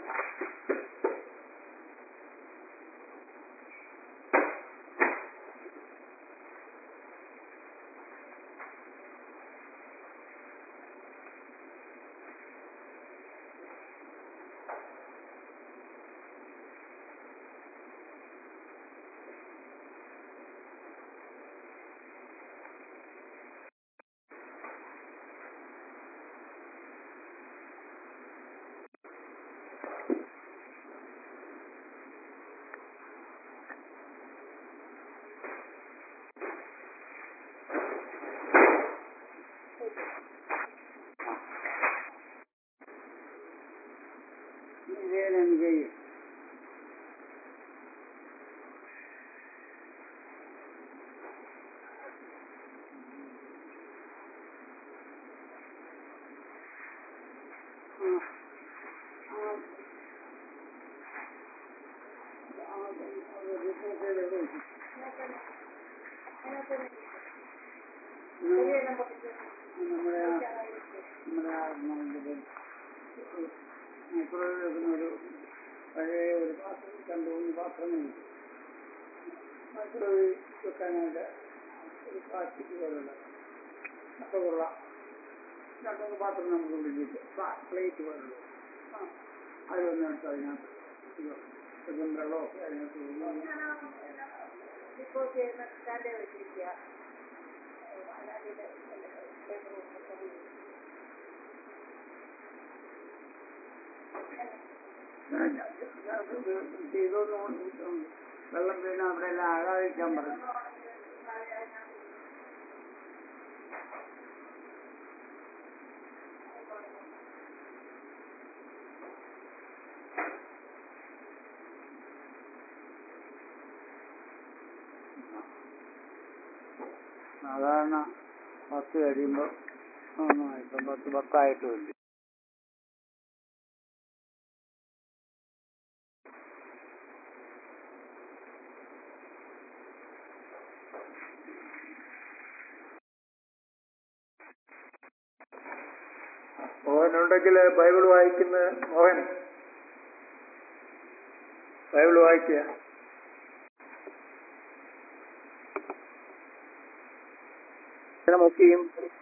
ഇതേനും ചെയ്യും നമ്മുടെ ആ- നമ്മുടെ ആ നമ്മുടെ മൈക്രോവേവ് വെക്കുന്ന ഒരു പഴയ ഒരു പാത്രം രണ്ട് മൂന്ന് പാത്രങ്ങളുണ്ട് മൈക്രോവേവ് വെക്കാനായിട്ട് ഒരു പ്ലാസ്റ്റിക് പോലുള്ള അപ്പുള്ള രണ്ട് മൂന്ന് പാത്രം നമുക്ക് ഉള്ളിലേക്ക് പ്ലേറ്റ് പോലുള്ള ആ അതൊന്നും എടുത്ത് അതിനകത്ത് ഇത് ഇതും വെള്ളമൊക്കെ അതിനകത്ത് ഒഴിച്ച് ഇപ്പോൾ ചെയ്യുന്ന സ്റ്റാൻഡ് വെച്ചിരിക്കുക അല്ലാതെ ചെയ്തൊന്നും വെള്ളം വീണ് അവിടെ എല്ലാം ആകാതിരിക്കാൻ പറഞ്ഞു സാധാരണ പത്ത് കഴിയുമ്പോൾ ഇപ്പം പത്ത് പത്തായിട്ടുമില്ല മോഹനുണ്ടെങ്കിൽ ബൈബിൾ വായിക്കുന്ന മോഹൻ ബൈബിൾ വായിക്കുക ജനമൊക്കെയും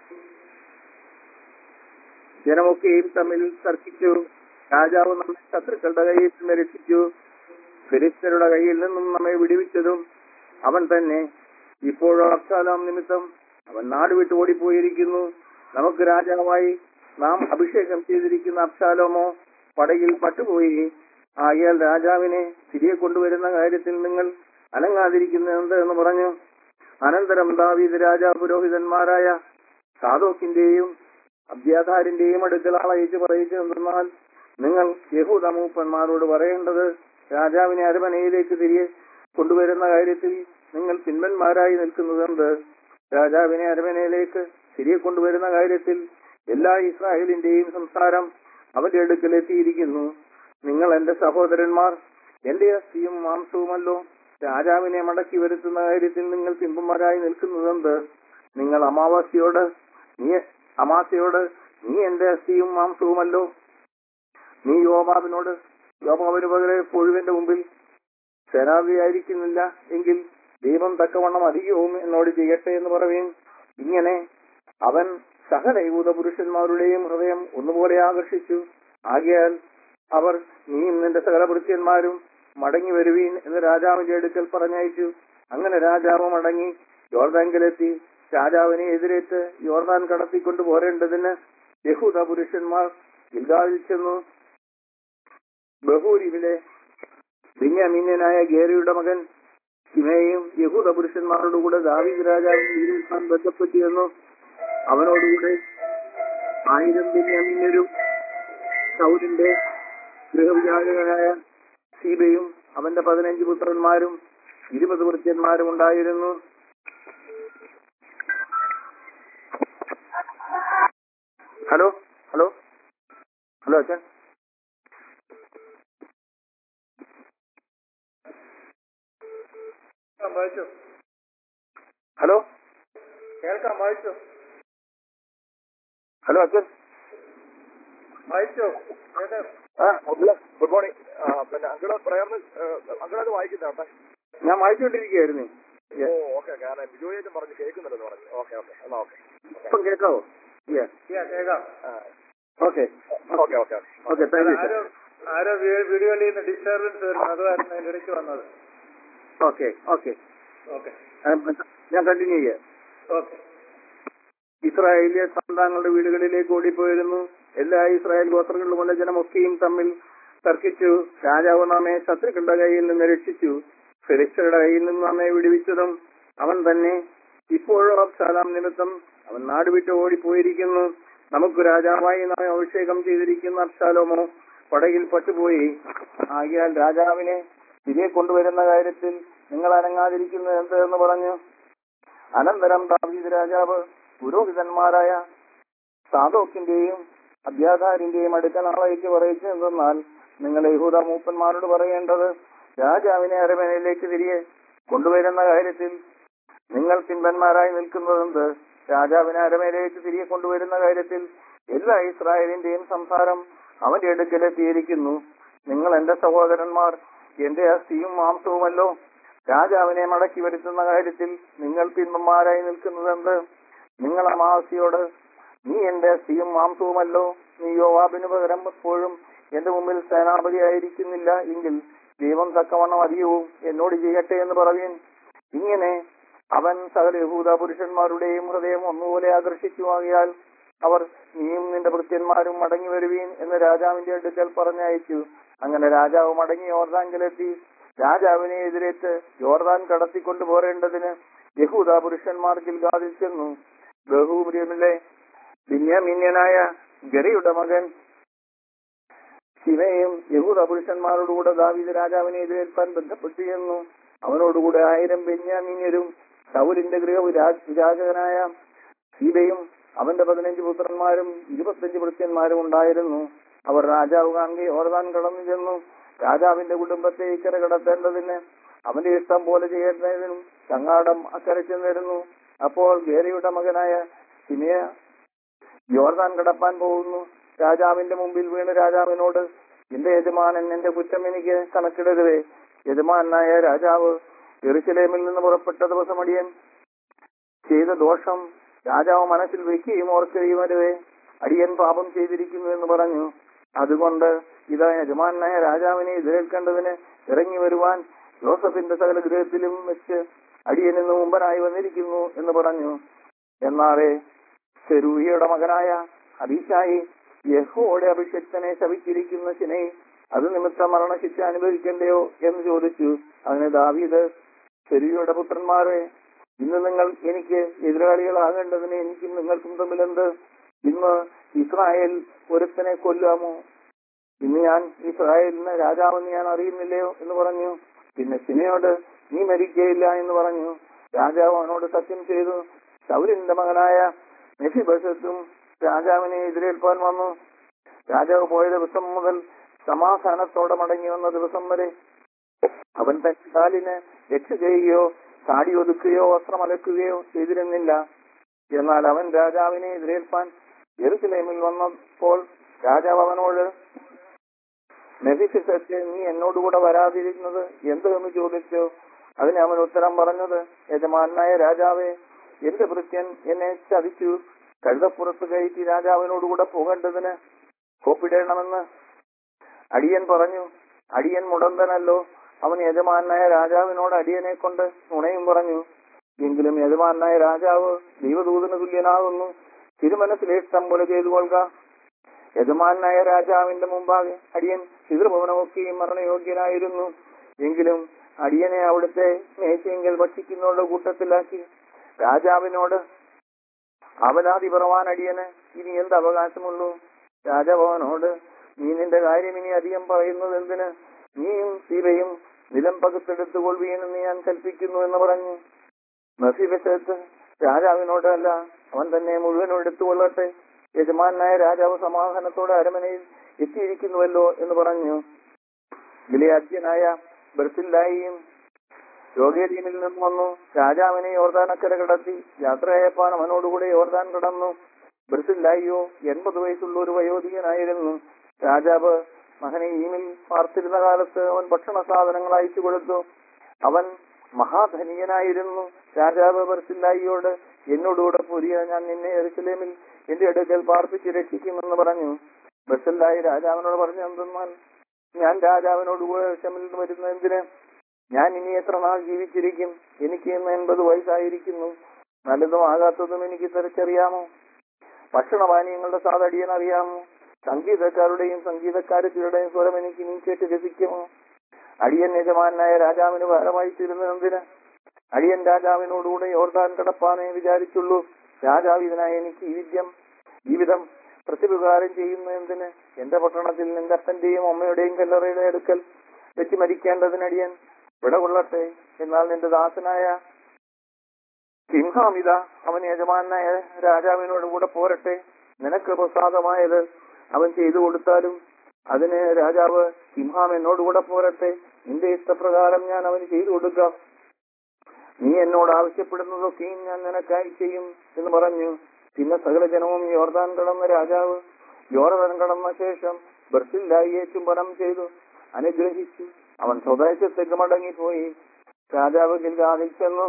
ജനമൊക്കെയും തമ്മിൽ തർക്കിച്ചു രാജാവ് നമ്മെ ശത്രുക്കളുടെ കയ്യിൽ നിന്ന് രക്ഷിച്ചു ഫിലിസ്തരുടെ കയ്യിൽ നിന്നും നമ്മെ വിടുവിച്ചതും അവൻ തന്നെ ഇപ്പോഴും അബ്സാലാം നിമിത്തം അവൻ നാട് വിട്ട് ഓടിപ്പോയിരിക്കുന്നു നമുക്ക് രാജാവായി നാം അഭിഷേകം ചെയ്തിരിക്കുന്ന അബ്സാലോമോ പടയിൽ പട്ടുപോയി ആകിയാൽ രാജാവിനെ തിരികെ കൊണ്ടുവരുന്ന കാര്യത്തിൽ നിങ്ങൾ അനങ്ങാതിരിക്കുന്നത് എന്ന് പറഞ്ഞു അനന്തരം ദാവീദ് രാജാ പുരോഹിതന്മാരായ സാദോക്കിന്റെയും അബ്യാധാരിന്റെയും അടുക്കൽ ആളയച്ച് പറയിച്ചു എന്നാൽ നിങ്ങൾ യഹൂദ മൂപ്പന്മാരോട് പറയേണ്ടത് രാജാവിനെ അരമനയിലേക്ക് തിരികെ കൊണ്ടുവരുന്ന കാര്യത്തിൽ നിങ്ങൾ പിൻപന്മാരായി നിൽക്കുന്നതെന്ത് രാജാവിനെ അരമനയിലേക്ക് തിരികെ കൊണ്ടുവരുന്ന കാര്യത്തിൽ എല്ലാ ഇസ്രായേലിന്റെയും സംസാരം അവന്റെ അടുക്കൽ എത്തിയിരിക്കുന്നു നിങ്ങൾ എന്റെ സഹോദരന്മാർ എന്റെ അസ്ഥിയും മാംസവുമല്ലോ രാജാവിനെ മടക്കി വരുത്തുന്ന കാര്യത്തിൽ നിങ്ങൾ പിമ്പന്മാരായി നിൽക്കുന്നതെന്ത് നിങ്ങൾ അമാവാസ്യയോട് നീ അമാസയോട് നീ എന്റെ അസ്ഥിയും മാംസവുമല്ലോ നീ യോബാബിനോട് യോബാബിന് പകരം എപ്പോഴും എന്റെ മുമ്പിൽ സേനാധിയായിരിക്കുന്നില്ല എങ്കിൽ ദൈവം തക്കവണ്ണം അധികവും എന്നോട് ചെയ്യട്ടെ എന്ന് പറയും ഇങ്ങനെ അവൻ സകല യൂത പുരുഷന്മാരുടെയും ഹൃദയം ഒന്നുപോലെ ആകർഷിച്ചു ആകയാൽ അവർ നീയും നിന്റെ സകല ഭൃത്യന്മാരും മടങ്ങി വരുവീൻ എന്ന് രാജാവിന്റെ അടുക്കൽ പറഞ്ഞയച്ചു അങ്ങനെ രാജാവ് മടങ്ങി യോർദാങ്കിലെത്തി രാജാവിനെ എതിരേറ്റ് യോർദാൻ കടത്തിക്കൊണ്ട് പോരേണ്ടതിന് യഹൂദ പുരുഷന്മാർ ഗിൽഗാലിൽ ചെന്നു ബഹൂരിവിലെ ബിന്യാമീന്യനായ ഗേരയുടെ മകൻ ശിമയും യഹൂദ പുരുഷന്മാരോടുകൂടെ ദാവീദ് രാജാവിനെ എതിരേൽക്കാൻ ബന്ധപ്പെട്ടിരുന്നു അവനോടുകൂടെ ആയിരം ബിന്യാമീന്യരും സൗലിന്റെ ഗൃഹവിചാരകനായ സീബയും അവന്റെ പതിനഞ്ച് പുത്രന്മാരും ഇരുപത് വൃത്യന്മാരും ഉണ്ടായിരുന്നു ഹലോ ഹലോ ഹലോ അച്ഛൻ വായിച്ചു ഹലോ കേൾക്കാം വായിച്ചു ഹലോ അച്ഛൻ വായിച്ചോ കേട്ടോ ആ ഗുഡ് മോർണിംഗ് പിന്നെ അങ്കിള് പ്രയറിന് അങ്കിൾ അത് വായിക്കുന്നേ ഞാൻ വായിച്ചുകൊണ്ടിരിക്കുകയായിരുന്നു ഓ ഓക്കെ കാരണം ബിജോയേറ്റം പറഞ്ഞു കേൾക്കുന്നുണ്ടെന്ന് പറഞ്ഞു ഓക്കെ ഓക്കെ എന്നാ ഓക്കെ ഇപ്പം കേൾക്കാവോ കേൾക്കാം okay okay okay okay thank you ആരോ ആരോ വീ- വീഡിയോയിൽ നിന്ന് ഡിസ്റ്റർബൻസ് വരുന്നു അതുമായിരുന്നു അതിന്റെ ഇടയ്ക്ക് വന്നത് ഓക്കെ ഓക്കെ ഓക്കെ ഞാൻ കണ്ടിന്യൂ ചെയ്യാം ഓക്കെ ഇസ്രായേലിയ സന്താനങ്ങളുടെ വീടുകളിലേക്ക് ഓടിപ്പോയിരുന്നു എല്ലാ ഇസ്രായേൽ ഗോത്രങ്ങളിലുമുള്ള ജനമൊക്കെയും തമ്മിൽ തർക്കിച്ചു രാജാവ് നമ്മെ ശത്രുക്കളുടെ കയ്യിൽ നിന്ന് രക്ഷിച്ചു ഫെലിസ്തരുടെ കയ്യിൽ നിന്ന് നമ്മെ വിടുവിച്ചതും അവൻ തന്നെ ഇപ്പോഴും അബ്സാലാം നിമിത്തം അവൻ നാട് വിട്ട് ഓടിപ്പോയിരിക്കുന്നു നമുക്ക് രാജാവായി നമ്മെ അഭിഷേകം ചെയ്തിരിക്കുന്ന അബ്സാലോമോ പടകിൽ പറ്റുപോയി ആകിയാൽ രാജാവിനെ തിരികെ കൊണ്ടുവരുന്ന കാര്യത്തിൽ നിങ്ങൾ അനങ്ങാതിരിക്കുന്നത് എന്ത് എന്ന് പറഞ്ഞു അനന്തരം ദാവീദ് രാജാവ് പുരോഹിതന്മാരായ സാദോക്കിന്റെയും അബ്യാധാരിന്റെയും അടുക്കൽ ആളയച്ച് പറയിച്ചു എന്തെന്നാൽ നിങ്ങൾ യഹൂദ മൂപ്പന്മാരോട് പറയേണ്ടത് രാജാവിനെ അരമനയിലേക്ക് തിരികെ കൊണ്ടുവരുന്ന കാര്യത്തിൽ നിങ്ങൾ പിൻപന്മാരായി നിൽക്കുന്നതെന്ത് രാജാവിനെ അരമനയിലേക്ക് തിരികെ കൊണ്ടുവരുന്ന കാര്യത്തിൽ എല്ലാ ഇസ്രായേലിന്റെയും സംസാരം അവന്റെ അടുക്കലെത്തിയിരിക്കുന്നു നിങ്ങൾ എന്റെ സഹോദരന്മാർ എന്റെ അസ്ഥിയും മാംസവുമല്ലോ രാജാവിനെ മടക്കി വരുത്തുന്ന കാര്യത്തിൽ നിങ്ങൾ പിൻപന്മാരായി നിൽക്കുന്നതെന്ത് നിങ്ങൾ അമാവാസിയോട് നീ എന്റെ അസ്ഥിയും മാംസവുമല്ലോ നീ യോവാബിന് പകരം എപ്പോഴും എന്റെ മുമ്പിൽ സേനാപതിയായിരിക്കുന്നില്ല എങ്കിൽ ദൈവം തക്കവണ്ണം അധികവും എന്നോട് ചെയ്യട്ടെ എന്ന് പറവീൻ ഇങ്ങനെ അവൻ സകല യഹൂദ പുരുഷന്മാരുടെയും ഹൃദയം ഒന്നുപോലെ ആകർഷിച്ചുവാകിയാൽ അവർ നീയും നിന്റെ ഭൃത്യന്മാരും മടങ്ങി വരുവീൻ എന്ന് രാജാവിന്റെ അടുക്കൽ പറഞ്ഞയച്ചു അങ്ങനെ രാജാവ് മടങ്ങി യോർദാങ്കിലെത്തി രാജാവിനെ എതിരേറ്റ് യോർദാൻ കടത്തിക്കൊണ്ടു പോരേണ്ടതിന് യഹൂദ പുരുഷന്മാർ ഗിൽഗാദിൽ ചെന്നു ബഹുപ്രിയമിലെ ബിന്യാമിന്യനായ ഗരയുടെ മകൻ ശിവയും യഹൂദ പുരുഷന്മാരോടുകൂടെ ദാവീദ് രാജാവിനെ എതിരേൽപ്പാൻ ബന്ധപ്പെട്ടു ചെന്നു അവനോടുകൂടെ ആയിരം ബെന്യാമീന്യരും സൗലിന്റെ ഗൃഹ വിരാ- വിരാജകനായ ശീബയും അവന്റെ പതിനഞ്ച് പുത്രന്മാരും ഇരുപത്തഞ്ച് ഭൃത്യന്മാരും ഉണ്ടായിരുന്നു അവർ രാജാവ് കാണുകയും ഓർദാൻ കടന്നു ചെന്നു രാജാവിന്റെ കുടുംബത്തെ ഇക്കരെ കടത്തേണ്ടതിന് അവന്റെ ഇഷ്ടം പോലെ ചെയ്യേണ്ടതിനും ചങ്ങാടം അക്കരെ ചെന്നിരുന്നു അപ്പോൾ ഗേരയുടെ മകനായ സിമിയ യോർദാൻ കടപ്പാൻ പോകുന്നു രാജാവിന്റെ മുമ്പിൽ വീണ് രാജാവിനോട് എന്റെ യജമാനൻ എന്റെ കുറ്റം എനിക്ക് കണക്കിടരുതേ യജമാനായ രാജാവ് എറുസലേമിൽ നിന്ന് പുറപ്പെട്ട ദിവസം അടിയൻ ചെയ്ത ദോഷം രാജാവ് മനസ്സിൽ വെക്കുകയും ഓർക്കുകയും വരുവേ അടിയൻ പാപം ചെയ്തിരിക്കുന്നു എന്ന് പറഞ്ഞു അതുകൊണ്ട് ഇതാ യജമാനായ രാജാവിനെ എതിരേൽക്കേണ്ടതിന് ഇറങ്ങി വരുവാൻ ജോസഫിന്റെ സകല ഗൃഹത്തിലും വെച്ച് അടിയൻ ഇന്ന് മുമ്പനായി വന്നിരിക്കുന്നു എന്ന് പറഞ്ഞു എന്നാറേ സെരൂയയുടെ മകനായ അബീഷായി യഹോയുടെ അഭിഷക്തനെ ശപിച്ചിരിക്കുന്ന ശിനെ അത് നിമിത്തം മരണശിക്ഷ അനുഭവിക്കണ്ടയോ എന്ന് ചോദിച്ചു അതിന് ദാവീദ് സെരൂയയുടെ പുത്രന്മാരെ ഇന്ന് നിങ്ങൾ എനിക്ക് എതിരാളികളാകേണ്ടതിന് എനിക്കും നിങ്ങൾക്കും തമ്മിൽ എന്ത് ഇന്ന് ഇസ്രായേൽ ഒരുത്തനെ കൊല്ലാമോ ഇന്ന് ഞാൻ ഇസ്രായേലിന് രാജാവെന്ന് ഞാൻ അറിയുന്നില്ലയോ എന്ന് പറഞ്ഞു പിന്നെ സിനയോട് നീ മരിക്കയില്ല എന്ന് പറഞ്ഞു രാജാവ് അവനോട് സത്യം ചെയ്തു ശൗലിന്റെ മകനായ മെഫിബസത്തും രാജാവിനെ എതിരേൽപ്പാൻ വന്നു രാജാവ് പോയ ദിവസം മുതൽ സമാധാനത്തോടെ മടങ്ങി വന്ന ദിവസം വരെ അവൻ തന്റെ കാലിന് രക്ഷ ചെയ്യുകയോ താടി ഒതുക്കുകയോ വസ്ത്രം അലക്കുകയോ ചെയ്തിരുന്നില്ല എന്നാൽ അവൻ രാജാവിനെ എതിരേൽപ്പാൻ യെറുസലേമിൽ വന്നപ്പോൾ രാജാവ് അവനോട് മെഫിഫിസത്തെ നീ എന്നോടുകൂടെ വരാതിരുന്നത് എന്ത് എന്ന് ചോദിച്ചു അതിന് അവൻ ഉത്തരം പറഞ്ഞത് യജമാനായ രാജാവേ എന്റെ ഭൃത്യൻ എന്നെ ചതിച്ചു കഴുതപ്പുറത്ത് കയറ്റി രാജാവിനോടുകൂടെ പോകേണ്ടതിന് കോപ്പിടേണമെന്ന് അടിയൻ പറഞ്ഞു അടിയൻ മുടന്തനല്ലോ അവൻ യജമാനായ രാജാവിനോട് അടിയനെ കൊണ്ട് നുണയും പറഞ്ഞു എങ്കിലും യജമാനായ രാജാവ് ദൈവദൂതന് തുല്യനാകുന്നു തിരുമനസ്സിലെ ഇഷ്ടം പോലെ ചെയ്തു കൊള്ളുക യജമാനായ രാജാവിന്റെ മുമ്പാകെ അടിയൻ പിതൃഭവനമൊക്കെയും മരണയോഗ്യനായിരുന്നു എങ്കിലും അടിയനെ അവിടുത്തെ മേശയെങ്കിൽ ഭക്ഷിക്കുന്നവരുടെ കൂട്ടത്തിലാക്കി രാജാവിനോട് അവലാതി പറവാൻ അടിയന് ഇനി എന്ത് അവകാശമുള്ളൂ രാജഭവനോട് നീ നിന്റെ കാര്യം ഇനി അധികം പറയുന്നത് എന്തിന് നീയും സീബയും നിലം പകുത്തെടുത്തു കൊള്ളുകയെന്ന് ഞാൻ കൽപ്പിക്കുന്നു എന്ന് പറഞ്ഞു നസീബത്ത് രാജാവിനോട് അല്ല അവൻ തന്നെ മുഴുവനും എടുത്തുകൊള്ളട്ടെ യജമാനായ രാജാവ് സമാധാനത്തോടെ അരമനയിൽ എത്തിയിരിക്കുന്നുവല്ലോ എന്ന് പറഞ്ഞു ഗിലിയാദ്യനായ ബർസില്ലായിയും യോഗേരിയനിൽ നിന്നും വന്നു രാജാവിനെ യോർദാനക്കര കടത്തി യാത്രയായപ്പാൻ അവനോടുകൂടെ യോർദാൻ കടന്നു ബർസില്ലായിയോ എൺപത് വയസ്സുള്ള ഒരു വയോധികനായിരുന്നു രാജാവ് മഹനീമിൽ പാർത്തിരുന്ന കാലത്ത് അവൻ ഭക്ഷണ സാധനങ്ങൾ അയച്ചു കൊടുത്തു അവൻ മഹാധനികനായിരുന്നു രാജാവ് ബർസില്ലായിയോട് എന്നോടുകൂടെ പുരിയ ഞാൻ നിന്നെ എറുസലേമിൽ എന്റെ അടുക്കൽ പാർപ്പിച്ച് രക്ഷിക്കുമെന്ന് പറഞ്ഞു ബർസില്ലായി രാജാവിനോട് പറഞ്ഞു എന്തെന്നാൽ ഞാൻ രാജാവിനോട് കൂടെ ഷമിൽ വരുന്ന എന്തിന് ഞാൻ ഇനി എത്ര നാൾ ജീവിച്ചിരിക്കും എനിക്ക് ഇന്ന് എൺപത് വയസ്സായിരിക്കുന്നു നല്ലതും ആകാത്തതും എനിക്ക് തിരിച്ചറിയാമോ ഭക്ഷണപാനീയങ്ങളുടെ സാധടിയൻ അറിയാമോ സംഗീതക്കാരുടെയും സംഗീതക്കാരത്തിയുടെയും സ്വരം എനിക്ക് നീ കേട്ട് രസിക്കുമോ അടിയൻ യജമാനായ രാജാവിന് ഭാരമായി തീരുന്നതെന്തിന് അടിയൻ രാജാവിനോടുകൂടെ യോർദാൻ കടപ്പാനേ വിചാരിച്ചുള്ളൂ രാജാവ് ഇതിനായി എനിക്ക് ഈ വിദ്യം ജീവിതം പ്രത്യുപകാരം ചെയ്യുന്ന എന്തിന് എന്റെ പട്ടണത്തിൽ നിന്റെ അപ്പന്റെയും അമ്മയുടെയും കല്ലറയുടെ അടുക്കൽ വെച്ച് മരിക്കേണ്ടതിനടിയൻ വിട കൊള്ളട്ടെ എന്നാൽ നിന്റെ ദാസനായ സിംഹാമിത അവൻ യജമാനായ രാജാവിനോട് കൂടെ പോരട്ടെ നിനക്ക് പ്രസാദമായത് അവൻ ചെയ്തു കൊടുത്താലും അതിന് രാജാവ് സിംഹാം എന്നോടുകൂടെ പോരട്ടെ നിന്റെ ഇഷ്ടപ്രകാരം ഞാൻ അവന് ചെയ്തു കൊടുക്കാം നീ എന്നോട് ആവശ്യപ്പെടുന്നതൊക്കെയും ഞാൻ നിനക്കായി ചെയ്യും എന്ന് പറഞ്ഞു പിന്നെ സകല ജനവും യോർദാൻ കടന്ന രാജാവ് യോർദാൻ കടന്ന ശേഷം ബർസില്ലായിയെ ചുംബനം ചെയ്തു അനുഗ്രഹിച്ചു അവൻ സ്വദേശത്തേക്ക് മടങ്ങിപ്പോയി രാജാവ് ഗിൽഗാദിൽ ചെന്നു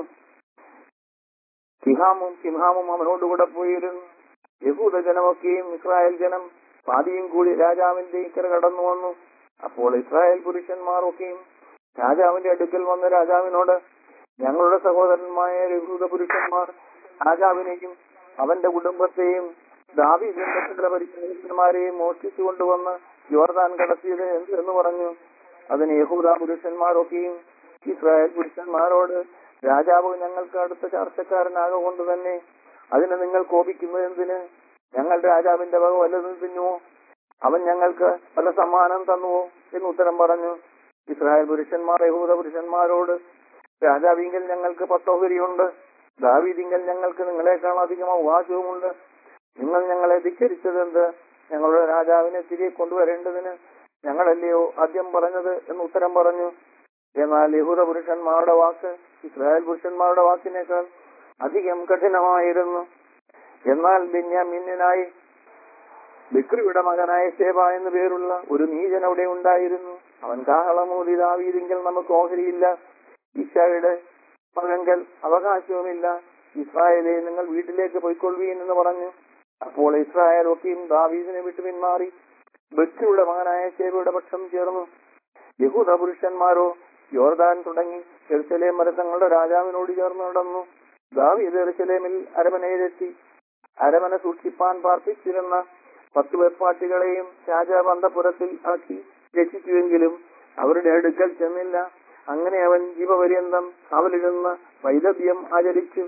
കിഹാമും കിംഹാമും അവനോടുകൂടെ പോയിരുന്നു യഹൂദ ജനമൊക്കെയും ഇസ്രായേൽ ജനം പാതിയും കൂടി രാജാവിന്റെ ഇക്കര കടന്നു വന്നു അപ്പോൾ ഇസ്രായേൽ പുരുഷന്മാരൊക്കെയും രാജാവിന്റെ അടുക്കൽ വന്ന രാജാവിനോട് ഞങ്ങളുടെ സഹോദരന്മായ യഹൂദ പുരുഷന്മാർ രാജാവിനെയും അവന്റെ കുടുംബത്തെയും ദാവീദിന്റെ സകല പരിചയന്മാരെയും മോഷ്ടിച്ചു കൊണ്ടുവന്ന് യോർദാൻ കടത്തിയത് എന്ത് എന്ന് പറഞ്ഞു അതിന് യഹൂദ പുരുഷന്മാരൊക്കെയും ഇസ്രായേൽ പുരുഷന്മാരോട് രാജാവ് ഞങ്ങൾക്ക് അടുത്ത ചർച്ചക്കാരനാകൊണ്ട് തന്നെ അതിന് നിങ്ങൾ കോപിക്കുന്നത് എന്തിന് ഞങ്ങൾ രാജാവിന്റെ വക വല്ലതും തിന്നുവോ അവൻ ഞങ്ങൾക്ക് പല സമ്മാനം തന്നുവോ എന്ന് ഉത്തരം പറഞ്ഞു ഇസ്രായേൽ പുരുഷന്മാർ യഹൂദ പുരുഷന്മാരോട് രാജാവിങ്കൽ ഞങ്ങൾക്ക് പത്തോഹരിയുണ്ട് ദാവീദിങ്കൽ ഞങ്ങൾക്ക് നിങ്ങളെക്കാൾ അധികം അവകാശവുമുണ്ട് നിങ്ങൾ ഞങ്ങളെ ധിക്കരിച്ചതെന്ത് ഞങ്ങളുടെ രാജാവിനെ തിരികെ കൊണ്ടുവരേണ്ടതിന് ഞങ്ങളല്ലയോ ആദ്യം പറഞ്ഞത് എന്ന് ഉത്തരം പറഞ്ഞു എന്നാൽ യഹൂദ പുരുഷന്മാരുടെ വാക്ക് ഇസ്രായേൽ പുരുഷന്മാരുടെ വാക്കിനേക്കാൾ അധികം കഠിനമായിരുന്നു എന്നാൽ ബെന്യാമിനായി ബിക്രിയുടെ മകനായ ശേബ എന്നു പേരുള്ള ഒരു നീചൻ അവിടെ ഉണ്ടായിരുന്നു അവൻ കാഹളമൂതി ദാവീദിങ്കൽ നമുക്ക് ഓഹരിയില്ല ഈശായുടെ മകങ്കൽ അവകാശവുമില്ല ഇസ്രായേലെ നിങ്ങൾ വീട്ടിലേക്ക് പോയിക്കൊള്ളുവീൻ എന്ന് പറഞ്ഞു അപ്പോൾ ഇസ്രായേൽ ഒക്കെയും ദാവീദിനെ വിട്ടു പിന്മാറി ബിക്രിയുടെ മകനായ ശേബയുടെ പക്ഷം ചേർന്നു യഹൂദ പുരുഷന്മാരോ യോർദാൻ തുടങ്ങി എറുസലേം വരെ തങ്ങളുടെ രാജാവിനോട് ചേർന്ന് നടന്നു ദാവീദ് എറുസലേമിൽ അരമനയിലെത്തി അരമന സൂക്ഷിപ്പാൻ പാർപ്പിച്ചിരുന്ന പത്ത് വെപ്പാട്ടികളെയും രാജാവ് അന്തപുരത്തിൽ ആക്കി രക്ഷിച്ചുവെങ്കിലും അവരുടെ അടുക്കൽ ചെന്നില്ല അങ്ങനെ അവൻ ജീവപര്യന്തം കാവലിരുന്ന വൈദവ്യം ആചരിച്ചു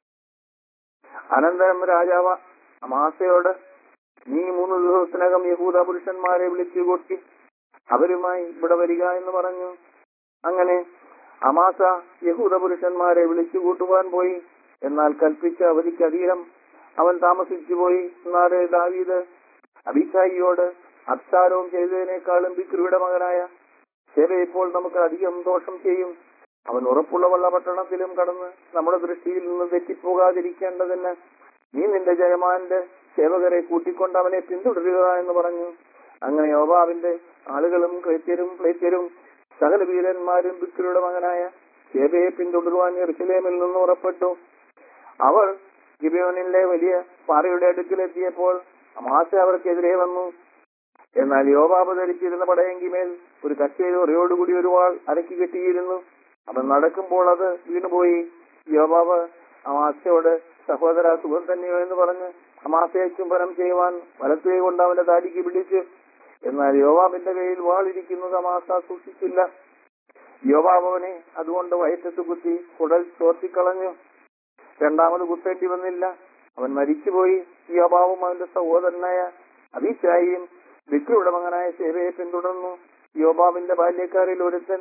അനന്തരം രാജാവ് അമാസയോട് നീ മൂന്ന് ദിവസത്തിനകം യഹൂദ പുരുഷന്മാരെ വിളിച്ചു കൂട്ടി അവരുമായി ഇവിടെ വരിക എന്ന് പറഞ്ഞു അങ്ങനെ അമാസ യഹൂദ പുരുഷന്മാരെ വിളിച്ചു കൂട്ടുവാൻ പോയി എന്നാൽ കൽപ്പിച്ച അവധിക്ക് അധീനം അവൻ താമസിച്ചു പോയി എന്നാല് ദാവീദ് അഭിഷായിയോട് അബ്സാരവും ചെയ്തതിനേക്കാളും ബിക്രിയുടെ മകനായ ശേബ ഇപ്പോൾ നമുക്ക് അധികം ദോഷം ചെയ്യും അവൻ ഉറപ്പുള്ള വള്ള പട്ടണത്തിലും കടന്ന് നമ്മുടെ ദൃഷ്ടിയിൽ നിന്ന് തെറ്റിപ്പോകാതിരിക്കേണ്ടതിന് നീ നിന്റെ ജയമാന്റെ സേവകരെ കൂട്ടിക്കൊണ്ട് അവനെ പിന്തുടരുക എന്ന് പറഞ്ഞു അങ്ങനെ യോബാവിന്റെ ആളുകളും ക്രൈത്യരും പ്ലേത്യരും സകല വീരന്മാരും ബിക്രിയുടെ മകനായ ശേബയെ പിന്തുടരുവാൻ എറുസലേമിൽ നിന്ന് ഉറപ്പെട്ടു അവർ ഗിബിയോനിലെ വലിയ പാറയുടെ അടുക്കിലെത്തിയപ്പോൾ അമാസ അവർക്കെതിരെ വന്നു എന്നാൽ യോബാബ് ധരിച്ചിരുന്ന പടയെങ്കിമേൽ ഒരു കച്ചേരി ഒരയോടുകൂടി ഒരു വാൾ അരക്കി കെട്ടിയിരുന്നു അവൻ നടക്കുമ്പോൾ അത് വീണുപോയി യോബാബ് അമാസയോട് സഹോദര സുഖം തന്നെയോ എന്ന് പറഞ്ഞ് അമാസയെ ചുംബനം ചെയ്യുവാൻ വലത്തുകൈ കൊണ്ട് അവന്റെ താടിക്ക് പിടിച്ചു എന്നാൽ യോവാബിന്റെ കയ്യിൽ വാളിരിക്കുന്നത് അമാസ സൂക്ഷിച്ചില്ല യോവാബ് അവനെ അതുകൊണ്ട് വയറ്റത്ത് കുത്തി കുടൽ ചോർത്തിക്കളഞ്ഞു രണ്ടാമത് കുത്തേണ്ടി വന്നില്ല അവൻ മരിച്ചുപോയി യോബാവും അവന്റെ സഹോദരനായ അഭിഷായിയും വിക്രിയുടെ മകനായ ശേബയെ പിന്തുടർന്നു യോബാബിന്റെ ബാല്യക്കാരിൽ ഒരുത്തൻ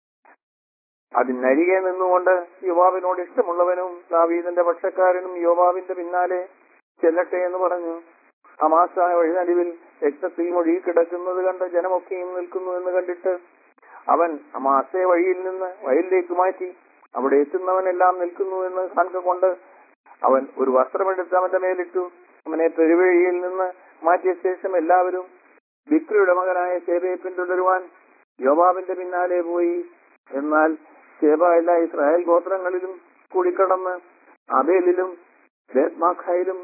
അതിനരികെ നിന്നുകൊണ്ട് യോബാബിനോട് ഇഷ്ടമുള്ളവനും ദാവീദിന്റെ പക്ഷക്കാരനും യോബാബിന്റെ പിന്നാലെ ചെല്ലട്ടെ എന്ന് പറഞ്ഞു അമാസ വഴിനടുവിൽ രക്തത്തിൽ മൊഴി കിടക്കുന്നത് കണ്ട് ജനമൊക്കെയും നിൽക്കുന്നു എന്ന് കണ്ടിട്ട് അവൻ അമാസയെ വഴിയിൽ നിന്ന് വയലിലേക്ക് മാറ്റി അവിടെ എത്തുന്നവനെല്ലാം നിൽക്കുന്നു എന്ന് കാണുക കൊണ്ട് അവൻ ഒരു വസ്ത്രമെടുത്ത് അവന്റെ മേലിട്ടു അവനെ പെരുവഴിയിൽ നിന്ന് മാറ്റിയ ശേഷം എല്ലാവരും ബിക്രിയുടെ മകനായ ശേബയെ പിന്തുടരുവാൻ യോബാബിന്റെ പിന്നാലെ പോയി എന്നാൽ ശേബ എല്ലാ ഇസ്രായേൽ ഗോത്രങ്ങളിലും കൂടിക്കടന്ന് അബേലിലും ബേത്മാഖയിലും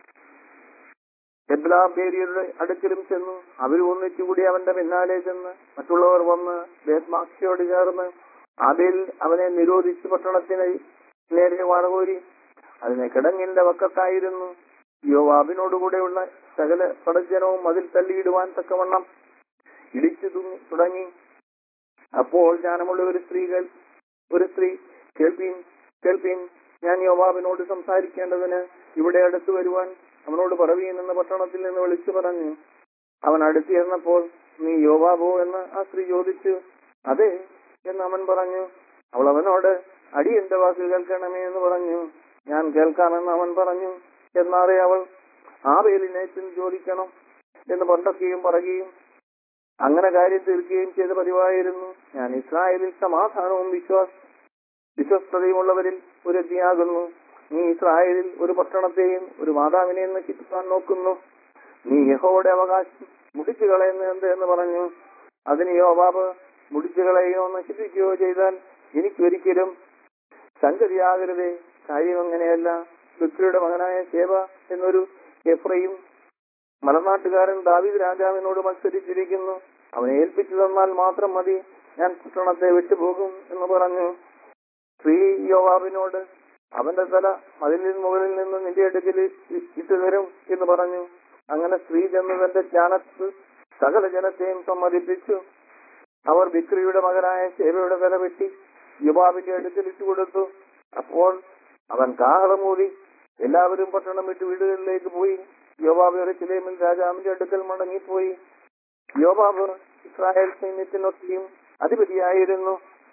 എബ്ലാബേരിയുടെ അടുക്കലും ചെന്നു അവർ ഒന്നിച്ചുകൂടി അവന്റെ പിന്നാലെ ചെന്ന് മറ്റുള്ളവർ വന്ന് ബേത്മാഖയോട് ചേർന്ന് ആബേൽ അവനെ നിരോധിച്ച് പട്ടണത്തിന് നേരെ വാഴകോരി അതിനെ കിടങ്ങിന്റെ വക്കത്തായിരുന്നു യോവാബിനോടുകൂടെയുള്ള സകല പടജനവും അതിൽ തള്ളിയിടുവാൻ തക്കവണ്ണം ഇടിച്ചു തു- തുടങ്ങി അപ്പോൾ ജ്ഞാനമുള്ള ഒരു സ്ത്രീകൾ ഒരു സ്ത്രീ കേൾപ്പീൻ കേൾപ്പീൻ ഞാൻ യോവാബിനോട് സംസാരിക്കേണ്ടതിന് ഇവിടെ അടുത്ത് വരുവാൻ അവനോട് പറവീൻ എന്ന പട്ടണത്തിൽ നിന്ന് വിളിച്ചു പറഞ്ഞു അവൻ അടുത്ത് ചെന്നപ്പോൾ നീ യോവാബോ എന്ന് ആ സ്ത്രീ ചോദിച്ചു അതെ എന്ന് അവൻ പറഞ്ഞു അവൾ അവനോട് അടി എന്റെ വാക്ക് കേൾക്കണമേ എന്ന് പറഞ്ഞു ഞാൻ കേൾക്കാമെന്ന് അവൻ പറഞ്ഞു എന്നാറെ അവൾ ആ വേലിനെ ചെന്ന് ചോദിക്കണം എന്ന് പണ്ടൊക്കെയും പറയുകയും അങ്ങനെ കാര്യം തീർക്കുകയും ചെയ്ത പതിവായിരുന്നു ഞാൻ ഇസ്രായേലിൽ സമാധാനവും വിശ്വാസ വിശ്വസ്തതയുമുള്ളവരിൽ ഒരു എത്തിയാകുന്നു നീ ഇസ്രായേലിൽ ഒരു പട്ടണത്തെയും ഒരു മാതാവിനെയും നശിപ്പിക്കാൻ നോക്കുന്നു നീ യഹോയുടെ അവകാശം മുടിച്ചു കളയുന്നത് എന്ത് എന്ന് പറഞ്ഞു അതിന് യോബാബ് മുടിച്ചു കളയുകയോ നശിപ്പിക്കുകയോ ചെയ്താൽ എനിക്കൊരിക്കലും സംഗതിയാകരുതേ കാര്യം അങ്ങനെയല്ല ബിക്രിയുടെ മകനായ ശേബ എന്നൊരു എഫ്രയും മലനാട്ടുകാരൻ ദാവീദ് രാജാവിനോട് മത്സരിച്ചിരിക്കുന്നു അവനെ ഏൽപ്പിച്ചു തന്നാൽ മാത്രം മതി ഞാൻ പട്ടണത്തെ വിട്ടുപോകും എന്ന് പറഞ്ഞു സ്ത്രീ യോവാബിനോട് അവന്റെ തല മതിലിൽ മുകളിൽ നിന്ന് നിന്റെ അടുക്കൽ ഇട്ടു തരും എന്ന് പറഞ്ഞു അങ്ങനെ സ്ത്രീ ചെന്ന് തന്റെ ജ്ഞാനത്ത് സകല ജനത്തെയും സമ്മതിപ്പിച്ചു അവർ ബിക്രിയുടെ മകനായ ശേബയുടെ തല വെട്ടി യുവാബിന്റെ അടുക്കൽ ഇട്ടുകൊടുത്തു അപ്പോൾ അവൻ കാഹളമൂതി എല്ലാവരും പട്ടണം വിട്ട് വീടുകളിലേക്ക് പോയി യോബാബ് എറിച്ചിലേമിൽ രാജാവിന്റെ അടുക്കൽ മടങ്ങിപ്പോയി യോബാബ് ഇസ്രായേൽ സൈന്യത്തിനൊക്കെയും അധിപതിയായിരുന്നു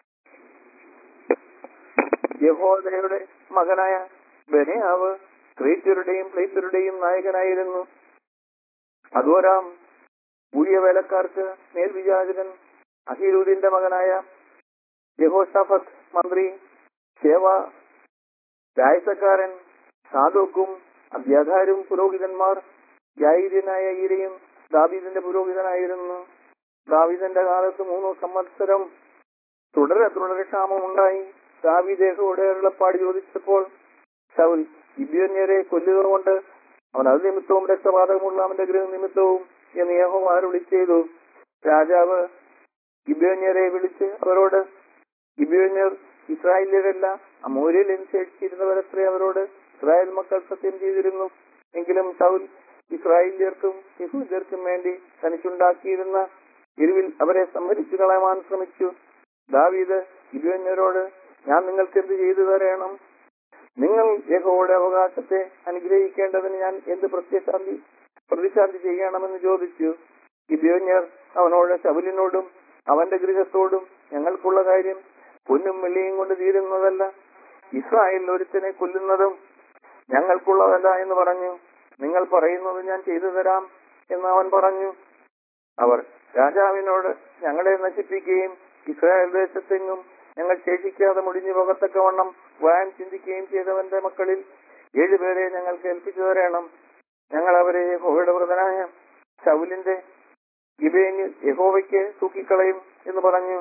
യഹോദയുടെ മകനായ ബനയാവ് ക്രീത്യരുടെയും പ്ലേത്തരുടെയും നായകനായിരുന്നു അധോരാം ഊഴിയവേലക്കാർക്ക് മേൽവിചാരകൻ അഹിരൂദിന്റെ മകനായ യഹോഷാഫത്ത് മന്ത്രി സേവ രായസക്കാരൻ സാധുക്കും അഭ്യാധാരും പുരോഹിതന്മാർ യായിരിനായ ഈരയും ദാവീദിന്റെ പുരോഹിതനായിരുന്നു ദാവീദിന്റെ കാലത്ത് മൂന്ന് സംവത്സരം തുടരെ തുടരെ ക്ഷാമമുണ്ടായി ദാവീദേഹോടെ ഉള്ളപ്പാട് ചോദിച്ചപ്പോൾ ശൗൽ ഗിബിയോന്യരെ കൊല്ലുക കൊണ്ട് അവൻ അത് നിമിത്തവും രക്തപാതകമുള്ള അവന്റെ ഗൃഹ നിമിത്തവും എന്ന് യഹോവ അരുളി ചെയ്തു രാജാവ് ഗിബിയോന്യരെ വിളിച്ച് അവരോട് ഗിബിയോന്യർ ഇസ്രായേലിയരല്ല അമൂര്യയിൽ ശേഷിച്ചിരുന്നവരത്രേ അവരോട് ഇസ്രായേൽ മക്കൾ സത്യം ചെയ്തിരുന്നു എങ്കിലും ശൗൽ ഇസ്രായേലിയർക്കും യഹൂദർക്കും വേണ്ടി തനിച്ചുണ്ടാക്കിയിരുന്ന എരിവിൽ അവരെ സംഹരിച്ചു കളയാൻ ശ്രമിച്ചു ദാവീദ് ഗിബിയോന്യരോട് ഞാൻ നിങ്ങൾക്ക് എന്ത് ചെയ്തു തരണം നിങ്ങൾ യഹോയുടെ അവകാശത്തെ അനുഗ്രഹിക്കേണ്ടതിന് ഞാൻ എന്ത് പ്രത്യശാന്തി പ്രതിശാന്തി ചെയ്യണമെന്ന് ചോദിച്ചു ഗിബിയോന്യർ അവനോട് ശബലിനോടും അവന്റെ ഗൃഹത്തോടും ഞങ്ങൾക്കുള്ള കാര്യം പൊന്നും വെള്ളിയും കൊണ്ട് തീരുന്നതല്ല ഇസ്രായേലിൽ ഒരുത്തനെ കൊല്ലുന്നതും ഞങ്ങൾക്കുള്ളതല്ല എന്ന് പറഞ്ഞു നിങ്ങൾ പറയുന്നത് ഞാൻ ചെയ്തു തരാം എന്ന് അവൻ പറഞ്ഞു അവർ രാജാവിനോട് ഞങ്ങളെ നശിപ്പിക്കുകയും ഇസ്രായേൽ ദേശത്തെങ്ങും ഞങ്ങൾ ശേഷിക്കാതെ മുടിഞ്ഞു പോകത്തക്കവണ്ണം വാൻ ചിന്തിക്കുകയും ചെയ്തവന്റെ മക്കളിൽ ഏഴുപേരെ ഞങ്ങൾക്ക് ഏൽപ്പിച്ചു തരണം ഞങ്ങൾ അവരെ യഹോവയുടെ വ്രതനായ ശൗലിന്റെ ഗിബേന് യഹോവയ്ക്ക് തൂക്കിക്കളയും എന്ന് പറഞ്ഞു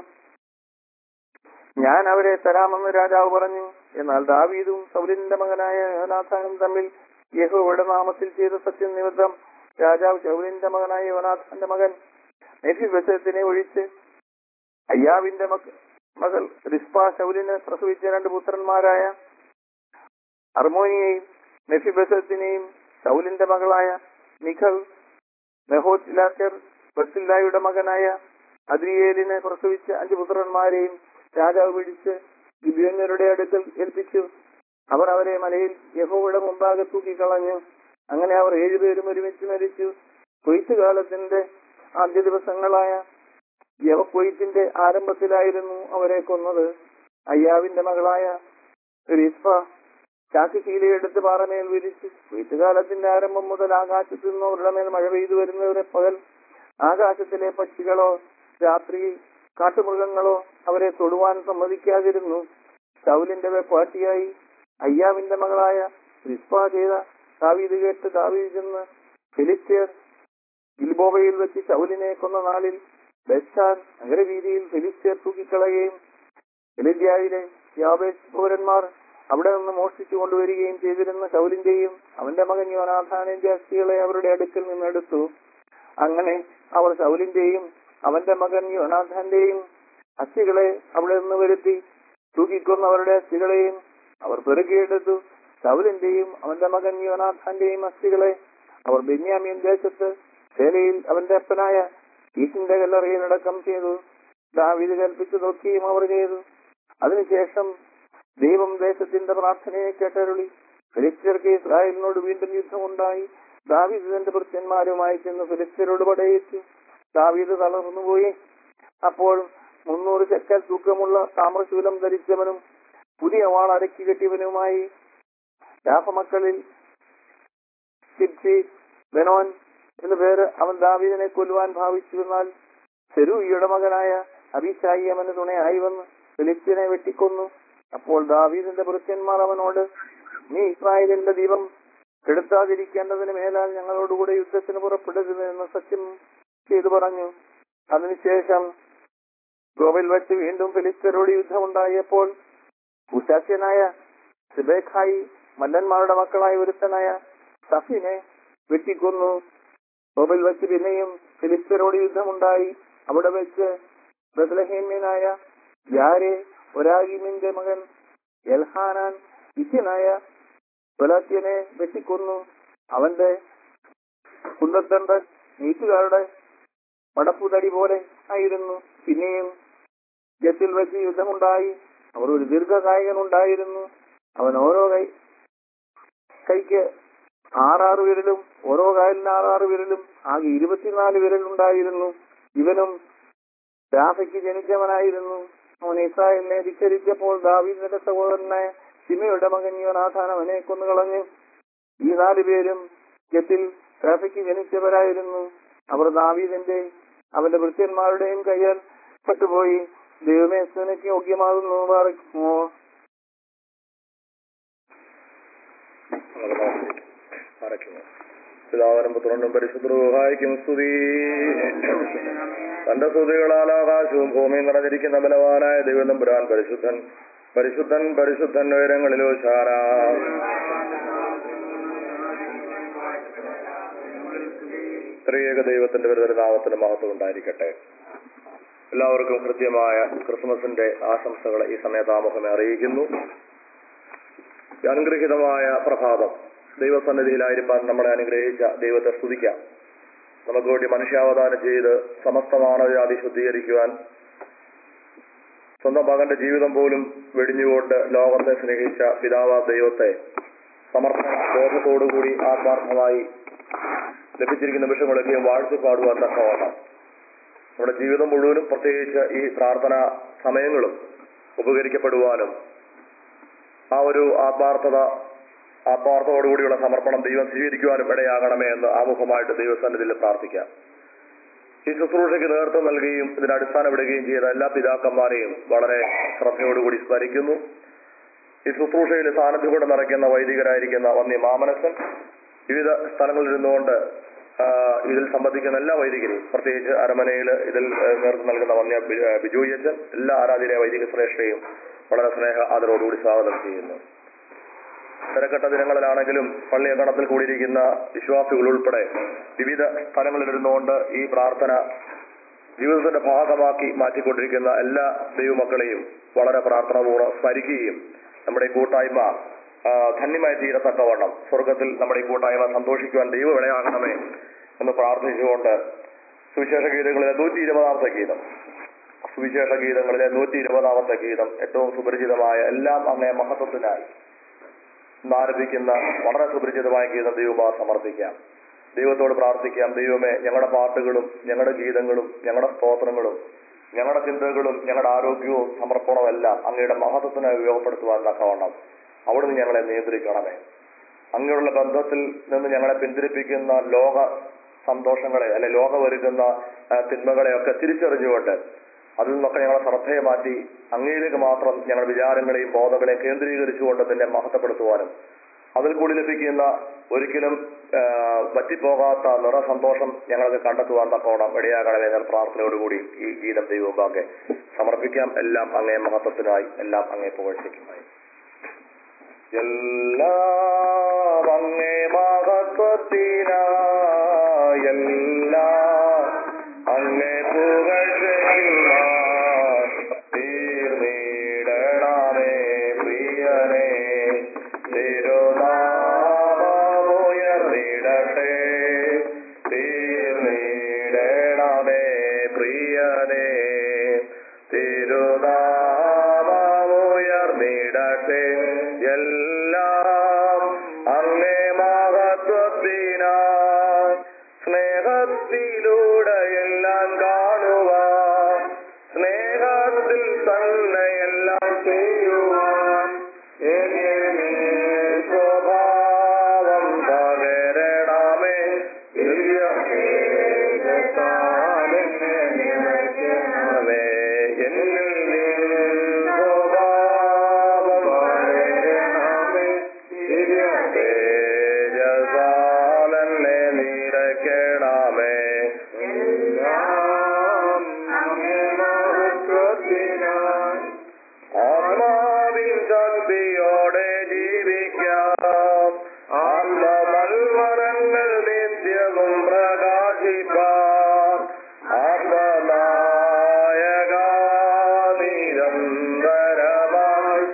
ഞാൻ അവരെ തരാമെന്ന് രാജാവ് പറഞ്ഞു എന്നാൽ ദാവീദും സൗലിന്റെ മകനായ യോനാഥാനും തമ്മിൽ യഹോവയുടെ നാമത്തിൽ ചെയ്ത സത്യം നിമിത്തം രാജാവ് ശൗലിന്റെ മകനായ യോനാഥാന്റെ മകൻ നെഫിബസത്തിനെ ഒഴിച്ച് അയ്യാവിന്റെ മക- മകൾ റിസ്പ ശൗലിന് പ്രസവിച്ച രണ്ട് പുത്രന്മാരായ അർമോനിയെയും നെഫിബസത്തിനെയും ശൗലിന്റെ മകളായ മിഖൽ മെഹോത്തിലാക്കർ ബസില്ലായുടെ മകനായ അദ്രിയേലിനെ പ്രസവിച്ച അഞ്ച് പുത്രന്മാരെയും രാജാവ് പിടിച്ച് ഗിബിയന്യരുടെ അടുക്കൽ ഏൽപ്പിച്ചു അവർ അവരെ മലയിൽ യഹോവയുടെ മുമ്പാകെ തൂക്കിക്കളഞ്ഞു അങ്ങനെ അവർ ഏഴുപേരും ഒരുമിച്ച് മരിച്ചു കൊയ്ത്തുകാലത്തിന്റെ ആദ്യ ദിവസങ്ങളായ യവക്കൊയ്ത്തിന്റെ ആരംഭത്തിലായിരുന്നു അവരെ കൊന്നത് അയ്യാവിന്റെ മകളായ റിസ്ഫ ചാക്കുശീലയെടുത്ത് പാറമേൽ വിരിച്ച് കൊയ്ത്തുകാലത്തിന്റെ ആരംഭം മുതൽ ആകാശത്തു നിന്ന് അവരുടെ മേൽ മഴ പെയ്തു വരുന്നവരെ പകൽ ആകാശത്തിലെ പക്ഷികളോ രാത്രി കാട്ടുമൃഗങ്ങളോ അവരെ തൊടുവാൻ സമ്മതിക്കാതിരുന്നു ശൗലിന്റെ പാട്ടിയായി അയ്യാവിന്റെ മകളായ റിസ്പ ചെയ്ത ദാവീദ് കേട്ട് ദാവീദ് ചെന്ന് ഫിലിസ്തീർ ഗിൽബോവയിൽ വെച്ച് ശൗലിനെ കൊന്ന നാളിൽ ബെച്ചാൻ നഗരവീതിയിൽ ഫിലിസ്തീർ തൂക്കിക്കളയുകയും എലിദ്യാവിലെ യാബേസ് പൗരന്മാർ അവിടെ നിന്ന് മോഷ്ടിച്ചു കൊണ്ടുവരികയും ചെയ്തിരുന്ന ശൗലിന്റെയും അവന്റെ മകൻ യോനാഥാനിന്റെ അസ്ഥികളെ അവരുടെ അടുക്കൽ നിന്നെടുത്തു അങ്ങനെ അവർ ശൗലിന്റെയും അവന്റെ മകൻ യോനാഥാന്റെയും അസ്ഥികളെ അവിടെ നിന്ന് വരുത്തി തൂക്കിക്കൊന്നവരുടെ അസ്ഥികളെയും അവർ പെറുകിയെടുത്തു ശൗലിന്റെയും അവന്റെ മകൻ യോനാഥാന്റെയും അസ്ഥികളെ അവർ ബെന്യാമീൻ ദേശത്ത് സേലയിൽ അവന്റെ അപ്പനായ ഈശിന്റെ കല്ലറയിൽ അടക്കം ചെയ്തു ദാവീദ് കൽപ്പിച്ചതൊക്കെയും അവർ ചെയ്തു അതിനുശേഷം ദൈവം ദേശത്തിന്റെ പ്രാർത്ഥനയെ കേട്ടരുളി ഫിലിസ്തീർക്ക് ഇസ്രായേലിനോട് വീണ്ടും യുദ്ധമുണ്ടായി ദാവീദ് തന്റെ ഭൃത്യന്മാരുമായി ചെന്ന് ഫിലിസ്തീനോട് പടയേറ്റു ദാവീദ് തളർന്നുപോയി അപ്പോൾ മുന്നൂറ് ചെക്കൽ തൂക്കമുള്ള താമ്രശൂലം ധരിച്ചവനും പുതിയ വാൾ അരക്കി കെട്ടിയവനുമായി രാഫമക്കളിൽ സിബ്സി ബെനോൻ എന്നു പേര് അവൻ ദാവീദിനെ കൊല്ലുവാൻ ഭാവിച്ചു എന്നാൽ സെരൂയിയുടെ മകനായ അഭിഷായി അവന് തുണയായി വന്ന് ഫിലിസ്തീനെ വെട്ടിക്കൊന്നു അപ്പോൾ ദാവീദിന്റെ ഭൃത്യന്മാർ അവനോട് നീ ഇസ്രായേലിന്റെ ദീപം കെടുത്താതിരിക്കേണ്ടതിന് മേലാൽ ഞങ്ങളോടുകൂടെ യുദ്ധത്തിന് പുറപ്പെടരുത് എന്ന് സത്യം ചെയ്തു പറഞ്ഞു അതിനുശേഷം ഗോവയിൽ വെച്ച് വീണ്ടും ഫിലിസ്തീനോട് യുദ്ധമുണ്ടായപ്പോൾ ഉശാസ്യനായ സിബേഖായി മല്ലന്മാരുടെ മക്കളായ ഒരുത്തനായ സഫിനെ വെട്ടിക്കൊന്നു ഗോവയിൽ വെച്ച് പിന്നെയും ഫിലിസ്തീനോട് യുദ്ധമുണ്ടായി അവിടെ വെച്ച് ബദലഹേമ്യനായ യാരെ ഒരാഗിമിന്റെ മകൻ എൽഹാനാൻ ഇഷ്യനായ തൊലാത്യനെ വെട്ടിക്കൊന്നു അവന്റെ കുന്നത്തണ്ട് നീറ്റുകാരുടെ പടപ്പുതടി പോലെ ആയിരുന്നു പിന്നെയും ജത്തിൽ വെച്ച് യുദ്ധമുണ്ടായി അവർ ഒരു ദീർഘകായകൻ ഉണ്ടായിരുന്നു അവൻ ഓരോ കൈ കൈക്ക് ആറാറ് വിരലും ഓരോ കാലിന് ആറാറ് വിരലും ആകെ ഇരുപത്തിനാല് വിരലുണ്ടായിരുന്നു ഇവനും രാഫയ്ക്ക് ജനിച്ചവനായിരുന്നു അവൻ ഇസ്രായേലിനെ ധിക്കരിച്ചപ്പോൾ ദാവീദിന്റെ സഹോദരനായ സിമയുടെ മകൻ യോനാഥാൻ അവനെ കൊന്നുകളഞ്ഞു ഈ നാല് പേരും ഗത്തിൽ രാഫയ്ക്ക് ജനിച്ചവരായിരുന്നു അവർ ദാവീദിന്റെ അവന്റെ ഭൃത്യന്മാരുടെയും കയ്യാൽ പെട്ടുപോയി ദൈവമേ സുനക്ക് യോഗ്യമാകുന്നു പറയുമോ പിതാവനും പുത്രനും പരിശുദ്ധഹായിക്കും സ്തുതി തന്റെ സ്തുതികളാൽ ആകാശവും ഭൂമിയും നിറഞ്ഞിരിക്കുന്ന ബലവാനായ ദൈവനമ്പുരാൻ പരിശുദ്ധൻ പരിശുദ്ധൻ പരിശുദ്ധൻ ഉയരങ്ങളിലോ ശാന ത്രിയേക ദൈവത്തിന്റെ ഒരു നാമത്തിന് മഹത്വം ഉണ്ടായിരിക്കട്ടെ എല്ലാവർക്കും കൃത്യമായ ക്രിസ്മസിന്റെ ആശംസകൾ ഈ സമയത്താമുഖമേ അറിയിക്കുന്നു ഈ അനുഗ്രഹീതമായ പ്രഭാതം ദൈവസന്നിധിയിലായിരിക്കാൻ നമ്മളെ അനുഗ്രഹിച്ച ദൈവത്തെ സ്തുതിക്കാം നമുക്ക് വേണ്ടി മനുഷ്യാവതാരം ചെയ്ത് സമസ്ത മാനവജാതി ശുദ്ധീകരിക്കുവാൻ സ്വന്തം മകന്റെ ജീവിതം പോലും വെടിഞ്ഞുകൊണ്ട് ലോകത്തെ സ്നേഹിച്ച പിതാവാ ദൈവത്തെ സമർപ്പണ ബോധത്തോടുകൂടി ആത്മാർത്ഥമായി ലഭിച്ചിരിക്കുന്ന നിമിഷങ്ങളൊക്കെയും വാഴ്ചപ്പാടുവാൻ തക്കവണ്ണം നമ്മുടെ ജീവിതം മുഴുവനും പ്രത്യേകിച്ച് ഈ പ്രാർത്ഥന സമയങ്ങളും ഉപകരിക്കപ്പെടുവാനും ആ ഒരു ആത്മാർത്ഥത ആത്മാർത്ഥതയോടുകൂടിയുള്ള സമർപ്പണം ദൈവം സ്വീകരിക്കുവാനും ഇടയാകണമേ എന്ന് ആമുഖമായിട്ട് ദൈവസന്നിധിയിൽ പ്രാർത്ഥിക്കാം ഈ ശുശ്രൂഷയ്ക്ക് നേതൃത്വം നൽകുകയും ഇതിന് അടിസ്ഥാനപ്പെടുകയും ചെയ്ത എല്ലാ പിതാക്കന്മാരെയും വളരെ ശ്രദ്ധയോടുകൂടി സ്മരിക്കുന്നു ഈ ശുശ്രൂഷയിൽ സാന്നിധ്യം കൊണ്ട് നിറയ്ക്കുന്ന വൈദികരായിരിക്കുന്ന വന്യ മാമനസൻ വിവിധ സ്ഥലങ്ങളിൽ ഇരുന്നുകൊണ്ട് ആ, ഇതിൽ സംബന്ധിക്കുന്ന എല്ലാ വൈദികരെയും പ്രത്യേകിച്ച് അരമനയിൽ ഇതിൽ ആ, നേതൃത്വം നൽകുന്ന വന്യ ബി- ആ, ബിജു അച്ഛൻ എല്ലാ ആരാധനീയ വൈദിക ശ്രേഷ്ഠയും വളരെ സ്നേഹ ആദരവോടുകൂടി സ്വാഗതം ചെയ്യുന്നു തിരക്കട്ട ദിനങ്ങളിലാണെങ്കിലും പള്ളി അങ്കണത്തിൽ കൂടിയിരിക്കുന്ന വിശ്വാസികൾ ഉൾപ്പെടെ വിവിധ സ്ഥലങ്ങളിലിരുന്നുകൊണ്ട് ഈ പ്രാർത്ഥന ജീവിതത്തിന്റെ ഭാഗമാക്കി മാറ്റിക്കൊണ്ടിരിക്കുന്ന എല്ലാ ദൈവമക്കളെയും വളരെ പ്രാർത്ഥനാപൂർവ്വം സ്മരിക്കുകയും നമ്മുടെ ഈ കൂട്ടായ്മ ആ, ധന്യമായി തീരത്തക്കവണ്ണം സ്വർഗത്തിൽ നമ്മുടെ ഈ കൂട്ടായ്മ സന്തോഷിക്കുവാൻ ദൈവം ഇടയാകണമേ എന്ന് പ്രാർത്ഥിച്ചുകൊണ്ട് സുവിശേഷ ഗീതങ്ങളിലെ നൂറ്റി ഇരുപതാമത്തെ ഗീതം സുവിശേഷ ഗീതങ്ങളിലെ നൂറ്റി ഇരുപതാമത്തെ ഗീതം ഏറ്റവും സുപരിചിതമായ എല്ലാം അങ്ങേ മഹത്വത്തിനായി ഇന്ന് ആരംഭിക്കുന്ന വളരെ സുപരിചിതമായ ഗീതം ദൈവമാ സമർപ്പിക്കാം ദൈവത്തോട് പ്രാർത്ഥിക്കാം ദൈവമേ ഞങ്ങളുടെ പാട്ടുകളും ഞങ്ങളുടെ ഗീതങ്ങളും ഞങ്ങളുടെ സ്തോത്രങ്ങളും ഞങ്ങളുടെ ചിന്തകളും ഞങ്ങളുടെ ആരോഗ്യവും സമർപ്പണവും എല്ലാം അങ്ങയുടെ മഹത്വത്തിനായി ഉപയോഗപ്പെടുത്തുവാൻ തക്കവണ്ണം അവിടുന്ന് ഞങ്ങളെ നിയന്ത്രിക്കണമേ അങ്ങനെയുള്ള ബന്ധത്തിൽ നിന്ന് ഞങ്ങളെ പിന്തിരിപ്പിക്കുന്ന ലോക സന്തോഷങ്ങളെ അല്ലെ ലോകമൊരുക്കുന്ന ആ, തിന്മകളെയൊക്കെ തിരിച്ചറിഞ്ഞുകൊണ്ട് അതിൽ നിന്നൊക്കെ ഞങ്ങളെ ശ്രദ്ധയെ മാറ്റി അങ്ങയിലേക്ക് മാത്രം ഞങ്ങളുടെ വിചാരങ്ങളെയും ബോധങ്ങളെയും കേന്ദ്രീകരിച്ചുകൊണ്ട് നിന്നെ മഹത്വപ്പെടുത്തുവാനും അതിൽ കൂടി ലഭിക്കുന്ന ഒരിക്കലും ആ, പറ്റിപ്പോകാത്ത നിറസന്തോഷം ഞങ്ങൾക്ക് കണ്ടെത്തുവാൻ തക്കോണം ഇടയാകണമേ എന്ന പ്രാർത്ഥനയോടുകൂടി ഈ ഗീതം ദൈവമുമ്പാകെ സമർപ്പിക്കാം എല്ലാം അങ്ങേ മഹത്വത്തിനായി എല്ലാം അങ്ങേ പുകഴ്ചയ്ക്കുമായി എല്ലാം അങ്ങേ മഹത്വത്തിനായി എല്ലാം അങ്ങേ പുകഴ്ചയ്ക്കുമായി തീർന്നിടണമേ പ്രിയനേ തിരുനാമമുയർന്നിടട്ടെ തീർന്നിടണമേ പ്രിയനേ തിരുനാമമുയർന്നിടട്ടെ എല്ലാം അങ്ങേ മഹത്വത്തിനായി സ്നേഹത്തിലൂടെ എല്ലാം കാണുവാൻ സ്നേഹത്തിൽ തന്നെ എല്ലാം ചെയ്യുവാൻ എന്നെ സ്വഭാവം പകരണമേ ദിവ്യ തേജസ്സാലെന്നെ നിറയ്ക്കണമേ. എന്നിൽ നിൻ സ്വഭാവം പകരണമേ. ദിവ്യ തേജസ്സാലെന്നെ നിറയ്ക്കണമേ. എല്ലാം അങ്ങേ മഹത്വത്തിനായി ആത്മാവിൻ ശക്തിയോടെ ജീവിക്കാം ആത്മമൽവരങ്ങൾ നിത്യവും പ്രകാശിപ്പാം ആത്മനായക നിരന്തരമായി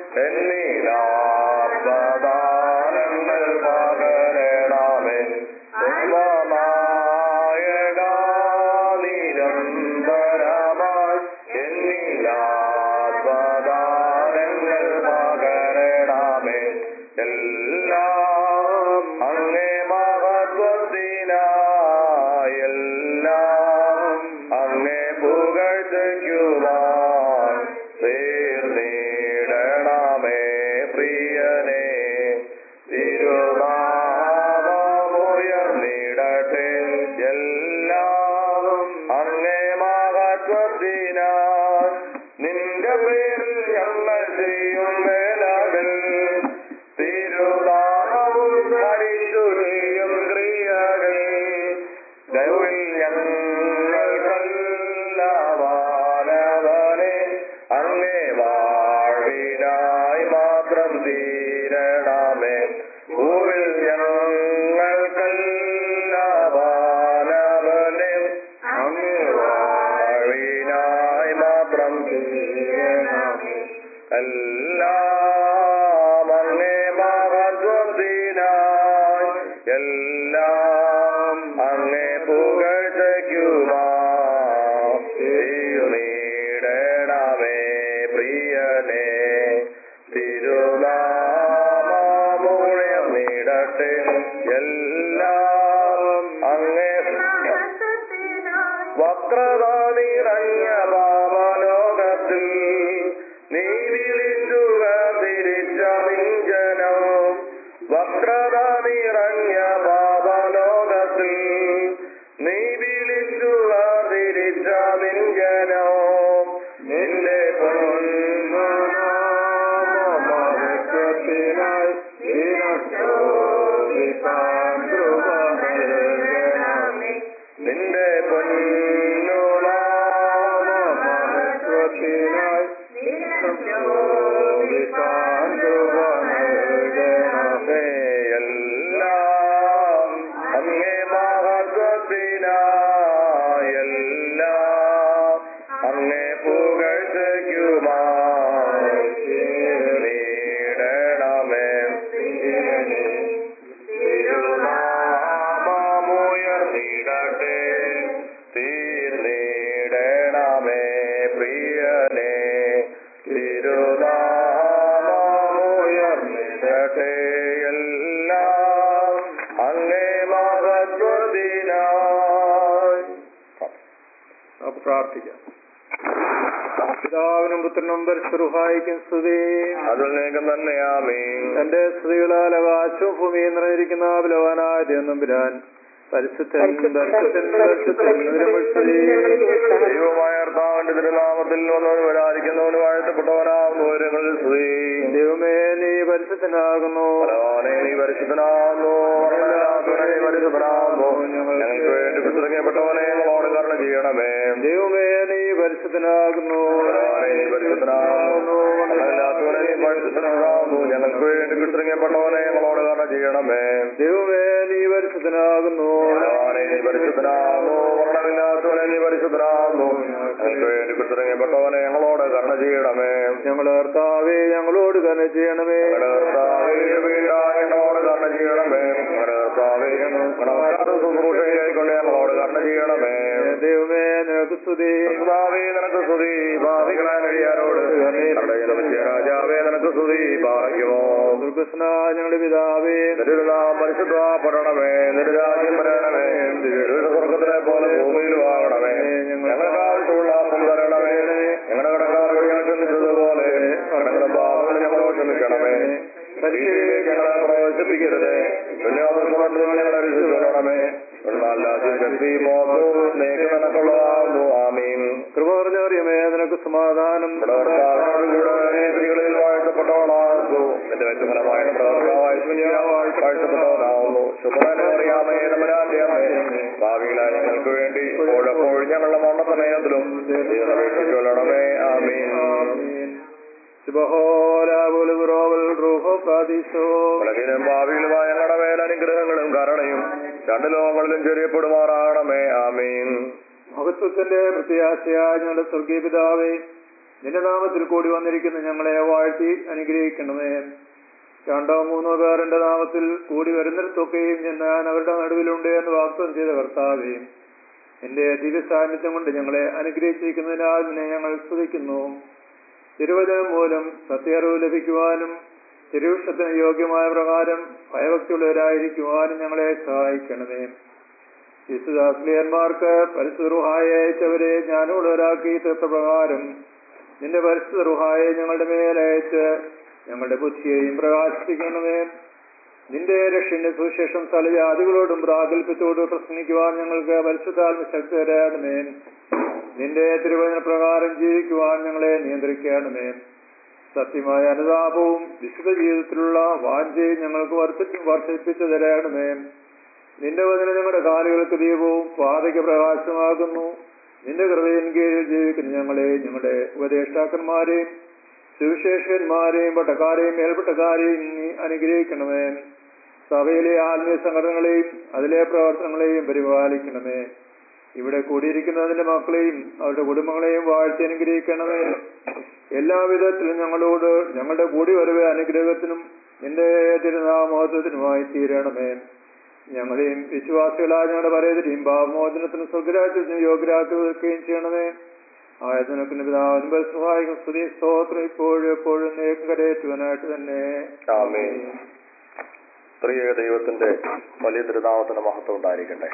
എന്നിലാത്മദാനങ്ങൾ പകരണമേ ആത്മനായക നിരന്തരമായി എന്നിലാത്മദാനങ്ങൾ പകരണമേ എല്ലാം അങ്ങേ മഹത്വത്തിനായി എല്ലാം അങ്ങേ പുകഴ്ചയ്ക്കുവാൻ തീർന്നിടണമേ പ്രിയനേ തിരുനാമമുയർന്നിടട്ടെ എല്ലാം അങ്ങേ മഹത്വത്തിനായി നിന്റെ പേരിൽ ഞങ്ങൾ ചെയ്യും വേലകൾ തിരുനാമവും ധരിച്ചു ചെയ്യും ക്രിയകൾ ദൈവം ഞങ്ങൾക്കല്ലവാനവനെ അങ്ങേ വാഴിനായി മാത്രം തീരണമേ ഭൂവിൽ ഞങ്ങൾക്കല്ലവാനവനെ അങ്ങേ വാഴിനായി മാത്രം തീരണമേ എല്ലാം അങ്ങേ മഹത്വത്തിനായി എല്ലാം അങ്ങേ പുകഴ്ചയ്ക്കുമാടണമേ പ്രിയനേ തിരുനാമുയർന്നിടട്ടെ എല്ലാം അങ്ങേ വക്രത നിറഞ്ഞ പാപലോകത്തിൽ നീ വിളിച്ചുക തിരിച്ച മിഞ്ചനം വക്രത നിറഞ്ഞ പാപലോകത്തിൽ നീ വിളിച്ചുക തിരിച്ച മിഞ്ചനം നിന്റെ പൊന്നാമഹത്വത്തിനായി ദിനശോഭിപ്പാൻ കൃപ നൽകണമേ നിന്റെ പൊന്നുനാമഹത്വത്തിനായി ശോഭിപ്പാൻ കൃപ നൽകണമേ എല്ലാം അങ്ങേ മഹത്വത്തിനായി എല്ലാം അങ്ങേ പുകഴ്ചയ്ക്കുമായി നേടണമേ തിരുനാമമുയർന്നിടട്ടെ തീർന്നിടണമേ പ്രിയനേ തിരുനാമമുയർന്നിടട്ടെ എല്ലാം അങ്ങേ മഹത്വത്തിനായി നമുക്ക് പ്രാർത്ഥിക്കാം പിതാവിനും പുത്രനും പരിശുഹായിക്കും സ്തുതി അതിൽ നീക്കം തന്നെയാമേ തന്റെ സ്ത്രീകളാൽ ആകാശവും ഭൂമിയും നിറഞ്ഞിരിക്കുന്ന ബലവാനായ ദൈവം പിരാൻ പരിശുദ്ധൻ പരിശുദ്ധൻ പരിശുദ്ധൻ നിരപക്ഷതേ ദൈവമായ കർത്താവിന്റെ തിരുനാമത്തിൽ വന്നവന് വരാതിരിക്കുന്നവന് വാഴ്ത്തപ്പെട്ടവനാവുന്നു ഒരുങ്ങളിൽ സ്തുതി ദൈവമേ നീ പരിശുദ്ധനാകുന്നു ഭഗവാനെ നീ പരിശുദ്ധനാകുന്നു വർണ്ണനാഥനെ നീ പരിശുദ്ധനാകുന്നു ഞങ്ങൾക്ക് വേണ്ടി പിന്തുടങ്ങപ്പെട്ടവനെ ഞങ്ങളോട് കരുണ ചെയ്യണമേ ദൈവമേ നീ പരിശുദ്ധനാകുന്നു ഭഗവാനെ നീ പരിശുദ്ധനാകുന്നു വർണ്ണമില്ലാത്തവനെ നീ പരിശുദ്ധനാകുന്നു ഞങ്ങൾക്ക് വേണ്ടി പിന്തുടങ്ങപ്പെട്ടവനെ ഞങ്ങളോട് കരുണ ചെയ്യണമേ ദൈവമേ നീ പരിശുദ്ധനാകുന്നു ഭഗവാനെ നീ പരിശുദ്ധനാകുന്നു വർണ്ണമില്ലാത്തവനെ നീ പരിശുദ്ധനാകുന്നു ഞങ്ങൾക്ക് വേണ്ടി പിന്തുടങ്ങപ്പെട്ടവനെ ഞങ്ങളോട് കരുണ ചെയ്യണമേ ഞങ്ങളുടെ കർത്താവേ ഞങ്ങളോട് കരുണ ചെയ്യണമേ ഞങ്ങളുടെ കർത്താവേ വീടായ ഞങ്ങളോട് കരുണ ചെയ്യണമേ ഞങ്ങളുടെ കർത്താവേ ഗുണവത്താത്ത ശുശ്രൂഷയിലേക്കൊണ്ട് ഞങ്ങളോട് കരുണ ചെയ്യണമേ ദൈവമേ നിനക്ക് സ്തുതി കർത്താവേ നിനക്ക് സ്തുതി ഭാവികളാൻ കഴിയാരോട് രാജാവേ നിനക്ക് സ്തുതി ഭാഗ്യമോ ദുർഗസ്ന ഞങ്ങളുടെ പിതാവേ നിരുനാം പരിശുദ്ധപ്പെടണമേ നിരുരാജ്യം വരണമേ സ്വർഗത്തിലെ പോലെ ഭൂമിയിലും ആകണമേ ഞങ്ങൾക്ക് ആവശ്യമുള്ള അപ്പം തരണമേ ഞങ്ങളുടെ കടക്കാർ ക്ഷമിച്ചതുപോലെ ഞങ്ങളുടെ പാപങ്ങൾ ഞങ്ങളോട് ക്ഷമിക്കണമേ പരീക്ഷയിലേക്ക് ഞങ്ങളെ പ്രവേശിപ്പിക്കരുത് ഞങ്ങളെ രക്ഷിച്ചുകൊള്ളണമേ എന്നാൽ ശക്തി മോഹവും നീക്കി നിനക്കുള്ളതാകുന്നു ആമീൻ കൃപ പറഞ്ഞറിയമേ നിനക്ക് സമാധാനം നമ്മുടെ കർത്താവിനോട് കൂടെ സ്ത്രീകളിൽ വാഴ്ത്തപ്പെട്ടവളാകുന്നു എന്റെ വ്യക്തിഫലമായ വാഴ്ത്തപ്പെട്ടവനാകുന്നു ശുക്രനറിയാമേ നമരാന്റെ അമ്മേ ഭാവിയിലായി ഞങ്ങൾക്ക് വേണ്ടി ഓഴപ്പോഴും ഞങ്ങളുടെ മരണസമയത്തിലും ദൈവമേ ആമീൻ ഉലകിലും ഭാവിയിലുമായ ഞങ്ങളുടെ മേൽ അനുഗ്രഹങ്ങളും കരുണയും രണ്ട് ലോകങ്ങളിലും ചെറിയപ്പെടുമാറാകണമേ ആമീൻ മഹത്വത്തിന്റെ പ്രത്യാശയായ ഞങ്ങളുടെ സ്വർഗീയ പിതാവേ നിന്റെ നാമത്തിൽ കൂടി വന്നിരിക്കുന്ന ഞങ്ങളെ വാഴ്ത്തി അനുഗ്രഹിക്കണമേ രണ്ടോ മൂന്നോ പേർ എന്റെ നാമത്തിൽ കൂടി വരുന്നിടത്തൊക്കെയും ഞാൻ അവരുടെ നടുവിലുണ്ട് എന്ന് വാഗ്ദം ചെയ്ത കർത്താവേ എന്റെ ദിവ്യ സാന്നിധ്യം കൊണ്ട് ഞങ്ങളെ അനുഗ്രഹിച്ചിരിക്കുന്നതിനാൽ നിന്നെ ഞങ്ങൾ സ്തുതിക്കുന്നു തിരുവചനം മൂലം സത്യറിവ് ലഭിക്കുവാനും തിരുവിഷത്തിന് യോഗ്യമായ പ്രകാരം ഭയഭക്തിയുള്ളവരായിരിക്കുവാനും ഞങ്ങളെ സഹായിക്കണമേ വിശുദ്ധാസ്ലിയന്മാർക്ക് പരിശുദ്ധ റുഹായെ അയച്ചവരെ ജ്ഞാനമുള്ളവരാക്കി തീർത്ത പ്രകാരം നിന്റെ പരിശുദ്ധ റുഹായെ ഞങ്ങളുടെ മേലയച്ച് ഞങ്ങളുടെ ബുദ്ധിയെയും പ്രകാശിപ്പിക്കണമേ നിന്റെ രക്ഷന്റെ സുവിശേഷം സ്ഥലജാതികളോടും പ്രാഗൽഭ്യത്തോടും പ്രസംഗിക്കുവാൻ ഞങ്ങൾക്ക് പരിശുദ്ധാത്മ ശക്തി തരാണമേ നിന്റെ തിരുവചന പ്രകാരം ജീവിക്കുവാൻ ഞങ്ങളെ നിയന്ത്രിക്കണമേ സത്യമായ അനുതാപവും വിശുദ്ധ ജീവിതത്തിലുള്ള വാഞ്ചയും ഞങ്ങൾക്ക് വർദ്ധിച്ച് വർദ്ധിപ്പിച്ചു തരണമേ നിന്റെ വചനം ഞങ്ങളുടെ കാലുകൾക്ക് ദീപവും പാതയ്ക്ക് പ്രകാശമാകുന്നു നിന്റെ കൃപയിൻ കീഴിൽ ജീവിക്കുന്ന ഞങ്ങളെ ഞങ്ങളുടെ ഉപദേഷ്ടാക്കന്മാരെയും സുവിശേഷന്മാരെയും പട്ടക്കാരെയും മേൽപ്പട്ടക്കാരെയും നീ അനുഗ്രഹിക്കണമേ സഭയിലെ ആത്മീയ സംഘടനകളെയും അതിലെ പ്രവർത്തനങ്ങളെയും പരിപാലിക്കണമേ ഇവിടെ കൂടിയിരിക്കുന്നതിന്റെ മക്കളെയും അവരുടെ കുടുംബങ്ങളെയും വാഴ്ത്തി അനുഗ്രഹിക്കണമേ എല്ലാവിധത്തിലും ഞങ്ങളോട് ഞങ്ങളുടെ കൂടി വരവെ അനുഗ്രഹത്തിനും നിന്റെ തിരുനാമോഹത്തിനുമായി തീരണമേ ഞങ്ങളെയും വിശ്വാസികളായ ഞങ്ങളുടെ പരേതരെയും ഭാവമോചനത്തിനും സ്വർഗരാജ്യത്തിനും യോഗ്യരാക്കി വെക്കുകയും ചെയ്യണമേ ആയതിനൊക്കെ പിതാവിനും സഹായിക്കും സ്തുതി സ്തോത്രം ഇപ്പോഴും എപ്പോഴും നേക്കും കരയേറ്റുവാനായിട്ട് തന്നെ ആമേൻ സ്ത്രീയ ദൈവത്തിന്റെ വലിയ തിരുനാമത്തിന്റെ മഹത്വം ഉണ്ടായിരിക്കട്ടെ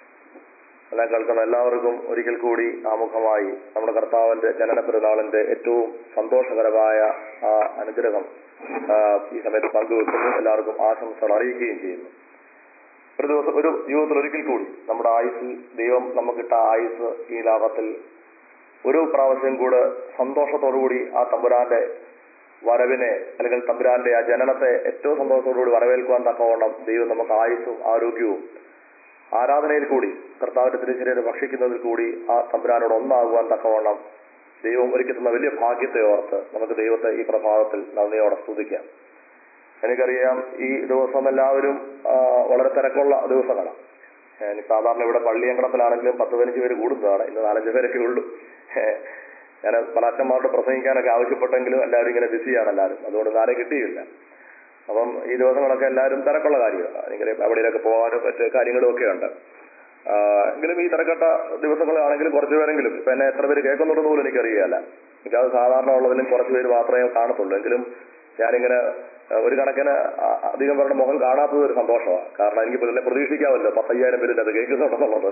എല്ലാം കേൾക്കുന്ന എല്ലാവർക്കും ഒരിക്കൽ കൂടി ആമുഖമായി നമ്മുടെ കർത്താവിന്റെ ജനന പെരുന്നാളിന്റെ ഏറ്റവും സന്തോഷകരമായ ആ അനുഗ്രഹം ആ, ഈ സമയത്ത് പങ്കുവെക്കുന്നു എല്ലാവർക്കും ആശംസകൾ അറിയിക്കുകയും ചെയ്യുന്നു ഒരു ദിവസം ഒരു ജീവിതത്തിൽ ഒരിക്കൽ കൂടി നമ്മുടെ ആയുസ് ദൈവം നമുക്കിട്ട ആയുസ് ഈ ലോകത്തിൽ ഒരു പ്രാവശ്യം കൂടെ സന്തോഷത്തോടുകൂടി ആ തമ്പുരാന്റെ വരവിനെ അല്ലെങ്കിൽ തമ്പുരാന്റെ ആ ജനനത്തെ ഏറ്റവും സന്തോഷത്തോടുകൂടി വരവേൽക്കുവാൻ തക്കവണ്ണം ദൈവം നമുക്ക് ആയുസ്സും ആരോഗ്യവും ആരാധനയിൽ കൂടി കർത്താവിന്റെ തിരിച്ചറിയെ ഭക്ഷിക്കുന്നതിൽ കൂടി ആ തമ്പുരാനോട് ഒന്നാകുവാൻ തക്കവണ്ണം ദൈവം ഒരുക്കി തന്ന വലിയ ഭാഗ്യത്തെ ഓർത്ത് നമുക്ക് ദൈവത്തെ ഈ പ്രഭാതത്തിൽ നന്ദിയോടെ സ്തുതിക്കാം എനിക്കറിയാം ഈ ദിവസം എല്ലാവരും ആ, വളരെ തിരക്കുള്ള ദിവസങ്ങളാണ് ഞാൻ സാധാരണ ഇവിടെ പള്ളിയങ്കണത്തിലാണെങ്കിലും പത്ത് പതിനഞ്ച് പേര് കൂടുന്നതാണ് ഇന്ന് നാലഞ്ച് പേരൊക്കെ ഉള്ളൂ ഏഹ് ഞാൻ പല അച്ഛന്മാരോട് പ്രസംഗിക്കാനൊക്കെ ആവശ്യപ്പെട്ടെങ്കിലും എല്ലാവരും ഇങ്ങനെ ബിസിയാണ് എല്ലാവരും അതുകൊണ്ട് ഇന്ന് ആരെയും കിട്ടിയില്ല അപ്പം ഈ ദിവസങ്ങളൊക്കെ എല്ലാവരും തിരക്കുള്ള കാര്യമാണ് എനിക്ക് എവിടെയൊക്കെ പോകാനും മറ്റ് കാര്യങ്ങളും ഒക്കെ ഉണ്ട് ആ, എങ്കിലും ഈ തിരക്കട്ട ദിവസങ്ങളാണെങ്കിലും കുറച്ച് പേരെങ്കിലും ഇപ്പൊ എന്നെ എത്ര പേര് കേൾക്കുന്നുണ്ടെന്ന് പോലും എനിക്കറിയില്ല എനിക്കത് സാധാരണ ഉള്ളതിലും കുറച്ച് പേര് മാത്രമേ കാണത്തുള്ളൂ എങ്കിലും ഞാനിങ്ങനെ ആ, ഒരു കണക്കിന് ആ, അധികം പേരുടെ മുഖം കാണാത്തത് ഒരു സന്തോഷമാണ് കാരണം എനിക്ക് ഇതിനെ പ്രതീക്ഷിക്കാമല്ലോ പത്തയ്യായിരം പേര് അത് കേൾക്കുന്നുണ്ടെന്നുള്ളത്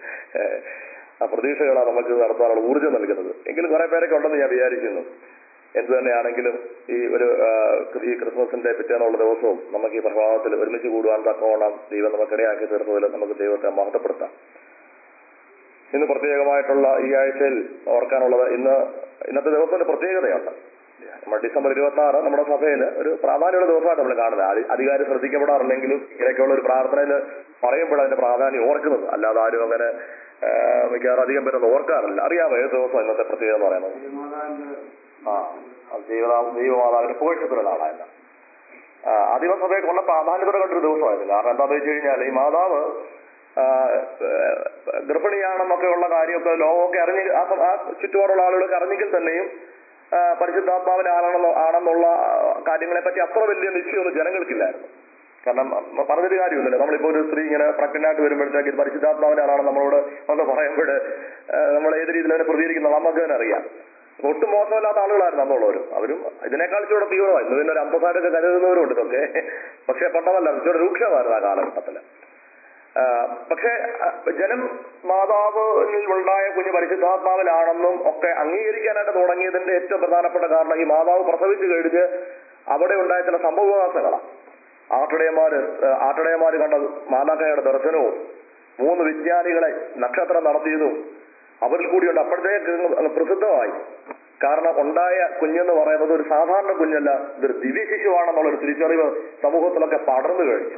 ആ പ്രതീക്ഷകളാണ് നമുക്ക് നടത്താനുള്ള ഊർജ്ജം നൽകുന്നത് എങ്കിലും കുറെ പേരൊക്കെ ഉണ്ടെന്ന് ഞാൻ വിചാരിക്കുന്നു എന്ത് തന്നെയാണെങ്കിലും ഈ ഒരു ആ, ഈ ക്രിസ്മസിന്റെ പിറ്റേന്നുള്ള ദിവസവും നമുക്ക് ഈ പ്രഭാതത്തിൽ ഒരുമിച്ച് കൂടുവാൻ തക്കവണ്ണം ദൈവം നമുക്കിടയാക്കി തീർത്തതിൽ നമുക്ക് ദൈവത്തെ മഹത്വപ്പെടുത്താം ഇന്ന് പ്രത്യേകമായിട്ടുള്ള ഈ ആഴ്ചയിൽ ഓർക്കാനുള്ളത് ഇന്ന് ഇന്നത്തെ ദിവസത്തിന്റെ പ്രത്യേകതയുണ്ട് നമ്മൾ ഡിസംബർ ഇരുപത്തി ആറ് നമ്മുടെ സഭയിൽ ഒരു പ്രാധാന്യമുള്ള ദിവസമായിട്ട് നമ്മൾ കാണുന്നത് അധി- അധികാരി ശ്രദ്ധിക്കപ്പെടാറില്ലെങ്കിലും ഇങ്ങനെയൊക്കെയുള്ള ഒരു പ്രാർത്ഥനയിൽ പറയുമ്പോൾ അതിന്റെ പ്രാധാന്യം ഓർക്കുന്നത് അല്ലാതെ ആരും അങ്ങനെ ആ, മിക്കവാറും അധികം പേരൊന്നും ഓർക്കാറില്ല അറിയാമോ ഏത് ദിവസം ഇന്നത്തെ പ്രത്യേകത എന്ന് പറയുന്നത് മാതാവിന്റെ ആ അത് ദൈവ ദൈവമാതാവിന്റെ പുകഴ്ചത്തുള്ള നാളായിരുന്നു ആ, ആ ദിവസത്തേക്ക് ഉള്ള പ്രാധാന്യത്തോടെ കണ്ടൊരു ദിവസമായിരുന്നു കാരണം എന്താണെന്ന് വെച്ച് കഴിഞ്ഞാൽ ഈ മാതാവ് ആ, ഏഹ്, ഗർഭിണിയാണെന്നൊക്കെ ഉള്ള കാര്യമൊക്കെ ലോകമൊക്കെ അറിഞ്ഞ് ആ സ- ആ ചുറ്റുപാടുള്ള ആളുകളൊക്കെ അറിഞ്ഞെങ്കിൽ തന്നെയും ആ, പരിശുദ്ധാത്മാവിനാണെന്നോ ആണെന്നുള്ള കാര്യങ്ങളെ പറ്റി അത്ര വലിയ നിശ്ചയമൊന്നും ജനങ്ങൾക്കില്ലായിരുന്നു കാരണം മ- പറഞ്ഞൊരു കാര്യമില്ലല്ലോ നമ്മളിപ്പോ ഒരു സ്ത്രീ ഇങ്ങനെ പ്രഗ്നന്റ് ആയിട്ട് വരുമ്പോഴത്തേക്ക് ഇത് പരിശുദ്ധാത്മാവിന്റെ ആളാണ് നമ്മളോട് ഒന്ന് പറയുമ്പോൾ നമ്മൾ ഏത് രീതിയിൽ അതിനെ പ്രതികരിക്കുന്നത് നമുക്ക് തന്നെ അറിയാം ഒട്ടും മോശമല്ലാത്ത ആളുകളായിരുന്നു അന്നുള്ളവരും അവരും ഇതിനേക്കാൾ ചൂടെ തീവ്രമായി ഇന്ന് പിന്നെ ഒരു അന്തസാരൊക്കെ കരുതുന്നവരുണ്ട് ഇതൊക്കെ പക്ഷെ പണ്ടമല്ല ഇച്ചിരി രൂക്ഷമായിരുന്നു ആ കാലഘട്ടത്തില് ആ, പക്ഷേ ആ, ജനം മാതാവിൽ ഉണ്ടായ കുഞ്ഞ് പരിശുദ്ധാത്മാവിലാണെന്നും ഒക്കെ അംഗീകരിക്കാനായിട്ട് തുടങ്ങിയതിന്റെ ഏറ്റവും പ്രധാനപ്പെട്ട കാരണം ഈ മാതാവ് പ്രസവിച്ചു കഴിഞ്ഞ് അവിടെ ഉണ്ടായ ചില സംഭവവികാസങ്ങളാണ് ആട്ടിടയന്മാര് ആ, ആട്ടിടയന്മാര് കണ്ട മാലാഖയുടെ ദർശനവും മൂന്ന് വിജ്ഞാനികളെ നക്ഷത്രം നടത്തിയതും അവരിൽ കൂടിയുണ്ട് അപ്പോഴത്തേക്ക് അങ്ങ് പ്രസിദ്ധമായി കാരണം ഉണ്ടായ കുഞ്ഞെന്ന് പറയുന്നത് ഒരു സാധാരണ കുഞ്ഞല്ല ഇതൊരു ദിവ്യ ശിശുവാണെന്നുള്ളൊരു തിരിച്ചറിവ് സമൂഹത്തിലൊക്കെ പടർന്നു കഴിഞ്ഞു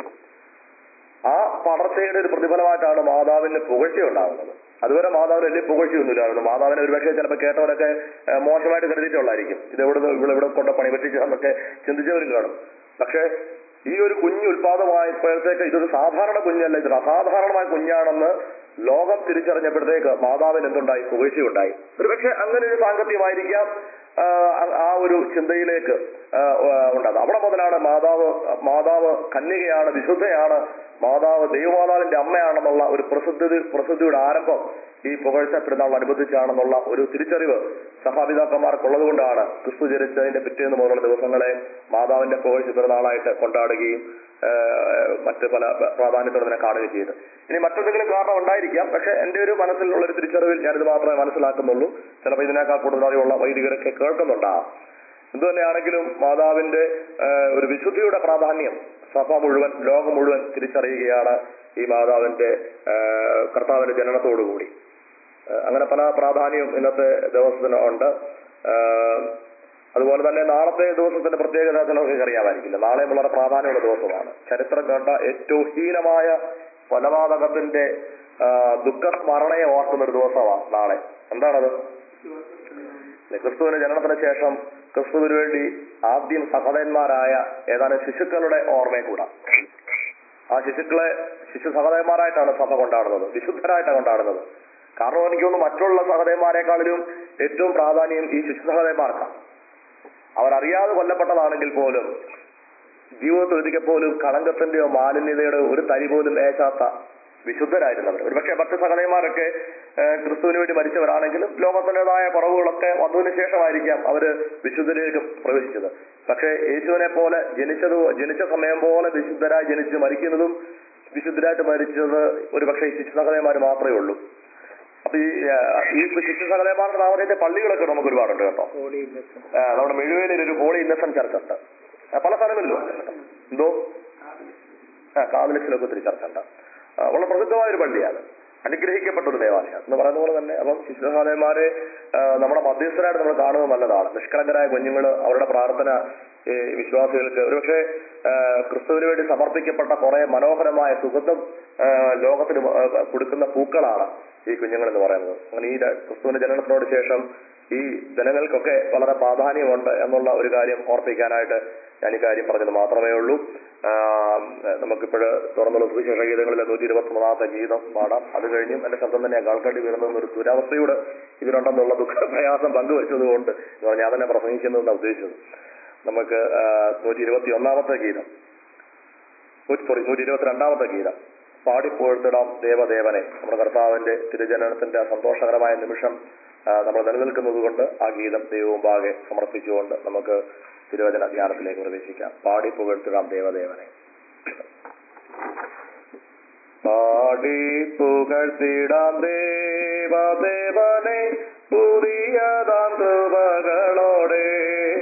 ആ പടർച്ചയുടെ ഒരു പ്രതിഫലമായിട്ടാണ് മാതാവിന് പുകഴ്ച ഉണ്ടാകുന്നത് അതുവരെ മാതാവിന് വലിയ പുകഴ്ചയൊന്നുമില്ലായിരുന്നു മാതാവിനെ ഒരുപക്ഷെ ചിലപ്പോൾ കേട്ടവരൊക്കെ ഏഹ്, മോശമായിട്ട് കരുതിയിട്ടുള്ളായിരിക്കും ഇത് എവിടെ ഇവിടെ ഇവിടെ കൊണ്ട് പണി പറ്റിച്ചെന്നൊക്കെ ചിന്തിച്ചവരും കാണും പക്ഷേ ഈ ഒരു കുഞ്ഞ് ഉത്പാദമായപ്പോഴത്തേക്ക് ഇതൊരു സാധാരണ കുഞ്ഞല്ല ഇതൊരു അസാധാരണമായ കുഞ്ഞാണെന്ന് ലോകം തിരിച്ചറിഞ്ഞപ്പോഴത്തേക്ക് മാതാവിന് എന്തുണ്ടായി പുകഴ്ചയുണ്ടായി ഒരുപക്ഷെ അങ്ങനെ ഒരു സാങ്കത്യമായിരിക്കാം ആ, ആ ഒരു ചിന്തയിലേക്ക് ആ, ഉണ്ടാകുന്നത് അവിടെ മുതലാണ് മാതാവ് മാതാവ് കന്യകയാണ് വിശുദ്ധയാണ് മാതാവ് ദൈവമാതാവിന്റെ അമ്മയാണെന്നുള്ള ഒരു പ്രസിദ്ധി പ്രസിദ്ധിയുടെ ആരംഭം ഈ പുകഴ്ച പെരുന്നാൾ അനുബന്ധിച്ചാണെന്നുള്ള ഒരു തിരിച്ചറിവ് സഭാപിതാക്കന്മാർക്കുള്ളത് കൊണ്ടാണ് ക്രിസ്തു ജനിച്ചതിന്റെ പിറ്റേന്ന് മുതലുള്ള ദിവസങ്ങളെ മാതാവിന്റെ പുകഴ്ച പെരുന്നാളായിട്ട് കൊണ്ടാടുകയും ആ, മറ്റ് പല പ്രാധാന്യത്തോടെ ഇതിനെ കാണുകയും ചെയ്ത് ഇനി മറ്റെന്തെങ്കിലും കാരണം ഉണ്ടായിരിക്കാം പക്ഷെ എന്റെ ഒരു മനസ്സിലുള്ള ഒരു തിരിച്ചറിവിൽ ഞാനിത് മാത്രമേ മനസ്സിലാക്കുന്നുള്ളൂ ചിലപ്പോൾ ഇതിനേക്കാൾ കൂടുതൽ അറിവുള്ള വൈദികരൊക്കെ കേൾക്കുന്നുണ്ടാകാം എന്തു തന്നെയാണെങ്കിലും മാതാവിന്റെ ആ, ഒരു വിശുദ്ധിയുടെ പ്രാധാന്യം സഭ മുഴുവൻ ലോകം മുഴുവൻ തിരിച്ചറിയുകയാണ് ഈ മാതാവിന്റെ ആ, കർത്താവിന്റെ ജനനത്തോടുകൂടി ആ, അങ്ങനെ പല പ്രാധാന്യവും ഇന്നത്തെ ദിവസത്തിന് ഉണ്ട് ആ, അതുപോലെ തന്നെ നാളത്തെ ദിവസത്തിന്റെ പ്രത്യേകത ചിലർക്ക് അറിയാമായിരിക്കില്ല നാളെ വളരെ പ്രാധാന്യമുള്ള ദിവസമാണ് ചരിത്രം കണ്ട ഏറ്റവും ഹീനമായ കൊലപാതകത്തിന്റെ ആ, ദുഃഖസ്മരണയെ ഓർക്കുന്ന ഒരു ദിവസമാണ് നാളെ എന്താണത് ക്രിസ്തുവിന്റെ ജനനത്തിന് ശേഷം ക്രിസ്തുവിന് വേണ്ടി ആദ്യം സഹോദരന്മാരായ ഏതാനും ശിശുക്കളുടെ ഓർമ്മയും കൂടാ ആ ശിശുക്കളെ ശിശു സഹോദരന്മാരായിട്ടാണ് സഭ കൊണ്ടാടുന്നത് വിശുദ്ധരായിട്ടാണ് കൊണ്ടാടുന്നത് കാരണം എനിക്ക് തോന്നുന്നു മറ്റുള്ള സഹോദരന്മാരെക്കാളിലും ഏറ്റവും പ്രാധാന്യം ഈ ശിശു സഹോദരന്മാർക്കാണ് അവരറിയാതെ കൊല്ലപ്പെട്ടതാണെങ്കിൽ പോലും ജീവിതത്തിൽ ഒരിക്കൽ പോലും കളങ്കത്തിന്റെയോ മാലിന്യതയുടെയോ ഒരു തരി പോലും ഏശാത്ത വിശുദ്ധരായിരുന്നവർ ഒരുപക്ഷെ മറ്റു സഹനന്മാരൊക്കെ ഏഹ്, ക്രിസ്തുവിന് വേണ്ടി മരിച്ചവരാണെങ്കിലും ലോകത്തിൻ്റെതായ കുറവുകളൊക്കെ വന്നതിന് ശേഷമായിരിക്കാം അവര് വിശുദ്ധരിലേക്ക് പ്രവേശിച്ചത് പക്ഷേ യേശുവിനെ പോലെ ജനിച്ചത് ജനിച്ച സമയം പോലെ വിശുദ്ധരായി ജനിച്ച് മരിക്കുന്നതും വിശുദ്ധരായിട്ട് മരിച്ചത് ഒരുപക്ഷെ ഈ ശിശു സഹനന്മാർ മാത്രമേ ഉള്ളൂ അപ്പൊ ഈ ആ, ഈ ശിശു സഹനന്മാരുടെ നാമത്തിന്റെ പള്ളികളൊക്കെ നമുക്ക് ഒരുപാടുണ്ട് കേട്ടോ ഓടി ഇല്ലത്ത് ആ, നമ്മുടെ മെഴുവേലിൽ ഒരു ഹോളി ഇന്നസെന്റ് ചർച്ച് ഉണ്ട് ആ, പല സ്ഥലങ്ങളിലും ഉണ്ട് കേട്ടോ. എന്തോ ആ കാതലിക്സിലൊക്കെ ഒത്തിരി ചർച്ച ഉണ്ട് ആ, വളരെ പ്രസിദ്ധമായ ഒരു പള്ളിയാണ് അനുഗ്രഹിക്കപ്പെട്ട ഒരു ദേവാലയം എന്ന് പറയുന്ന പോലെ തന്നെ അപ്പം ശിശുഹാലയന്മാരെ നമ്മുടെ മധ്യസ്ഥരായിട്ട് നമ്മൾ കാണുന്നത് നല്ലതാണ് നിഷ്കളങ്കരായ കുഞ്ഞുങ്ങൾ അവരുടെ പ്രാർത്ഥന ഈ വിശ്വാസികൾക്ക് ഒരുപക്ഷെ ആ, ക്രിസ്തുവിന് വേണ്ടി സമർപ്പിക്കപ്പെട്ട കുറെ മനോഹരമായ സുഗന്ധം ആ, ലോകത്തിന് മ- ആ, കൊടുക്കുന്ന പൂക്കളാണ് ഈ കുഞ്ഞുങ്ങൾ എന്ന് പറയുന്നത് അങ്ങനെ ഈ ര- ക്രിസ്തുവിന്റെ ജനനത്തിനോട് ശേഷം ഈ ജനങ്ങൾക്കൊക്കെ വളരെ പ്രാധാന്യമുണ്ട് എന്നുള്ള ഒരു കാര്യം ഓർപ്പിക്കാനായിട്ട് ഞാൻ ഈ കാര്യം പറഞ്ഞത് മാത്രമേ ഉള്ളൂ ആം, നമുക്കിപ്പോഴ് തുറന്നുള്ള സുവിശേഷ ഗീതങ്ങളിലെ നൂറ്റി ഇരുപത്തി മൂന്നാമത്തെ ഗീതം പാടാം അത് കഴിഞ്ഞും എന്റെ ശബ്ദം തന്നെ കേൾക്കേണ്ടി വരുന്ന ഒരു ദുരവസ്ഥയോട് ഇതിനുണ്ടെന്നുള്ള ദുഃഖ പ്രയാസം പങ്കുവച്ചതുകൊണ്ട് ഞാൻ തന്നെ പ്രസംഗിക്കുന്നതെന്നാണ് ഉദ്ദേശിച്ചത് നമുക്ക് നൂറ്റി ഇരുപത്തി ഒന്നാമത്തെ ഗീതം സോറി നൂറ്റി ഇരുപത്തിരണ്ടാമത്തെ ഗീതം പാടിപ്പോഴ്ത്തിടാം ദേവദേവനെ നമ്മുടെ കർത്താവിന്റെ തിരുജനനത്തിന്റെ ആ സന്തോഷകരമായ നിമിഷം ആ, നമ്മൾ നിലനിൽക്കുന്നത് കൊണ്ട് ആ ഗീതം ദൈവമുമ്പാകെ സമർപ്പിച്ചുകൊണ്ട് നമുക്ക് തിരുവചന ധ്യാനത്തിലേക്ക് പ്രവേശിക്കാം പാടി പുകഴ്ത്തിടാം ദേവദേവനെ പാടി പുകഴ്ത്തിടാം ദേവദേവനെ പുതിയതാം കൃപകളോടെ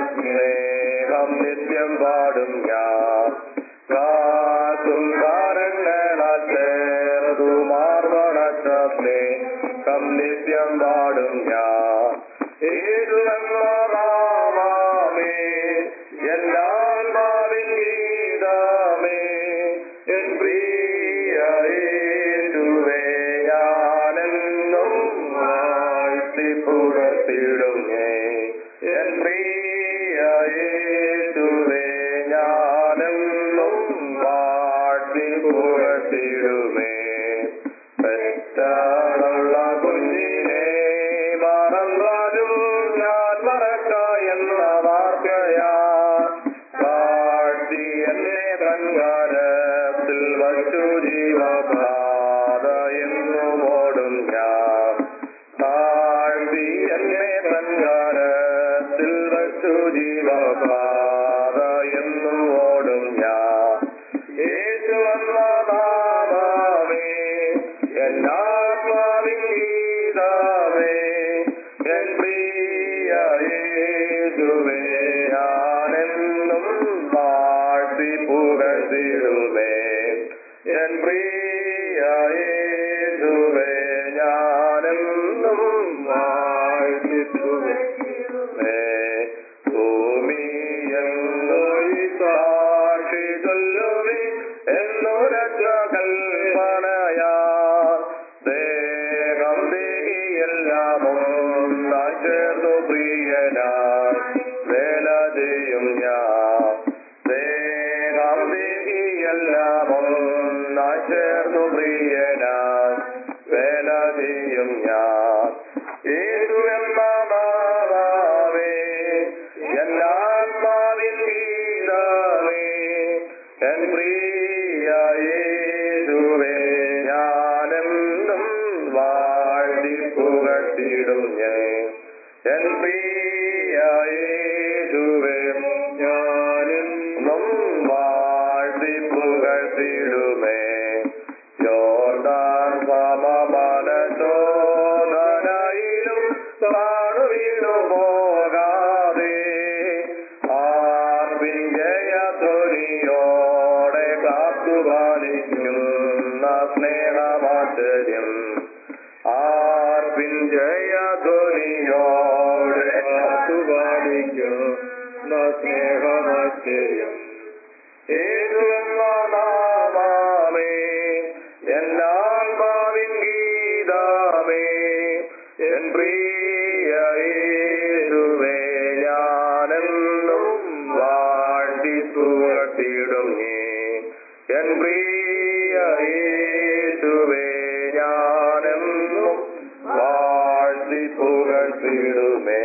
സ്നേഹം നിത്യം പാടും ഞാൻ കാത്തും കാരങ്ങളാൽ ചേർതു മാർവണച്ച സ്നേഹം നിത്യം പാടും ഞാൻ ഏതുവെന്നോറാമേ എല്ലാത്മാവിൻ ഗീതമേ എൻ പ്രിയ യേശുവേ ഞാനെന്നും വാഴ്ത്തി പുകഴ്ത്തിടുന്നേ എൻ പ്രിയ യേശുവേ ഞാനെന്നും വാഴ്ത്തി പുകഴ്ത്തിടുമേ പെറ്റാളുള്ള കുഞ്ഞിനെ മറന്നാലും ഞാൻ മറക്ക എന്ന വാർത്തയാ കാഴ്ച എന്നെ കൺകാരത്തിൽ വച്ചു ജീവപാത എന്നും ഓടും ഞാൻ താഴ്ത്തി എന്നെ കൺകാരത്തിൽ വച്ചു ജീവപാത എന്നും ഓടും ഞാൻ യേശു എന്ന നാമമേ എന്നാത്മാവിൻ ഗീതമേ എൻ പ്രിയ യേശുവേ ഞാനെന്നും വാഴ്ത്തി പുകഴ്ത്തിടുമേ എൻ പ്രിയ യേശുവേ ഞാനെന്നും വാഴ്ത്തി പുകഴ്ത്തിടുമേ ഭൂമിയെന്നൊരു സാക്ഷി ചൊല്ലുവി എന്നൊരച്ച കൽപ്പനയാ ദേഹം ദേഹിയെല്ലാം ഒന്നായി ചേർന്നു പ്രിയനായി വേല ചെയ്യും ഞാൻ ദേഹം ദേഹിയെല്ലാം ഒന്നായി ചേർന്നു പ്രിയനായി വേല ചെയ്യും ഞാൻ യേശുവെന്ന നാമമേ എന്നാത്മാവിൻ ഗീതമേ എൻ പ്രിയ യേശുവേ ഞാനെന്നും വാഴ്ത്തി പുകഴ്ത്തിടും ഞാൻ എൻ പ്രിയ യേശുവേ ഞാനെന്നും വാഴ്ത്തി പുകഴ്ത്തിടുമേ യോർദാൻ സമമനശോധനയിലും താണു വീണു പോകാതെ ആർവിൻ ജയധ്വനിയോടെ കാത്തുപാലിക്കുന്ന സ്നേഹമാശ്ചര്യം ആർവിൻ ജയധ്വനിയോടെ കാത്തുപാലിക്കുന്ന സ്നേഹമാശ്ചര്യം ഏതുവെന്ന നാമമേ എന്നാത്മാവിൻ ഗീതമേ എൻ പ്രിയ യേശുവേ ഞാനെന്നും വാഴ്ത്തി പുകഴ്ത്തിടും നീ എൻ പ്രിയ യേശുവേ ഞാനെന്നും വാഴ്ത്തി പുകഴ്ത്തിടുമേ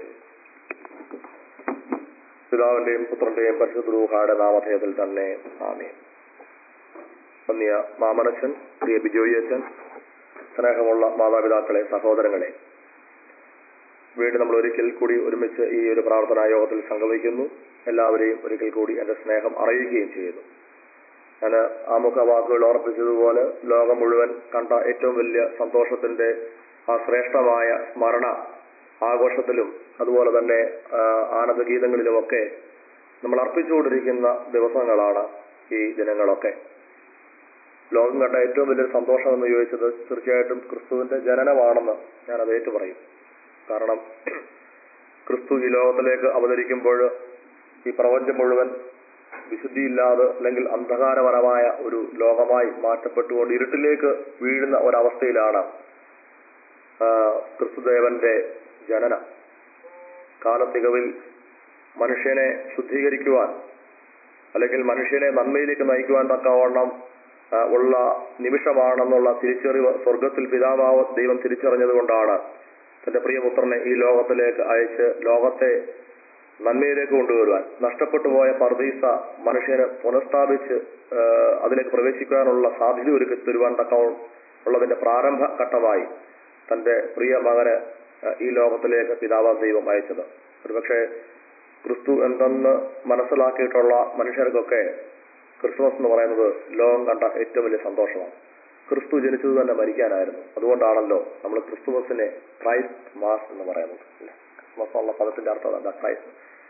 പിതാവിന്റെയും പുത്രന്റെയും പരിശുദ്ധ നാമധേയത്തിൽ തന്നെ ആമേ വന്നിയ മാമനച്ചൻ പ്രിയ ബിജോയി അച്ഛൻ സ്നേഹമുള്ള മാതാപിതാക്കളെ സഹോദരങ്ങളെ വീണ്ടും നമ്മൾ ഒരിക്കൽ കൂടി ഒരുമിച്ച് ഈ ഒരു പ്രാർത്ഥനാ യോഗത്തിൽ സംഗമിക്കുന്നു എല്ലാവരെയും ഒരിക്കൽ കൂടി എന്റെ സ്നേഹം അറിയിക്കുകയും ചെയ്യുന്നു ഞാൻ ആമുഖ വാക്കുകൾ ഓർപ്പിച്ചതുപോലെ ലോകം മുഴുവൻ കണ്ട ഏറ്റവും വലിയ സന്തോഷത്തിന്റെ ആ ശ്രേഷ്ഠമായ സ്മരണ ആഘോഷത്തിലും അതുപോലെ തന്നെ ആ, ആനന്ദഗീതങ്ങളിലുമൊക്കെ നമ്മൾ അർപ്പിച്ചുകൊണ്ടിരിക്കുന്ന ദിവസങ്ങളാണ് ഈ ദിനങ്ങളൊക്കെ ലോകം കണ്ട ഏറ്റവും വലിയൊരു സന്തോഷം എന്ന് ചോദിച്ചത് തീർച്ചയായിട്ടും ക്രിസ്തുവിന്റെ ജനനമാണെന്ന് ഞാൻ അത് ഏറ്റു പറയും കാരണം ക്രിസ്തു ഈ ലോകത്തിലേക്ക് അവതരിക്കുമ്പോൾ ഈ പ്രപഞ്ചം മുഴുവൻ വിശുദ്ധിയില്ലാതെ അല്ലെങ്കിൽ അന്ധകാരപരമായ ഒരു ലോകമായി മാറ്റപ്പെട്ടുകൊണ്ട് ഇരുട്ടിലേക്ക് വീഴുന്ന ഒരവസ്ഥയിലാണ് ആ, ക്രിസ്തുദേവന്റെ ജനനം കാലത്തികവിൽ മനുഷ്യനെ ശുദ്ധീകരിക്കുവാൻ അല്ലെങ്കിൽ മനുഷ്യനെ നന്മയിലേക്ക് നയിക്കുവാൻ തക്കവണ്ണം ആ, ഉള്ള നിമിഷമാണെന്നുള്ള തിരിച്ചറിവ് സ്വർഗത്തിൽ പിതാവാവ് ദൈവം തിരിച്ചറിഞ്ഞതുകൊണ്ടാണ് തന്റെ പ്രിയപുത്രനെ ഈ ലോകത്തിലേക്ക് അയച്ച് ലോകത്തെ നന്മയിലേക്ക് കൊണ്ടുവരുവാൻ നഷ്ടപ്പെട്ടു പോയ പർദീസ മനുഷ്യന് പുനഃസ്ഥാപിച്ച് ആ, അതിലേക്ക് പ്രവേശിക്കാനുള്ള സാധ്യത ഒരുക്കി തരുവാൻ തക്കവണ്ണം ഉള്ളതിന്റെ പ്രാരംഭ ഘട്ടമായി തന്റെ പ്രിയ മകന് ആ, ഈ ലോകത്തിലേക്ക് പിതാവാം ദൈവം അയച്ചത് ഒരുപക്ഷെ ക്രിസ്തു എന്തെന്ന് മനസ്സിലാക്കിയിട്ടുള്ള മനുഷ്യർക്കൊക്കെ ക്രിസ്മസ് എന്ന് പറയുന്നത് ലോകം കണ്ട ഏറ്റവും വലിയ സന്തോഷമാണ് ക്രിസ്തു ജനിച്ചത് തന്നെ മരിക്കാനായിരുന്നു അതുകൊണ്ടാണല്ലോ നമ്മൾ ക്രിസ്തുമസിനെ ക്രൈസ്റ്റ് മാസ് എന്ന് പറയുന്നത് അല്ലേ? ക്രിസ്മസ് എന്നുള്ള പദത്തിന്റെ അർത്ഥം എന്താ ക്രൈസ്റ്റ്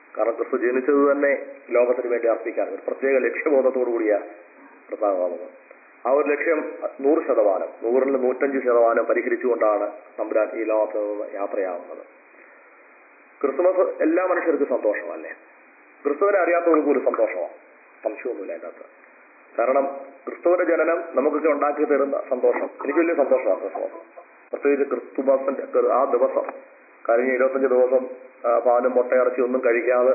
കാരണം ക്രിസ്തു ജനിച്ചത് തന്നെ ലോകത്തിന് വേണ്ടി അർപ്പിക്കാൻ ഒരു പ്രത്യേക ലക്ഷ്യബോധത്തോടു കൂടിയ കർത്താവാകുന്നത് ആ ഒരു ലക്ഷ്യം നൂറ് ശതമാനം നൂറിൽ നൂറ്റഞ്ച് ശതമാനം പരിഹരിച്ചുകൊണ്ടാണ് തമ്പുരാൻ ഈ ലോകത്ത് നിന്ന് യാത്രയാവുന്നത് ക്രിസ്തുമസ് എല്ലാ മനുഷ്യർക്കും സന്തോഷമല്ലേ ക്രിസ്തുവിനെ അറിയാത്തവർക്ക് ഒരു സന്തോഷമാണ് സംശയമൊന്നുമില്ല അതിനകത്ത് കാരണം ക്രിസ്തുവിന്റെ ജനനം നമുക്കൊക്കെ ഉണ്ടാക്കി തരുന്ന സന്തോഷം എനിക്ക് വലിയ സന്തോഷമാണ് ക്രിസ്മസ് പ്രത്യേകിച്ച് ക്രിസ്തുമസിന്റെ ആ ദിവസം കഴിഞ്ഞ ഇരുപത്തഞ്ച് ദിവസം ആ, പാലും മുട്ടയിറച്ചി ഒന്നും കഴിക്കാതെ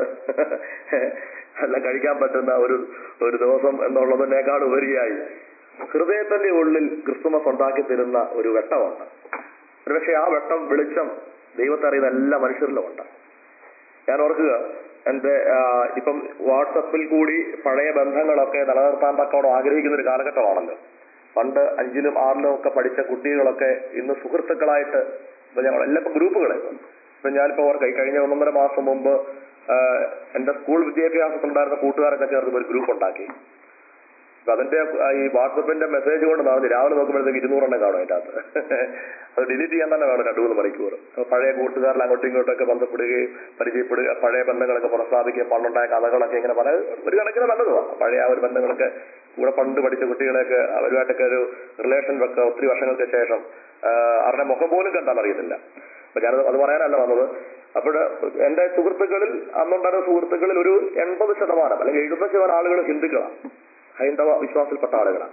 എല്ലാം കഴിക്കാൻ പറ്റുന്ന ഒരു ഒരു ദിവസം എന്നുള്ളതിനേക്കാൾ ഉപരിയായി ഹൃദയത്തിന്റെ ഉള്ളിൽ ക്രിസ്തുമസ് ഉണ്ടാക്കി തരുന്ന ഒരു വെട്ടമുണ്ട് ഒരുപക്ഷെ ആ വെട്ടം വെളിച്ചം ദൈവത്തെ അറിയുന്ന എല്ലാ മനുഷ്യരിലും ഉണ്ട് ഞാൻ ഓർക്കുക എന്റെ ആ, ഇപ്പം വാട്സപ്പിൽ കൂടി പഴയ ബന്ധങ്ങളൊക്കെ നിലനിർത്താൻ തക്കോണം ആഗ്രഹിക്കുന്ന ഒരു കാലഘട്ടമാണല്ലോ പണ്ട് അഞ്ചിലും ആറിലും ഒക്കെ പഠിച്ച കുട്ടികളൊക്കെ ഇന്ന് സുഹൃത്തുക്കളായിട്ട് ഇപ്പൊ ഞങ്ങൾ എല്ലാ ഇപ്പൊ ഗ്രൂപ്പുകളെ ഇപ്പൊ ഞാനിപ്പോ ഓർക്ക ഈ കഴിഞ്ഞ ഒന്നൊന്നര മാസം മുമ്പ് ആ, എന്റെ സ്കൂൾ വിദ്യാഭ്യാസത്തിലുണ്ടായിരുന്ന കൂട്ടുകാരൊക്കെ ചേർന്ന് ഒരു ഗ്രൂപ്പ് ഉണ്ടാക്കി അപ്പൊ അതിന്റെ ആ, ഈ വാട്സപ്പിന്റെ മെസ്സേജ് കൊണ്ട് നടന്നു രാവിലെ നോക്കുമ്പോഴത്തേക്ക് ഇരുന്നൂറെണ്ണം കാണും അതിന്റെ അകത്ത് അത് ഡിലീറ്റ് ചെയ്യാൻ തന്നെ വേണം രണ്ടു മൂന്ന് മണിക്കൂർ അപ്പൊ പഴയ കൂട്ടുകാരിൽ അങ്ങോട്ടും ഇങ്ങോട്ടൊക്കെ ബന്ധപ്പെടുകയും പരിചയപ്പെടുക പഴയ ബന്ധങ്ങളൊക്കെ പുനഃസ്ഥാപിക്കുകയും പണ്ടുണ്ടായ കഥകളൊക്കെ ഇങ്ങനെ പല ഒരു കണക്കിന് നല്ലതുമാണ് പഴയ ആ ഒരു ബന്ധങ്ങളൊക്കെ കൂടെ പണ്ട് പഠിച്ച കുട്ടികളെയൊക്കെ അവരുമായിട്ടൊക്കെ ഒരു റിലേഷൻ വെക്കുക ഒത്തിരി വർഷങ്ങൾക്ക് ശേഷം ആ, അവരുടെ മുഖം പോലും കണ്ടാൽ അറിയത്തില്ല അപ്പൊ ഞാനത് അത് പറയാനല്ല വന്നത് അപ്പോൾ എന്റെ സുഹൃത്തുക്കളിൽ അന്നുണ്ടായിരുന്ന സുഹൃത്തുക്കളിൽ ഒരു എൺപത് ശതമാനം അല്ലെങ്കിൽ എഴുപത് ശതമാനം ആളുകൾ ഹിന്ദുക്കളാണ് ഹൈന്ദവ വിശ്വാസത്തിൽപ്പെട്ട ആളുകളാണ്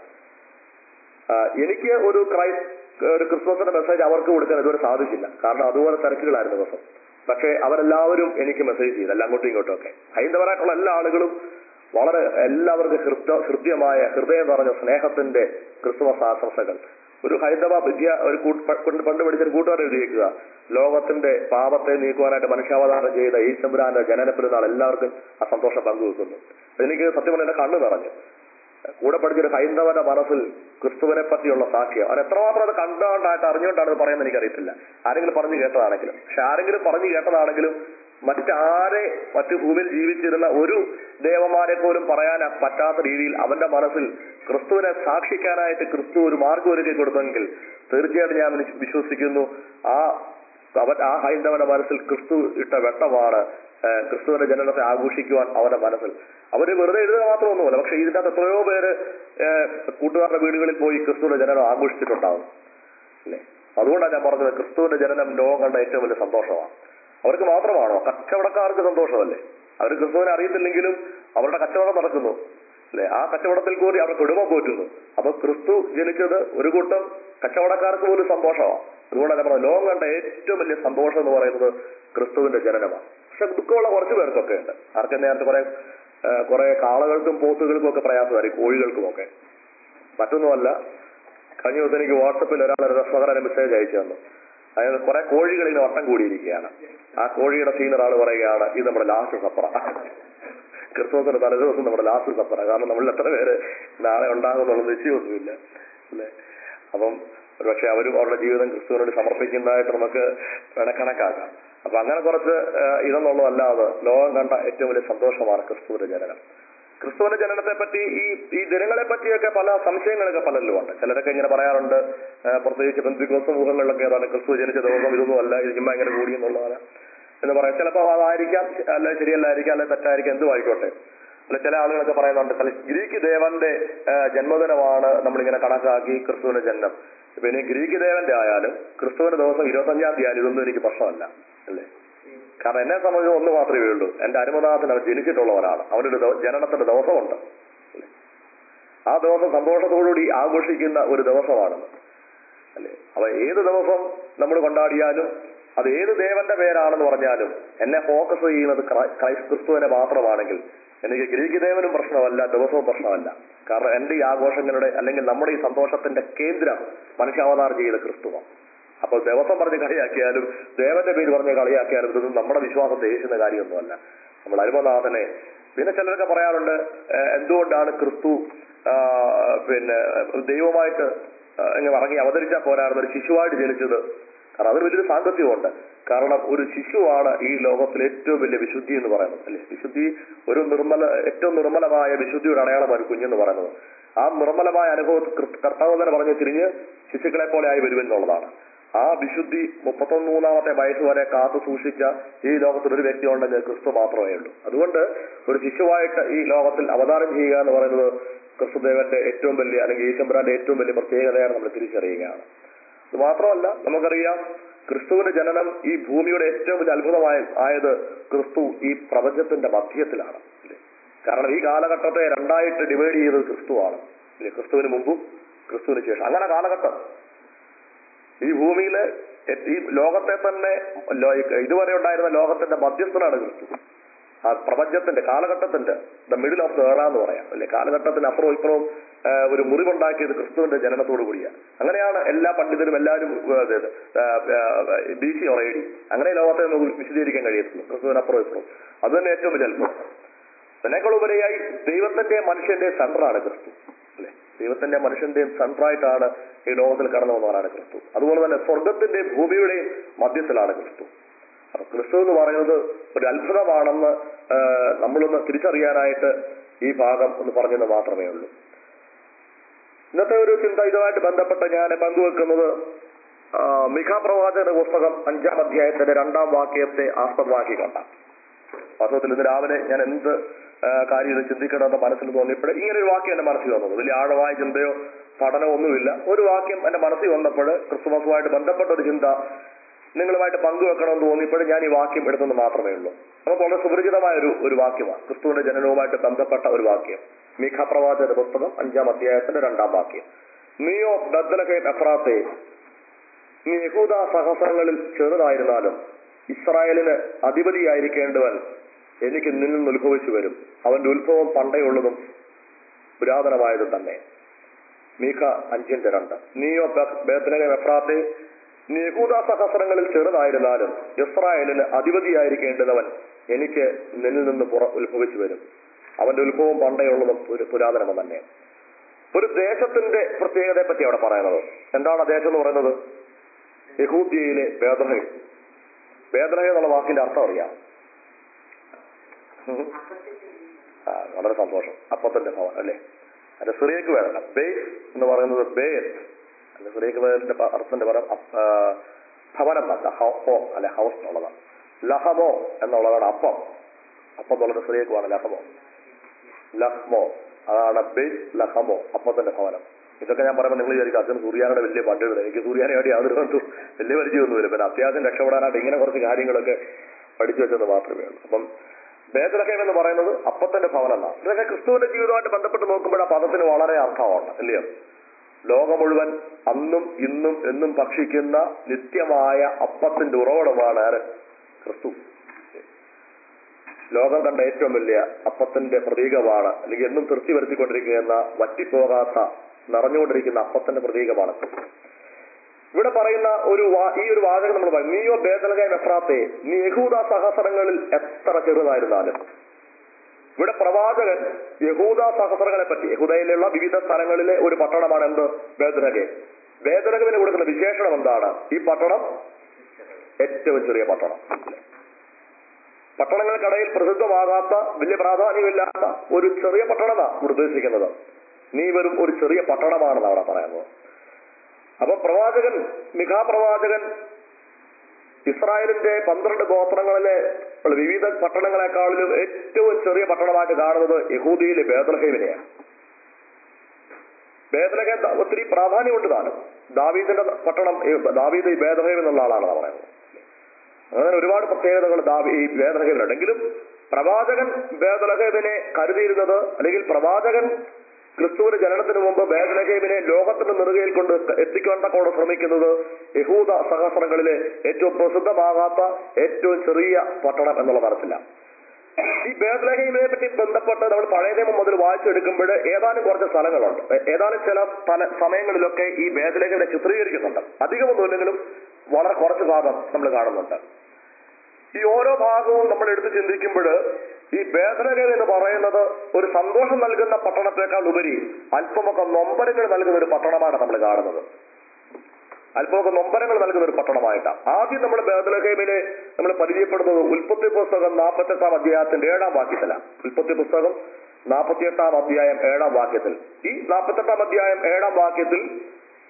ആ, എനിക്ക് ഒരു ക്രൈസ്റ്റ് ഒരു ക്രിസ്മസിന്റെ മെസ്സേജ് അവർക്ക് കൊടുക്കാൻ ഇതുവരെ സാധിച്ചില്ല കാരണം അതുപോലെ തിരക്കുകളായിരുന്നു ദിവസം പക്ഷേ അവരെല്ലാവരും എനിക്ക് മെസ്സേജ് ചെയ്തു എല്ലാം അങ്ങോട്ടും ഇങ്ങോട്ടും ഒക്കെ ഹൈന്ദവരായിട്ടുള്ള എല്ലാ ആളുകളും വളരെ എല്ലാവർക്കും ഹൃദ ഹൃദ്യമായ ഹൃദയം നിറഞ്ഞ സ്നേഹത്തിന്റെ ക്രിസ്മസ് ആശംസകൾ ഒരു ഹൈന്ദവ വിദ്യ ഒരു കൂട്ട് പ- കൊണ്ട് പണ്ട് പഠിച്ചൊരു കൂട്ടുകാരൻ എഴുതിയേക്കുക ലോകത്തിന്റെ പാപത്തെ നീക്കുവാനായിട്ട് മനുഷ്യാവതാരം ചെയ്ത ഈശ്വരാന്റെ ജനന പെരുന്നാൾ എല്ലാവർക്കും ആ സന്തോഷം പങ്കുവെക്കുന്നു എനിക്ക് സത്യം പറഞ്ഞാൽ എന്റെ കണ്ണു നിറഞ്ഞു കൂടെ പഠിച്ചൊരു ഹൈന്ദവന്റെ മനസ്സിൽ ക്രിസ്തുവിനെ പറ്റിയുള്ള സാക്ഷ്യം അവൻ എത്രമാത്രം അത് കണ്ടുകൊണ്ടായിട്ട് അറിഞ്ഞുകൊണ്ടാണ് ഇത് പറയുന്നത് എനിക്കറിയത്തില്ല ആരെങ്കിലും പറഞ്ഞു കേട്ടതാണെങ്കിലും പക്ഷെ ആരെങ്കിലും പറഞ്ഞു കേട്ടതാണെങ്കിലും മറ്റാരെ മറ്റു ഭൂമിയിൽ ജീവിച്ചിരുന്ന ഒരു ദേവന്മാരെ പോലും പറയാൻ പറ്റാത്ത രീതിയിൽ അവന്റെ മനസ്സിൽ ക്രിസ്തുവിനെ സാക്ഷിക്കാനായിട്ട് ക്രിസ്തു ഒരു മാർഗം ഒരുക്കി കൊടുത്തെങ്കിൽ തീർച്ചയായിട്ടും ഞാൻ വിശ്വ- വിശ്വസിക്കുന്നു ആ അവൻ ആ ഹൈന്ദവന്റെ മനസ്സിൽ ക്രിസ്തു ഇട്ട വെട്ടമാണ് ഏഹ്, ക്രിസ്തുവിന്റെ ജനനത്തെ ആഘോഷിക്കുവാൻ അവന്റെ മനസ്സിൽ അവര് വെറുതെ എഴുതുക മാത്രമൊന്നുമല്ല പക്ഷെ ഇതിന്റെ അകത്ത് എത്രയോ പേര് ഏഹ്, കൂട്ടുകാരുടെ വീടുകളിൽ പോയി ക്രിസ്തുവിന്റെ ജനനം ആഘോഷിച്ചിട്ടുണ്ടാവും അല്ലേ അതുകൊണ്ടാണ് ഞാൻ പറഞ്ഞത് ക്രിസ്തുവിന്റെ ജനനം ലോകം കണ്ട ഏറ്റവും വലിയ സന്തോഷമാണ് അവർക്ക് മാത്രമാണോ കച്ചവടക്കാർക്ക് സന്തോഷമല്ലേ അവർ ക്രിസ്തുവിനെ അറിയത്തില്ലെങ്കിലും അവരുടെ കച്ചവടം നടക്കുന്നു അല്ലെ ആ കച്ചവടത്തിൽ കൂടി അവർ കുടുംബം പോറ്റുന്നു അപ്പൊ ക്രിസ്തു ജനിച്ചത് ഒരു കൂട്ടം കച്ചവടക്കാർക്ക് പോലും സന്തോഷമാണ് അതുകൊണ്ടാണ് ഞാൻ പറഞ്ഞത് ലോകം കണ്ട ഏറ്റവും വലിയ സന്തോഷം എന്ന് പറയുന്നത് ക്രിസ്തുവിന്റെ ജനനമാണ് പക്ഷെ ദുഃഖമുള്ള കുറച്ച് പേർക്കൊക്കെ ഉണ്ട് ആർക്കും നേരത്തെ കുറെ കുറെ കാളകൾക്കും പോത്തുകൾക്കും ഒക്കെ പ്രയാസമായിരിക്കും കോഴികൾക്കും ഒക്കെ മറ്റൊന്നുമല്ല കഴിഞ്ഞ ദിവസം എനിക്ക് വാട്സപ്പിൽ ഒരാൾ ഒരു രസകര മെസ്സേജ് അയച്ചു തന്നു അതായത് കുറെ കോഴികൾ ഇങ്ങനെ വട്ടം കൂടിയിരിക്കുകയാണ് ആ കോഴിയുടെ സീനർ ആള് പറയുകയാണ് ഇത് നമ്മുടെ ലാസ്റ്റ് സപ്പറ ക്രിസ്മസിന്റെ തലേദിവസം നമ്മുടെ ലാസ്റ്റ് സപ്പറ കാരണം നമ്മളിൽ എത്ര പേര് നാളെ ഉണ്ടാകുന്നുള്ള നിശ്ചയമൊന്നുമില്ല അല്ലേ അപ്പം പക്ഷെ അവരും അവരുടെ ജീവിതം ക്രിസ്തുവിനോട് സമർപ്പിക്കുന്നതായിട്ട് നമുക്ക് വേണേ കണക്കാക്കാം അപ്പൊ അങ്ങനെ കുറച്ച് ഏഹ്, ഇതെന്നുള്ളതല്ലാതെ ലോകം കണ്ട ഏറ്റവും വലിയ സന്തോഷമാണ് ക്രിസ്തുവിന്റെ ജനനം ക്രിസ്തുവിന്റെ ജനനത്തെ പറ്റി ഈ ഈ ജനങ്ങളെ പറ്റിയൊക്കെ പല സംശയങ്ങളൊക്കെ പലരിലും ഉണ്ട് ചിലരൊക്കെ ഇങ്ങനെ പറയാറുണ്ട് ഏഹ്, പ്രത്യേകിച്ച് ബന്ധുക്കോസ് സമൂഹങ്ങളിലൊക്കെ ഏതാണ് ക്രിസ്തു ജനിച്ച ദിവസം ഇതൊന്നും അല്ല ഇത് ചുമ്മാ ഇങ്ങനെ കൂടി എന്നുള്ളതാണ് എന്ന് പറയാം ചിലപ്പോൾ അതായിരിക്കാം അല്ല ശരിയല്ലായിരിക്കാം അല്ലെ തെറ്റായിരിക്കാം എന്തും ആയിക്കോട്ടെ അല്ല ചില ആളുകളൊക്കെ പറയുന്നുണ്ട് ചില ഗ്രീക്ക് ദേവന്റെ ഏഹ്, ജന്മദിനമാണ് നമ്മളിങ്ങനെ കണക്കാക്കി ക്രിസ്തുവിന്റെ ജന്മം ഇപ്പൊ ഇനി ഗ്രീക്ക് ദേവന്റെ ആയാലും ക്രിസ്തുവിന്റെ ദിവസം ഇരുപത്തഞ്ചാം തീയതി ആയാലും ഇതൊന്നും എനിക്ക് പ്രശ്നമല്ല അല്ലേ കാരണം എന്നെ സംബന്ധിച്ച് ഒന്ന് മാത്രമേ ഉള്ളൂ എന്റെ അനുമനാഥൻ അവൻ ജനിച്ചിട്ടുള്ളവനാണ് അവനൊരു ദവ- ജനനത്തിന്റെ ദിവസമുണ്ട് അല്ലേ? ആ ദിവസം സന്തോഷത്തോടുകൂടി ആഘോഷിക്കുന്ന ഒരു ദിവസമാണെന്ന് അല്ലേ അപ്പൊ ഏത് ദിവസം നമ്മൾ കൊണ്ടാടിയാലും അത് ഏത് ദേവന്റെ പേരാണെന്ന് പറഞ്ഞാലും എന്നെ ഫോക്കസ് ചെയ്യുന്നത് ക്രൈ- ക്രൈസ്റ്റ് ക്രിസ്തുവിനെ മാത്രമാണെങ്കിൽ എനിക്ക് ഗ്രീക്ക് ദേവനും പ്രശ്നമല്ല ദിവസവും പ്രശ്നമല്ല കാരണം എന്റെ ഈ ആഘോഷങ്ങളുടെ അല്ലെങ്കിൽ നമ്മുടെ ഈ സന്തോഷത്തിന്റെ കേന്ദ്രം മനുഷ്യാവതാരം ചെയ്ത ക്രിസ്തുവാണ് അപ്പോൾ ദിവസം പറഞ്ഞ് കളിയാക്കിയാലും ദേവന്റെ പേര് പറഞ്ഞ് കളിയാക്കിയാലും ഇതൊന്നും നമ്മുടെ വിശ്വാസത്തെ യേശുന്ന കാര്യമൊന്നുമല്ല നമ്മൾ അരുമനാഥനെ പിന്നെ ചിലരൊക്കെ പറയാറുണ്ട് ഏഹ്, എന്തുകൊണ്ടാണ് ക്രിസ്തു ആ, പിന്നെ ദൈവമായിട്ട് ആ, ഇങ്ങനെ ഇറങ്ങി അവതരിച്ചാൽ പോരായിരുന്നു ഒരു ശിശുവായിട്ട് ജനിച്ചത് കാരണം അതൊരു വലിയൊരു സാങ്കത്യമുണ്ട് കാരണം ഒരു ശിശുവാണ് ഈ ലോകത്തിലെ ഏറ്റവും വലിയ വിശുദ്ധി എന്ന് പറയുന്നത് അല്ലെ വിശുദ്ധി ഒരു നിർമ്മല ഏറ്റവും നിർമ്മലമായ വിശുദ്ധിയുടെ അടയാളമാണ് ഒരു കുഞ്ഞെന്ന് പറയുന്നത് ആ നിർമ്മലമായ അനുഭവം കർത്താവ് തന്നെ പറഞ്ഞു തിരിഞ്ഞ് ശിശുക്കളെ പോലെ ആയി വരുമെന്നുള്ളതാണ് ആ വിശുദ്ധി മുപ്പത്തൊന്നൂന്നാമത്തെ വയസ്സ് വരെ കാത്തു സൂക്ഷിച്ച ഈ ലോകത്തിൽ ഒരു വ്യക്തി ഉണ്ടെങ്കിൽ ക്രിസ്തു മാത്രമേ ഉള്ളൂ അതുകൊണ്ട് ഒരു ശിശുവായിട്ട് ഈ ലോകത്തിൽ അവതാരം ചെയ്യുക എന്ന് പറയുന്നത് ക്രിസ്തുദേവന്റെ ഏറ്റവും വലിയ അല്ലെങ്കിൽ ഈശംബരാന്റെ ഏറ്റവും വലിയ പ്രത്യേകതയാണ് നമ്മൾ തിരിച്ചറിയുകയാണ് അത് മാത്രമല്ല നമുക്കറിയാം ക്രിസ്തുവിന്റെ ജനനം ഈ ഭൂമിയുടെ ഏറ്റവും വലിയ അത്ഭുതമായ ആയത് ക്രിസ്തു ഈ പ്രപഞ്ചത്തിന്റെ മധ്യത്തിലാണ് ഇല്ലേ? കാരണം ഈ കാലഘട്ടത്തെ രണ്ടായിട്ട് ഡിവൈഡ് ചെയ്തത് ക്രിസ്തുവാണ് ഇല്ലേ? ക്രിസ്തുവിന് മുമ്പും ക്രിസ്തുവിന് ശേഷം അങ്ങനെ കാലഘട്ടം ഈ ഭൂമിയിലെ എ- ഈ ലോകത്തെ തന്നെ ലോ- ഇതുവരെ ഉണ്ടായിരുന്ന ലോകത്തിന്റെ മധ്യസ്ഥനാണ് ക്രിസ്തു ആ പ്രപഞ്ചത്തിന്റെ കാലഘട്ടത്തിന്റെ the middle of the era എന്ന് പറയാം അല്ലെ കാലഘട്ടത്തിന് അപ്പുറവും ഇപ്പുറവും ആ, ഒരു മുറിവുണ്ടാക്കിയത് ക്രിസ്തുവിന്റെ ജനനത്തോടു കൂടിയാണ് അങ്ങനെയാണ് എല്ലാ പണ്ഡിതരും എല്ലാവരും B C or A D അങ്ങനെ ലോകത്തെ നമുക്ക് വിശദീകരിക്കാൻ കഴിയത്തുള്ളൂ ക്രിസ്തുവിന് അപ്പുറവും ഇപ്പുറവും അത് തന്നെ ഏറ്റവും വലിയ അത്ഭുതം അതിനേക്കാൾ ഉപരിയായി ദൈവത്തിന്റെ മനുഷ്യന്റെ സെന്ററാണ് ക്രിസ്തു അല്ലെ ദൈവത്തിന്റെ മനുഷ്യന്റെയും സെന്ററായിട്ടാണ് ഈ ലോകത്തിൽ കടന്നു വന്നവരാണ് ക്രിസ്തു അതുപോലെ തന്നെ സ്വർഗത്തിന്റെയും ഭൂമിയുടെയും മധ്യത്തിലാണ് ക്രിസ്തു അപ്പൊ ക്രിസ്തു എന്ന് പറയുന്നത് ഒരു അത്ഭുതമാണെന്ന് ആ, നമ്മളൊന്ന് തിരിച്ചറിയാനായിട്ട് ഈ ഭാഗം ഒന്ന് പറഞ്ഞെന്ന് മാത്രമേ ഉള്ളൂ ഇന്നത്തെ ഒരു ചിന്ത ഇതുമായിട്ട് ബന്ധപ്പെട്ട് ഞാൻ പങ്കുവെക്കുന്നത് ആ, മിഖാ പ്രവാചകന്റെ പുസ്തകം അഞ്ചാം അധ്യായത്തിന്റെ രണ്ടാം വാക്യത്തെ ആസ്പദമാക്കി കണ്ട വാസ്തവത്തിൽ ഇന്ന് രാവിലെ ഞാൻ എന്ത് ആ, കാര്യം ഇത് ചിന്തിക്കണമെന്ന് മനസ്സിൽ തോന്നിയപ്പോൾ ഇങ്ങനെ ഒരു വാക്യം എന്റെ മനസ്സിൽ വന്നത് വലിയ ആഴമായ ചിന്തയോ പഠനമോ ഒന്നുമില്ല ഒരു വാക്യം എന്റെ മനസ്സിൽ വന്നപ്പോൾ ക്രിസ്തുമസുമായിട്ട് ബന്ധപ്പെട്ട ഒരു ചിന്ത നിങ്ങളുമായിട്ട് പങ്കുവെക്കണമെന്ന് തോന്നിയപ്പോൾ ഞാൻ ഈ വാക്യം എടുത്തെന്ന് മാത്രമേ ഉള്ളൂ നമുക്ക് വളരെ സുപരിചിതമായ ഒരു ഒരു വാക്യമാണ് ക്രിസ്തുവിന്റെ ജനനവുമായിട്ട് ബന്ധപ്പെട്ട ഒരു വാക്യം മീഖ പ്രവാചകന്റെ പുസ്തകം അഞ്ചാം അധ്യായത്തിന്റെ രണ്ടാം വാക്യം നീയോ ബദ്ലഹേം എഫ്രാത്തെ നീ യഹൂദ സഹസ്രങ്ങളിൽ ചെറുതായിരുന്നാലും ഇസ്രായേലിന് അധിപതിയായിരിക്കേണ്ടവൻ എനിക്ക് നിന്നിൽ നിന്ന് ഉത്ഭവിച്ചു വരും അവന്റെ ഉത്ഭവം പണ്ടേയുള്ളതും പുരാതനമായതും തന്നെ മീഖ അഞ്ചിന്റെ രണ്ട് നീയോ ബേത്തനകം എഫ്രാത്തെ നീ യഹൂദ സഹസ്രങ്ങളിൽ ചെറുതായിരുന്നാലും ഇസ്രായേലിന് അധിപതിയായിരിക്കേണ്ടവൻ എനിക്ക് നിന്നിൽ നിന്ന് പുറ ഉത്ഭവിച്ചു വരും അവന്റെ ഉത്ഭവം പണ്ടേയുള്ളതും ഒരു പുരാതനമം തന്നെ ഒരു ദേശത്തിന്റെ പ്രത്യേകതയെ പറ്റി അവിടെ പറയുന്നത് എന്താണ് ആ ദേശം എന്ന് പറയുന്നത് യഹൂദ്യയിലെ ബേദലഹം ബേദലഹം എന്നുള്ള വാക്കിന്റെ അർത്ഥം അറിയാം ഉം. ആ വളരെ സന്തോഷം അപ്പത്തിന്റെ ഭവൻ അല്ലേ അതിന്റെ സിറിയക്ക് വേണം ബേസ് എന്ന് പറയുന്നത് ബേസ് അല്ലെ സിറിയക്ക് വേദന്റെ അർത്ഥത്തിന്റെ പദം അപ്പ- ആ, ഭവനം എന്നല്ല ഹോ അല്ലെ ഹൗസ് എന്നുള്ളതാണ് ലഹമോ എന്നുള്ളതാണ് അപ്പം അപ്പം എന്നുള്ളത് സിറിയക്കുമാണ് ലഹമോ ലഹ്മോ അതാണ് ബേസ് ലഹമോ അപ്പത്തിന്റെ ഭവനം ഇതൊക്കെ ഞാൻ പറയുമ്പോൾ നിങ്ങൾ വിചാരിക്കും അച്ഛൻ സൂര്യാനയുടെ വലിയ പണ്ടുകൾ എനിക്ക് സൂര്യാനയോട് യാതൊരു ബന്ധവും വലിയ പരിചയമൊന്നുമില്ല പിന്നെ അത്യാവശ്യം രക്ഷപ്പെടാനായിട്ട് ഇങ്ങനെ കുറച്ച് കാര്യങ്ങളൊക്കെ പഠിച്ചു വെച്ചത് മാത്രമേ ഉള്ളൂ അപ്പം ബേദലഹേം എന്ന് പറയുന്നത് അപ്പത്തിന്റെ ഭവനം എന്നാണ് ഇതൊക്കെ ക്രിസ്തുവിന്റെ ജീവിതമായിട്ട് ബന്ധപ്പെട്ട് നോക്കുമ്പോൾ ആ പദത്തിന് വളരെ അർത്ഥമാണ് അല്ലയോ ലോകം മുഴുവൻ അന്നും ഇന്നും എന്നും ഭക്ഷിക്കുന്ന നിത്യമായ അപ്പത്തിന്റെ ഉറവിടമാണ് ആര് ക്രിസ്തു ലോകം കണ്ട ഏറ്റവും വലിയ അപ്പത്തിന്റെ പ്രതീകമാണ് അല്ലെങ്കിൽ എന്നും തൃപ്തി വരുത്തിക്കൊണ്ടിരിക്കുന്ന വറ്റിപ്പോകാത്ത നിറഞ്ഞുകൊണ്ടിരിക്കുന്ന അപ്പത്തിന്റെ പ്രതീകമാണ് ക്രിസ്തു ഇവിടെ പറയുന്ന ഒരു വാ- ഈ ഒരു വാചകം നമ്മൾ പറയും നീയോ ബേദലകായ എഫ്രാത്തെ നീ യഹൂദ സഹസ്രങ്ങളിൽ എത്ര ചെറുതായിരുന്നാലും ഇവിടെ പ്രവാചകൻ യഹൂദ സഹസ്രങ്ങളെ പറ്റി യഹൂദയിലുള്ള വിവിധ സ്ഥലങ്ങളിലെ ഒരു പട്ടണമാണ് എന്ത് ബേദലകെ ബേദലകവിന് കൊടുക്കുന്ന വിശേഷണം എന്താണ് ഈ പട്ടണം ഏറ്റവും ചെറിയ പട്ടണം പട്ടണങ്ങൾക്കിടയിൽ പ്രസിദ്ധമാകാത്ത വലിയ പ്രാധാന്യമില്ലാത്ത ഒരു ചെറിയ പട്ടണമാണ് ഇവിടെ ഉദ്ദേശിക്കുന്നത് നീ വെറും ഒരു ചെറിയ പട്ടണമാണെന്ന് അവിടെ പറയുന്നത് അപ്പൊ പ്രവാചകൻ മിഖാ പ്രവാചകൻ ഇസ്രായേലിന്റെ പന്ത്രണ്ട് ഗോത്രങ്ങളിലെ ഉള്ള വിവിധ പട്ടണങ്ങളെക്കാളിലും ഏറ്റവും ചെറിയ പട്ടണമായിട്ട് കാണുന്നത് യഹൂദിയിലെ ബേദലഹേമിനെയാണ് ബേദലഹേം ദ- ഒത്തിരി പ്രാധാന്യമുണ്ട് താനും ദാവീദിന്റെ പട്ടണം ഈ ദാവീദ് ഈ ബേദലഹേം എന്നുള്ള ആളാണ് പറയുന്നത് അങ്ങനെ ഒരുപാട് പ്രത്യേകതകൾ ദാവി ഈ ബേദലഹേമിനുണ്ട് എങ്കിലും പ്രവാചകൻ ബേദലഹേമിനെ കരുതിയിരുന്നത് അല്ലെങ്കിൽ പ്രവാചകൻ ക്രിസ്തുവിന്റെ ജനനത്തിന് മുമ്പ് ബേദലഹേമിനെ ലോകത്തിന്റെ നെറുകയിൽ കൊണ്ട് എത്തിക്കൊണ്ടക്കൊണ്ട് ശ്രമിക്കുന്നത് യഹൂദ സഹസ്രങ്ങളിലെ ഏറ്റവും പ്രസിദ്ധമാകാത്ത ഏറ്റവും ചെറിയ പട്ടണം എന്നുള്ള തരത്തിലാണ് ഈ ബേദലഹീമിനെ പറ്റി ബന്ധപ്പെട്ട് നമ്മൾ പഴയ നിയമം മുതൽ വായിച്ചെടുക്കുമ്പോൾ ഏതാനും കുറച്ച് സ്ഥലങ്ങളുണ്ട് ഏ- ഏതാനും ചില സ്ഥല സമയങ്ങളിലൊക്കെ ഈ ബേദലഹീമിനെ ചിത്രീകരിക്കുന്നുണ്ട് അധികമൊന്നുമില്ലെങ്കിലും വളരെ കുറച്ച് ഭാഗം നമ്മൾ കാണുന്നുണ്ട് ഈ ഓരോ ഭാഗവും നമ്മൾ എടുത്ത് ചിന്തിക്കുമ്പോൾ ഈ ബേദലഹീം എന്ന് പറയുന്നത് ഒരു സന്തോഷം നൽകുന്ന പട്ടണത്തെക്കാൾ ഉപരി അല്പമൊക്കെ നൊമ്പരങ്ങൾ നൽകുന്ന ഒരു പട്ടണമാണ് നമ്മൾ കാണുന്നത് അല്പമൊക്കെ നൊമ്പരങ്ങൾ നൽകുന്ന ഒരു പട്ടണമായിട്ടാണ് ആദ്യം നമ്മൾ ബേദലഹേമിനെ നമ്മൾ പരിചയപ്പെടുന്നത് ഉൽപ്പത്തി പുസ്തകം നാൽപ്പത്തെട്ടാം അധ്യായത്തിന്റെ ഏഴാം വാക്യത്തിലാണ് ഉൽപ്പത്തി പുസ്തകം നാൽപ്പത്തിയെട്ടാം അധ്യായം ഏഴാം വാക്യത്തിൽ ഈ നാൽപ്പത്തെട്ടാം അധ്യായം ഏഴാം വാക്യത്തിൽ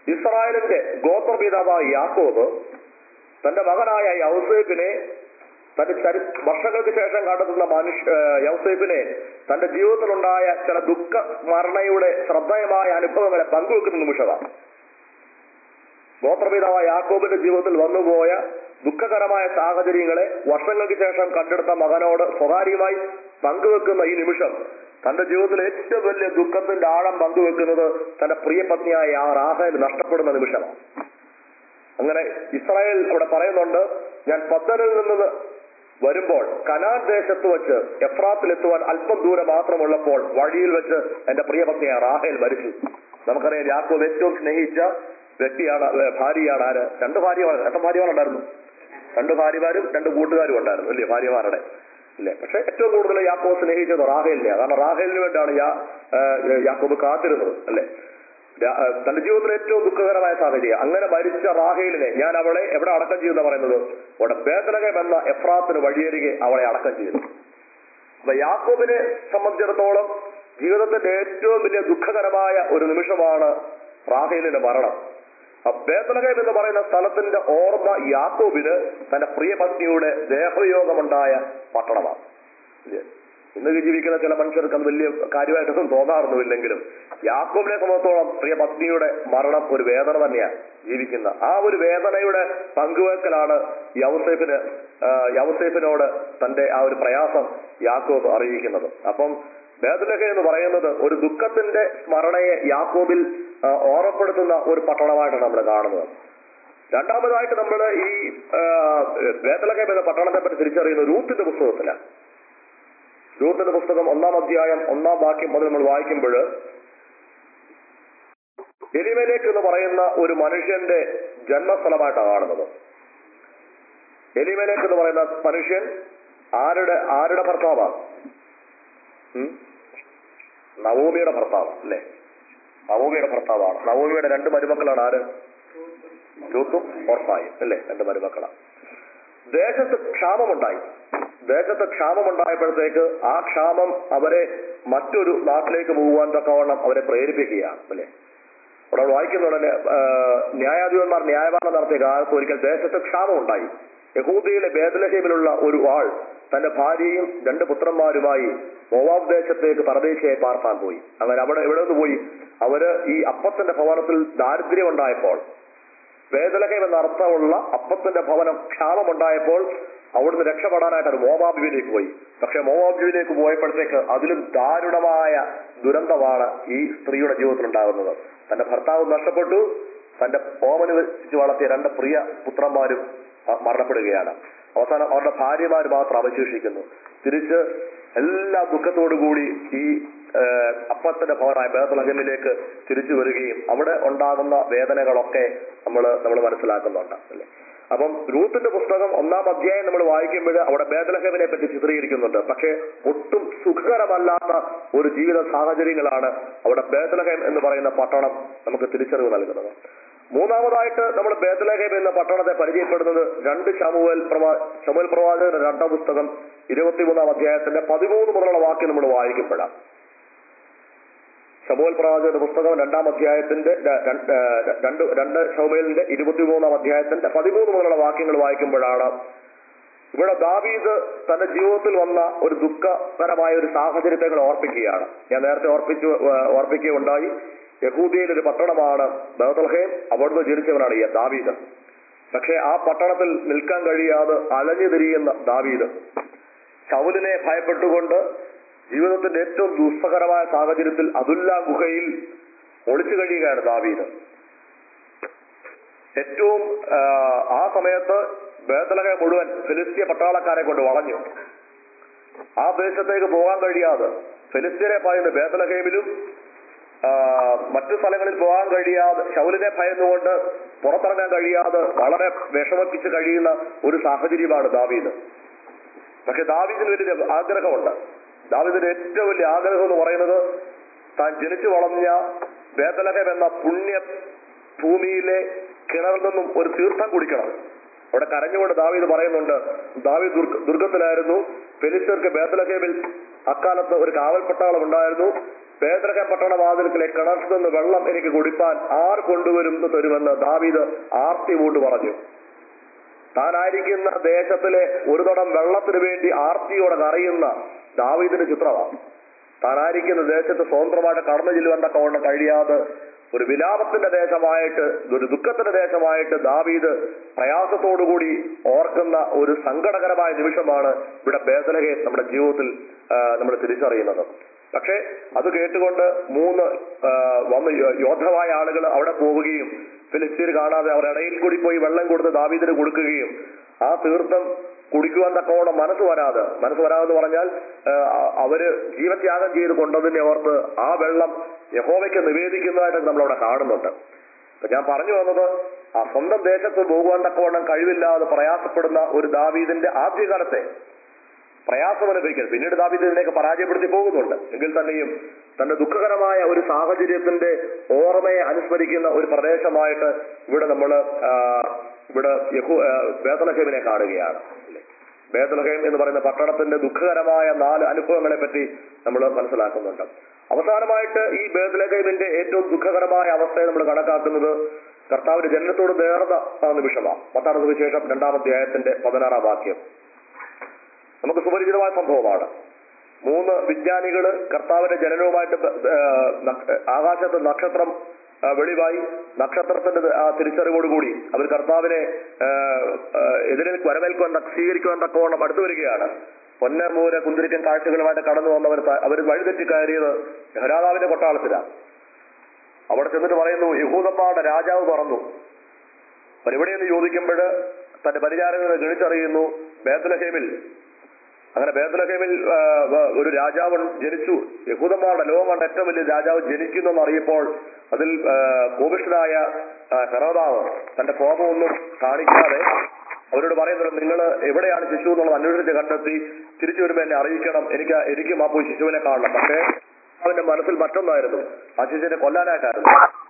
ഇസ്രായേലിന്റെ ഗോത്രപിതാവായ യാക്കോബ് തന്റെ മകനായ യൗസേപ്പിനെ തന്റെ ചരി വർഷങ്ങൾക്ക് ശേഷം കണ്ടെത്തുന്ന മനുഷ്യ ഏഹ് യൗസേപ്പിനെ തന്റെ ജീവിതത്തിലുണ്ടായ ചില ദുഃഖ സ്മരണയുടെ ശ്രദ്ധേയമായ അനുഭവങ്ങളെ പങ്കുവെക്കുന്ന നിമിഷമാണ് ഗോത്രപിതാവായ യാക്കോബിന്റെ ജീവിതത്തിൽ വന്നുപോയ ദുഃഖകരമായ സാഹചര്യങ്ങളെ വർഷങ്ങൾക്ക് ശേഷം കണ്ടെടുത്ത മകനോട് സ്വകാര്യമായി പങ്കുവെക്കുന്ന ഈ നിമിഷം തന്റെ ജീവിതത്തിൽ ഏറ്റവും വലിയ ദുഃഖത്തിന്റെ ആഴം പങ്കുവെക്കുന്നത് തന്റെ പ്രിയപത്നിയായ ആ റാഹേൽ നഷ്ടപ്പെടുന്ന നിമിഷമാണ് അങ്ങനെ ഇസ്രായേൽ അവിടെ പറയുന്നുണ്ട് ഞാൻ പത്തനിൽ നിന്ന് വരുമ്പോൾ കനാൻ ദേശത്ത് വെച്ച് എഫ്രാത്തിലെത്തുവാൻ അല്പം ദൂരം മാത്രമുള്ളപ്പോൾ വഴിയിൽ വെച്ച് എന്റെ പ്രിയപത്നിയായ റാഹേൽ മരിച്ചു നമുക്കറിയാം യാക്കോബ് ഏറ്റവും സ്നേഹിച്ച വ്യക്തിയാണ് ഏ, ഭാര്യയാണ് ആര് രണ്ട് ഭാര്യമാർ എത്ര ഭാര്യമാരുണ്ടായിരുന്നു രണ്ട് ഭാര്യമാരും രണ്ട് കൂട്ടുകാരും ഉണ്ടായിരുന്നു അല്ലേ ഭാര്യമാരുടെ ഇല്ലേ പക്ഷെ ഏറ്റവും കൂടുതൽ യാക്കോബ് സ്നേഹിച്ചത് റാഹേലിനെയാണ് കാരണം റാഹേലിന് വേണ്ടിയാണ് യാ ഏ, യാക്കോബ് കാത്തിരുന്നത് അല്ലേ രാ- ഏഹ് തന്റെ ജീവിതത്തിലെ ഏറ്റവും ദുഃഖകരമായ സാഹചര്യം അങ്ങനെ മരിച്ച റാഹേലിനെ ഞാൻ അവളെ എവിടെ അടക്കം ചെയ്തെന്ന് പറയുന്നത് അവിടെ ബേദലകം എന്ന എഫ്രാത്തിന് വഴിയരികെ അവളെ അടക്കം ചെയ്തു അപ്പൊ യാക്കോബിനെ സംബന്ധിച്ചിടത്തോളം ജീവിതത്തിന്റെ ഏറ്റവും വലിയ ദുഃഖകരമായ ഒരു നിമിഷമാണ് റാഹേലിന്റെ മരണം ആ ബേദലകം എന്ന് പറയുന്ന സ്ഥലത്തിന്റെ ഓർമ്മ യാക്കോബിന് തന്റെ പ്രിയപത്നിയുടെ ദേഹയോഗമുണ്ടായ പട്ടണമാണ് ഇല്ലേ? ഇന്ന് ജീവിക്കുന്ന ചില മനുഷ്യർക്ക് അത് വലിയ കാര്യമായിട്ടൊന്നും തോന്നാറൊന്നുമില്ലെങ്കിലും യാക്കോബിനെ സംബന്ധിച്ചോളം പ്രിയ പത്നിയുടെ മരണം ഒരു വേദന തന്നെയാണ് ജീവിക്കുന്ന ആ ഒരു വേദനയുടെ പങ്കുവെക്കലാണ് യൗസേഫിന് ആ, യൗസേഫിനോട് തന്റെ ആ ഒരു പ്രയാസം യാക്കോബ് അറിയിക്കുന്നത് അപ്പം ബേദലഹ എന്ന് പറയുന്നത് ഒരു ദുഃഖത്തിന്റെ സ്മരണയെ യാക്കോബിൽ ആ, ഓർമ്മപ്പെടുത്തുന്ന ഒരു പട്ടണമായിട്ടാണ് നമ്മൾ കാണുന്നത് രണ്ടാമതായിട്ട് നമ്മൾ ഈ ബേദലഹം എന്ന പട്ടണത്തെ പറ്റി തിരിച്ചറിയുന്ന റൂത്തിന്റെ പുസ്തകത്തിലാണ് രൂത്തിന്റെ പുസ്തകം ഒന്നാം അധ്യായം ഒന്നാം വാക്യം മുതൽ നമ്മൾ വായിക്കുമ്പോൾ എലിമേലേക്ക് എന്ന് പറയുന്ന ഒരു മനുഷ്യന്റെ ജന്മസ്ഥലമായിട്ടാണ് കാണുന്നത് എലിമേലേക്ക് എന്ന് പറയുന്ന മനുഷ്യൻ ആരുടെ ആരുടെ ഭർത്താവാണ് ഉം? നവോമിയുടെ ഭർത്താവ് അല്ലേ നവോമിയുടെ ഭർത്താവാണ് നവോമിയുടെ രണ്ട് മരുമക്കളാണ് ആര് രൂത്തും ഓർഫായും അല്ലേ രണ്ട് മരുമക്കളാണ് ദേശത്ത് ക്ഷാമമുണ്ടായി ദേശത്ത് ക്ഷാമമുണ്ടായപ്പോഴത്തേക്ക് ആ ക്ഷാമം അവരെ മറ്റൊരു നാട്ടിലേക്ക് പോകുവാൻ തക്കവണ്ണം അവരെ പ്രേരിപ്പിക്കുകയാണ് അല്ലേ അവിടെ വായിക്കുന്നുടനെ ന്യായാധിപന്മാർ ന്യായപാലനം നടത്തിയ കാലത്ത് ഒരിക്കൽ ദേശത്ത് ക്ഷാമമുണ്ടായി യഹൂദിയിലെ ബേദലഹീമിലുള്ള ഒരു ആൾ തന്റെ ഭാര്യയും രണ്ട് പുത്രന്മാരുമായി മോവാബ് ദേശത്തേക്ക് പരദേശിയായി പാർത്താൻ പോയി അങ്ങനെ അവിടെ എവിടെ നിന്ന് പോയി അവര് ഈ അപ്പത്തിന്റെ ഭവനത്തിൽ ദാരിദ്ര്യമുണ്ടായപ്പോൾ വേദലഹം എന്ന അർത്ഥമുള്ള അപ്പത്തിന്റെ ഭവനം ക്ഷാമമുണ്ടായപ്പോൾ അവിടുന്ന് രക്ഷപ്പെടാനായിട്ട് അത് മോവാബിയിലേക്ക് പോയി പക്ഷെ മോവാബിയിലേക്ക് പോയപ്പോഴത്തേക്ക് അതിലും ദാരുണമായ ദുരന്തമാണ് ഈ സ്ത്രീയുടെ ജീവിതത്തിൽ ഉണ്ടാകുന്നത് തന്റെ ഭർത്താവ് നഷ്ടപ്പെട്ടു തന്റെ ഓമന് വെച്ച് വളർത്തിയ രണ്ട് പ്രിയ പുത്രന്മാരും അ, മരണപ്പെടുകയാണ് അവസാനം അവരുടെ ഭാര്യമാർ മാത്രം അവശേഷിക്കുന്നു തിരിച്ച് എല്ലാ ദുഃഖത്തോടു കൂടി ഈ ഏഹ്, അപ്പത്തിന്റെ ഭവനായ ബേത്തലഹമിലേക്ക് തിരിച്ചു വരികയും അവിടെ ഉണ്ടാകുന്ന വേദനകളൊക്കെ നമ്മൾ നമ്മൾ മനസ്സിലാക്കുന്നുണ്ട് അല്ലേ അപ്പം റൂത്തിന്റെ പുസ്തകം ഒന്നാം അധ്യായം നമ്മൾ വായിക്കുമ്പോൾ അവിടെ ബേദലഹമിനെ പറ്റി ചിത്രീകരിക്കുന്നുണ്ട് പക്ഷേ ഒട്ടും സുഖകരമല്ലാത്ത ഒരു ജീവിത സാഹചര്യങ്ങളാണ് അവിടെ ബേദലഹം എന്ന് പറയുന്ന പട്ടണം നമുക്ക് തിരിച്ചറിവ് നൽകുന്നത് മൂന്നാമതായിട്ട് നമ്മൾ ബേദലഹം എന്ന പട്ടണത്തെ പരിചയപ്പെടുന്നത് രണ്ട് ശമുവൽ പ്രവാ ശമുവൽ പ്രവാചകന്റെ രണ്ടാം പുസ്തകം ഇരുപത്തിമൂന്നാം അധ്യായത്തിന്റെ പതിമൂന്ന് മുതലുള്ള വാക്യം നമ്മൾ വായിക്കുമ്പോഴാണ് ശമുവൽ പ്രവാചകന്റെ പുസ്തകം രണ്ടാം അധ്യായത്തിന്റെ ര- ര- ര- രണ്ട് രണ്ട് ശമുവേലിന്റെ ഇരുപത്തിമൂന്നാം അധ്യായത്തിന്റെ പതിമൂന്ന് മുതലുള്ള വാക്യങ്ങൾ വായിക്കുമ്പോഴാണ് ഇവിടെ ദാവീദ് തന്റെ ജീവിതത്തിൽ വന്ന ഒരു ദുഃഖകരമായ ഒരു സാഹചര്യത്തെ കൂടെ ഓർപ്പിക്കുകയാണ് ഞാൻ നേരത്തെ ഓർപ്പിച്ചു ഏഹ് ഓർപ്പിക്കുകയുണ്ടായി യഹൂദിയയിൽ ഒരു പട്ടണമാണ് ബഹദൽഹേം അവിടുന്ന് ജനിച്ചവനാണ് ഈ ദാവീദ് പക്ഷെ ആ പട്ടണത്തിൽ നിൽക്കാൻ കഴിയാതെ അലഞ്ഞു തിരിയുന്ന ദാവീദ് ശൗലിനെ ഭയപ്പെട്ടുകൊണ്ട് ജീവിതത്തിന്റെ ഏറ്റവും ദുസ്സഹകരമായ സാഹചര്യത്തിൽ അതുല്ല ഗുഹയിൽ ഒളിച്ചു കഴിയുകയാണ് ദാവീദ് ഏറ്റവും ആ, ആ സമയത്ത് ബേത്തലഹ മുഴുവൻ ഫിലിസ്തീയ പട്ടാളക്കാരെ കൊണ്ട് വളഞ്ഞു ആ ദേശത്തേക്ക് പോകാൻ കഴിയാതെ ഫിലിസ്തീനെ ഭയന്ന് ബേത്തലഹേമിലും ആ, മറ്റു സ്ഥലങ്ങളിൽ പോകാൻ കഴിയാതെ ശൗലിനെ ഭയന്നുകൊണ്ട് പുറത്തിറങ്ങാൻ കഴിയാതെ വളരെ വിഷമിപ്പിച്ച് കഴിയുന്ന ഒരു സാഹചര്യമാണ് ദാവീദ് പക്ഷെ ദാവീദിന് വലിയ ആഗ്രഹമുണ്ട് ദാവീദിന്റെ ഏറ്റവും വലിയ ആഗ്രഹം എന്ന് പറയുന്നത് താൻ ജനിച്ചു വളർന്ന ബേത്തലഹം എന്ന പുണ്യ ഭൂമിയിലെ കിണറിൽ നിന്നും ഒരു തീർത്ഥം കുടിക്കണം അവിടെ കരഞ്ഞുകൊണ്ട് ദാവീദ് പറയുന്നുണ്ട് ദാവീദ് ദുർഗ ദുർഗത്തിലായിരുന്നു ഫെലിസ്തർക്ക് ബേത്തലഹേമിൽ അക്കാലത്ത് ഒരു കാവൽ പട്ടാളം ഉണ്ടായിരുന്നു പേദ്രഹം പട്ടണ വാതിൽക്കലെ കിണറ്റിൽ നിന്ന് വെള്ളം എനിക്ക് കുടിപ്പാൻ ആർ കൊണ്ടുവരുന്നു തരുമെന്ന് ദാവീദ് ആർത്തി മൂട്ട് പറഞ്ഞു താനായിരിക്കുന്ന ദേശത്തിലെ ഒരു തടം വെള്ളത്തിന് വേണ്ടി ആർത്തിയോടെ കറിയുന്ന ദാവീദിന്റെ ചിത്രമാണ് താനായിരിക്കുന്ന ദേശത്ത് സ്വതന്ത്രമായിട്ട് കടന്നു ചെല്ലുവാൻ തക്കവണ്ണം കഴിയാതെ ഒരു വിലാപത്തിന്റെ ദേശമായിട്ട് ഒരു ദുഃഖത്തിന്റെ ദേശമായിട്ട് ദാവീദ് പ്രയാസത്തോടുകൂടി ഓർക്കുന്ന ഒരു സങ്കടകരമായ നിമിഷമാണ് ഇവിടെ ബേദലഹയെ നമ്മുടെ ജീവിതത്തിൽ നമ്മൾ തിരിച്ചറിയുന്നത് പക്ഷേ അത് കേട്ടുകൊണ്ട് മൂന്ന് ആ, വന്ന് യോ- യോദ്ധമായ ആളുകൾ അവിടെ പോവുകയും ഫിലിസ്തീൻ കാണാതെ അവർ ഇടയിൽ കൂടി പോയി വെള്ളം കൊടുത്ത് ദാവീദിന് കൊടുക്കുകയും ആ തീർത്ഥം കുടിക്കുവാൻ തക്കവണ്ണം മനസ്സ് വരാതെ മനസ്സ് വരാതെ എന്ന് പറഞ്ഞാൽ ആ, അ- അവര് ജീവത്യാഗം ചെയ്ത് കൊണ്ടതിനെ ഓർത്ത് ആ വെള്ളം യഹോവയ്ക്ക് നിവേദിക്കുന്നതായിട്ട് നമ്മളവിടെ കാണുന്നുണ്ട് അപ്പൊ ഞാൻ പറഞ്ഞു വന്നത് ആ സ്വന്തം ദേശത്ത് പോകുവാൻ തക്കവണ്ണം കഴിവില്ലാതെ പ്രയാസപ്പെടുന്ന ഒരു ദാവീദിന്റെ ആദ്യകാലത്തെ പ്രയാസം അനുഭവിക്കരുത് പിന്നീട് ദാവീദ് ഇതിനെയൊക്കെ പരാജയപ്പെടുത്തി പോകുന്നുണ്ട് എങ്കിൽ തന്നെയും തന്റെ ദുഃഖകരമായ ഒരു സാഹചര്യത്തിന്റെ ഓർമ്മയെ അനുസ്മരിക്കുന്ന ഒരു പ്രദേശമായിട്ട് ഇവിടെ നമ്മൾ ഇവിടെ യഹു ബേത്തലഹേമിനെ കാണുകയാണ് അല്ലേ? ബേത്തലഹേം എന്ന് പറയുന്ന പട്ടണത്തിന്റെ ദുഃഖകരമായ നാല് അനുഭവങ്ങളെ പറ്റി നമ്മൾ മനസ്സിലാക്കുന്നുണ്ട് അവസാനമായിട്ട് ഈ ബേത്തലഹേമിന്റെ ഏറ്റവും ദുഃഖകരമായ അവസ്ഥയെ നമ്മൾ കണക്കാക്കുന്നത് കർത്താവിന്റെ ജനനത്തോട് നേർന്ന ആ നിമിഷമാണ് പത്താം സുവിശേഷം രണ്ടാം അധ്യായത്തിന്റെ പതിനാറാം വാക്യം നമുക്ക് സുപരിചിതമായ സംഭവമാണ് മൂന്ന് വിജ്ഞാനികള് കർത്താവിന്റെ ജനനവുമായിട്ട് ബ- ആ, നക്ഷ- ആകാശത്ത് നക്ഷത്രം ആ, വെളിവായി നക്ഷത്രത്തിന്റെ ആ തിരിച്ചറിവോടുകൂടി അവർ കർത്താവിനെ ആ, ആ, എതിരെ വരവേൽക്കുവാൻ തക്ക- സ്വീകരിക്കുവാൻ തക്കവണ്ണം അടുത്തു വരികയാണ് പൊന്ന മൂല കുന്തിരിക്കൻ കാഴ്ചകളുമായിട്ട് കടന്നു വന്നവർ ത- അവർ വഴിതെറ്റി കയറിയത് രാജാവിന്റെ കൊട്ടാളത്തിലാണ് അവിടെ ചെന്നിട്ട് പറയുന്നു യഹൂദന്മാരുടെ രാജാവ് പറഞ്ഞു അവൻ എവിടെയെന്ന് ചോദിക്കുമ്പോൾ തന്റെ പരിചാരകരെ ഗണിച്ചറിയുന്നു ബേത്തലഹേമിൽ അങ്ങനെ ബേത്തലഹേമിൽ ആ, വ- ഒരു രാജാവ് ജനിച്ചു യഹൂദന്മാരുടെ ലോകം കണ്ട ഏറ്റവും വലിയ രാജാവ് ജനിക്കുന്നു എന്നറിയപ്പോൾ അതിൽ ആ, കോപിഷ്ഠനായ ആ, ഹെറോദാവ് തന്റെ കോപമൊന്നും കാണിക്കാതെ അവരോട് പറയുന്നുണ്ട് നിങ്ങൾ എവിടെയാണ് ശിശു എന്നുള്ളത് അന്വേഷിച്ച് കണ്ടെത്തി തിരിച്ചു വരുമ്പോൾ എന്നെ അറിയിക്കണം എനിക്ക് എനിക്കും ആ പോയി ശിശുവിനെ കാണണം പക്ഷേ അവന്റെ മനസ്സിൽ മറ്റൊന്നായിരുന്നു ആ ശിശുവിനെ കൊല്ലാനായിട്ടായിരുന്നു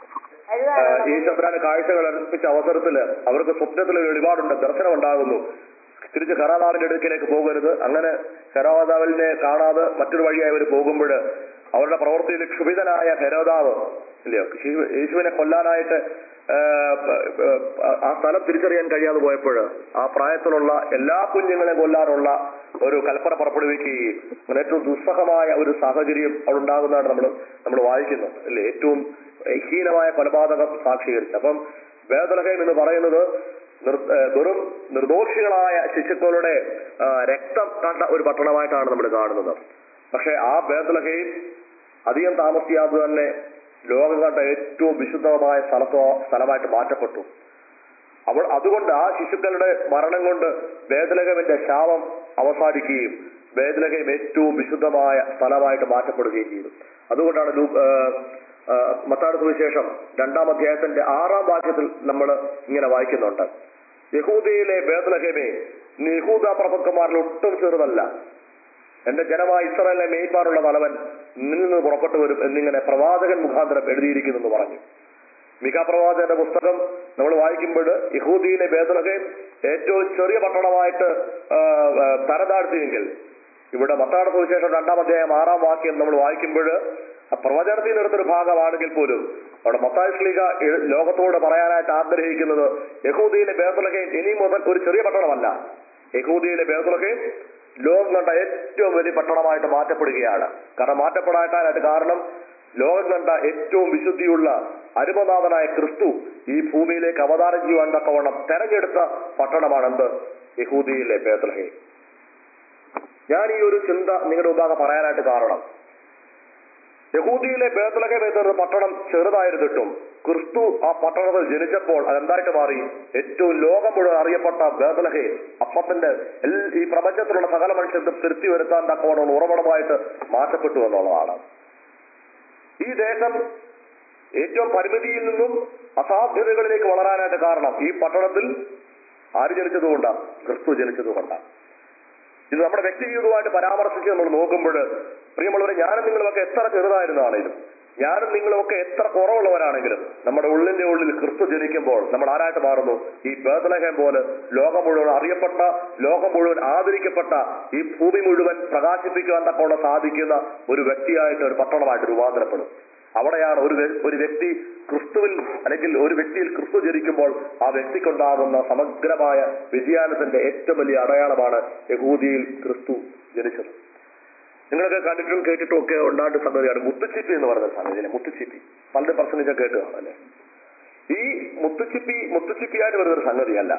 ആഹ് ഈ ശബ്ദാന കാഴ്ചകൾ അർപ്പിച്ച അവസരത്തില് അവർക്ക് സ്വപ്നത്തിൽ ഒരു വെളിപാടുണ്ട് ദർശനം ഉണ്ടാകുന്നു തിരിച്ച് കരാതാവിന്റെ അടുക്കിലേക്ക് പോകരുത് അങ്ങനെ കരാതാവിനെ കാണാതെ മറ്റൊരു വഴിയായി അവർ പോകുമ്പോൾ അവരുടെ പ്രവൃത്തിയിൽ ക്ഷുഭിതനായ ഹെരോദാവ് ഇല്ലയോ ശിശു- യേശുവിനെ കൊല്ലാനായിട്ട് ആഹ് പ- പ- ആ സ്ഥലം തിരിച്ചറിയാൻ കഴിയാതെ പോയപ്പോൾ ആ പ്രായത്തിലുള്ള എല്ലാ കുഞ്ഞുങ്ങളെയും കൊല്ലാനുള്ള ഒരു കൽപ്പന പുറപ്പെടുവിക്കുകയും അങ്ങനെ ഏറ്റവും ദുസ്സഹമായ ഒരു സാഹചര്യം അവിടെ ഉണ്ടാകുന്നതാണ് നമ്മൾ നമ്മൾ വായിക്കുന്നത് അല്ലേ ഏറ്റവും ഹീനമായ കൊലപാതകം സാക്ഷീകരിച്ചു അപ്പം ബേദലഹേം എന്ന് പറയുന്നത് നിർ- ഏഹ് വെറും നിർദോഷികളായ ശിശുക്കളുടെ ആ, രക്തം കണ്ട ഒരു പട്ടണമായിട്ടാണ് നമ്മൾ കാണുന്നത് പക്ഷെ ആ ബേദലഹേം അധികം താമസിയാതെ തന്നെ ലോകം കണ്ട ഏറ്റവും വിശുദ്ധമായ സ്ഥലത്തോ സ്ഥലമായിട്ട് മാറ്റപ്പെട്ടു അവൾ അതുകൊണ്ട് ആ ശിശുക്കളുടെ മരണം കൊണ്ട് ബേദലഹമിന്റെ ശാപം അവസാനിക്കുകയും ബേദലഹം ഏറ്റവും വിശുദ്ധമായ സ്ഥലമായിട്ട് മാറ്റപ്പെടുകയും ചെയ്തു അതുകൊണ്ടാണ് ലൂ- ആ, ആ, മത്താട് സുവിശേഷം രണ്ടാം അധ്യായത്തിന്റെ ആറാം വാക്യത്തിൽ നമ്മൾ ഇങ്ങനെ വായിക്കുന്നുണ്ട് യഹൂദയിലെ ബേദലഹമേ നീ യഹൂദ പ്രഭുക്കന്മാരിൽ ഒട്ടും ചെറുതല്ല എന്റെ ജനമായ ഇസ്രായേലിനെ മേയ്പ്പാനുള്ള തലവൻ നിന്നിൽ നിന്ന് പുറപ്പെട്ടു വരും എന്നിങ്ങനെ പ്രവാചകൻ മുഖാന്തരം എഴുതിയിരിക്കുന്നു എന്ന് പറഞ്ഞു മിക പ്രവാചകന്റെ പുസ്തകം നമ്മൾ വായിക്കുമ്പോൾ യഹൂദിയിലെ ബേദലഹെ ഏറ്റവും ചെറിയ പട്ടണമായിട്ട് ആ, ആ, തരതാഴ്ത്തിയെങ്കിൽ ഇവിടെ മത്താട് സുവിശേഷം രണ്ടാം അധ്യായം ആറാം വാക്യം നമ്മൾ വായിക്കുമ്പോൾ പ്രവചനത്തിൽ നിന്നെടുത്തൊരു ഭാഗമാണെങ്കിൽ പോലും അവിടെ മത്തായി ശ്ലീക എ- ലോകത്തോട് പറയാനായിട്ട് ആഗ്രഹിക്കുന്നത് യഹൂദിയിലെ ബേദലഹെ ഇനി മുതൽ ഒരു ചെറിയ പട്ടണമല്ല യഹൂദിയിലെ ബേദലഹെ ലോകം കണ്ട ഏറ്റവും വലിയ പട്ടണമായിട്ട് മാറ്റപ്പെടുകയാണ് കാരണം മാറ്റപ്പെടാനായിട്ട് കാരണം ലോകം കണ്ട ഏറ്റവും വിശുദ്ധിയുള്ള അരുമനാഥനായ ക്രിസ്തു ഈ ഭൂമിയിലേക്ക് അവതാരം ചെയ്യുവാൻ തക്കവണ്ണം തെരഞ്ഞെടുത്ത പട്ടണമാണ് എന്ത് യഹൂദിയിലെ ബേത്ലഹേ ഞാൻ ഈ ഒരു ചിന്ത നിങ്ങളുടെ മുമ്പാകെ പറയാനായിട്ട് കാരണം യഹൂദിയിലെ ബേത്ലഹേം എന്നൊരു പട്ടണം ചെറുതായിരുന്നിട്ടും ക്രിസ്തു ആ പട്ടണത്തിൽ ജനിച്ചപ്പോൾ അതെന്തായിട്ട് മാറി ഏറ്റവും ലോകം മുഴുവൻ അറിയപ്പെട്ട ബേത്ലഹേ അപ്പത്തിന്റെ എൽ- ഈ പ്രപഞ്ചത്തിലുള്ള സകല മനുഷ്യർക്കും തിരുത്തി വരുത്താൻ തക്കവണ്ണം ഉറവിടമായിട്ട് മാറ്റപ്പെട്ടു എന്നുള്ളതാണ് ഈ ദേശം ഏറ്റവും പരിമിതിയിൽ നിന്നും അസാധ്യതകളിലേക്ക് വളരാനായിട്ട് കാരണം ഈ പട്ടണത്തിൽ ആര് ജനിച്ചതുകൊണ്ടാണ് ക്രിസ്തു ജനിച്ചതുകൊണ്ടാണ് ഇത് നമ്മുടെ വ്യക്തി ജീവിതമായിട്ട് പരാമർശിച്ച് നമ്മൾ നോക്കുമ്പോൾ പ്രിയമുള്ളവരെ ഞാനും നിങ്ങളുമൊക്കെ എത്ര ചെറുതായിരുന്നാണേലും ഞാനും നിങ്ങളുമൊക്കെ എത്ര കുറവുള്ളവരാണെങ്കിലും നമ്മുടെ ഉള്ളിന്റെ ഉള്ളിൽ ക്രിസ്തു ജനിക്കുമ്പോൾ നമ്മൾ ആരായിട്ട് മാറുന്നു ഈ ബേദലഹം പോലെ ലോകം മുഴുവൻ അറിയപ്പെട്ട ലോകം മുഴുവൻ ആദരിക്കപ്പെട്ട ഈ ഭൂമി മുഴുവൻ പ്രകാശിപ്പിക്കുവാൻ തക്കോളം സാധിക്കുന്ന ഒരു വ്യക്തിയായിട്ട് ഒരു പട്ടണമായിട്ട് രൂപാന്തരപ്പെടും അവിടെയാണ് ഒരു വ്യ- ഒരു വ്യക്തി ക്രിസ്തുവിൽ അല്ലെങ്കിൽ ഒരു വ്യക്തിയിൽ ക്രിസ്തു ജനിക്കുമ്പോൾ ആ വ്യക്തിക്കുണ്ടാകുന്ന സമഗ്രമായ വ്യതിയാനത്തിന്റെ ഏറ്റവും വലിയ അടയാളമാണ് യഹൂദിയിൽ ക്രിസ്തു ജനിച്ചത് നിങ്ങളൊക്കെ കണ്ടിട്ടും കേട്ടിട്ടും ഒക്കെ ഉണ്ടായിട്ട് സംഗതിയാണ് മുത്തുച്ചിപ്പി എന്ന് പറയുന്ന സംഗതിയിലെ മുത്തുച്ചിപ്പി പലരും പ്രസംഗിച്ച കേട്ട് കാണും അല്ലേ ഈ മുത്തുച്ചിപ്പി മുത്തുച്ചിപ്പിയായിട്ട് വരുന്ന ഒരു സംഗതിയല്ല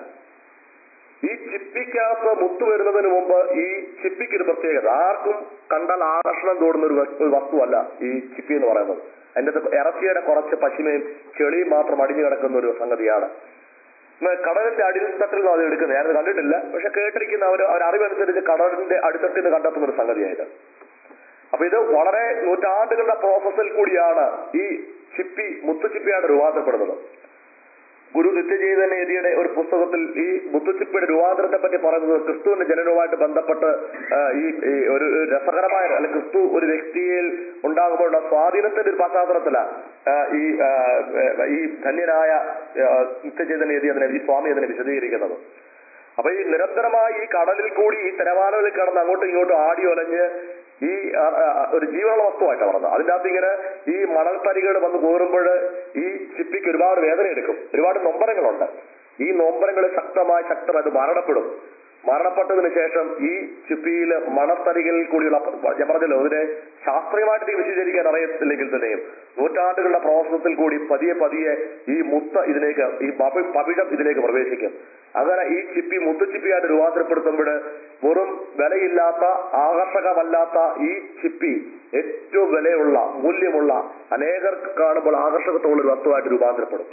ഈ ചിപ്പിക്കകത്ത് മുത്ത് വരുന്നതിന് മുമ്പ് ഈ ചിപ്പിക്ക് ഒരു പ്രത്യേകത ആർക്കും കണ്ടാൽ ആകർഷണം തോന്നുന്ന ഒരു വസ്തു- ഒരു വസ്തുവല്ല ഈ ചിപ്പി എന്ന് പറയുന്നത് അതിന്റെ അകത്ത് ഇറച്ചിയുടെ കുറച്ച് പശിമയും ചെളിയും മാത്രം അടിഞ്ഞു കിടക്കുന്ന ഒരു സംഗതിയാണ് ഇന്ന് കടലിന്റെ അടിത്തട്ടിൽ നിന്ന് അത് എടുക്കുന്നത് ഞാനത് കണ്ടിട്ടില്ല പക്ഷെ കേട്ടിരിക്കുന്ന അവർ അവർ അറിവനുസരിച്ച് കടലിന്റെ അടിത്തട്ടിൽ നിന്ന് കണ്ടെത്തുന്ന ഒരു സംഗതിയായത് അപ്പൊ ഇത് വളരെ നൂറ്റാണ്ടുകളുടെ പ്രോസസ്സിൽ കൂടിയാണ് ഈ ചിപ്പി മുത്തുച്ചിപ്പിയാണ് രൂപാന്തരപ്പെടുന്നത് ഗുരു നിത്യജീവന എതിയുടെ ഒരു പുസ്തകത്തിൽ ഈ മുത്തുച്ചിപ്പിയുടെ രൂപാന്തരത്തെ പറ്റി പറയുന്നത് ക്രിസ്തുവിന്റെ ജനനവുമായിട്ട് ബന്ധപ്പെട്ട് ആ, ഈ ഈ ഒരു ഒരു രസകരമായ അല്ലെ ക്രിസ്തു ഒരു വ്യക്തിയിൽ ഉണ്ടാകുമ്പോഴുള്ള സ്വാധീനത്തിന്റെ ഒരു പശ്ചാത്തലത്തിലാണ് ആ, ഈ ആ, ഈ ധന്യനായ ആ, നിത്യചേതന എതി അതിനെ ഈ സ്വാമി അതിനെ വിശദീകരിക്കുന്നത് അപ്പൊ ഈ നിരന്തരമായി ഈ കടലിൽ കൂടി ഈ തിരമാലകളിൽ കിടന്ന് അങ്ങോട്ടും ഇങ്ങോട്ടും ആടി ഒലഞ്ഞ് ഈ ആ, ആ, ഒരു ജീവനുള്ള വസ്തുവായിട്ടാണ് പറഞ്ഞത് അതിൻ്റെ അകത്ത് ഇങ്ങനെ ഈ മണൽത്തരികൾ വന്ന് കോരുമ്പോൾ ഈ ചിപ്പിക്ക് ഒരുപാട് വേദന എടുക്കും ഒരുപാട് നൊമ്പരങ്ങളുണ്ട് ഈ നൊമ്പരങ്ങൾ ശക്തമായി ശക്തമായി അത് മരണപ്പെടും മരണപ്പെട്ടതിന് ശേഷം ഈ ചിപ്പിയിൽ മണത്തരികളിൽ കൂടിയുള്ള ഞാൻ പറഞ്ഞല്ലോ ഇതിനെ ശാസ്ത്രീയമായിട്ട് ഇത് വിശദീകരിക്കാൻ അറിയത്തില്ലെങ്കിൽ തന്നെയും നൂറ്റാണ്ടുകളുടെ പ്രോസസ്സിൽ കൂടി പതിയെ പതിയെ ഈ മുത്ത ഇതിലേക്ക് ഈ പപി- പവിഴം ഇതിലേക്ക് പ്രവേശിക്കും അങ്ങനെ ഈ ചിപ്പി മുത്തുച്ചിപ്പിയായിട്ട് രൂപാന്തരപ്പെടുത്തുമ്പോൾ വെറും വിലയില്ലാത്ത ആകർഷകമല്ലാത്ത ഈ ചിപ്പി ഏറ്റവും വിലയുള്ള മൂല്യമുള്ള അനേകർക്ക് കാണുമ്പോൾ ആകർഷകത്തോളം ഒരു വസ്തുവായിട്ട് രൂപാന്തരപ്പെടും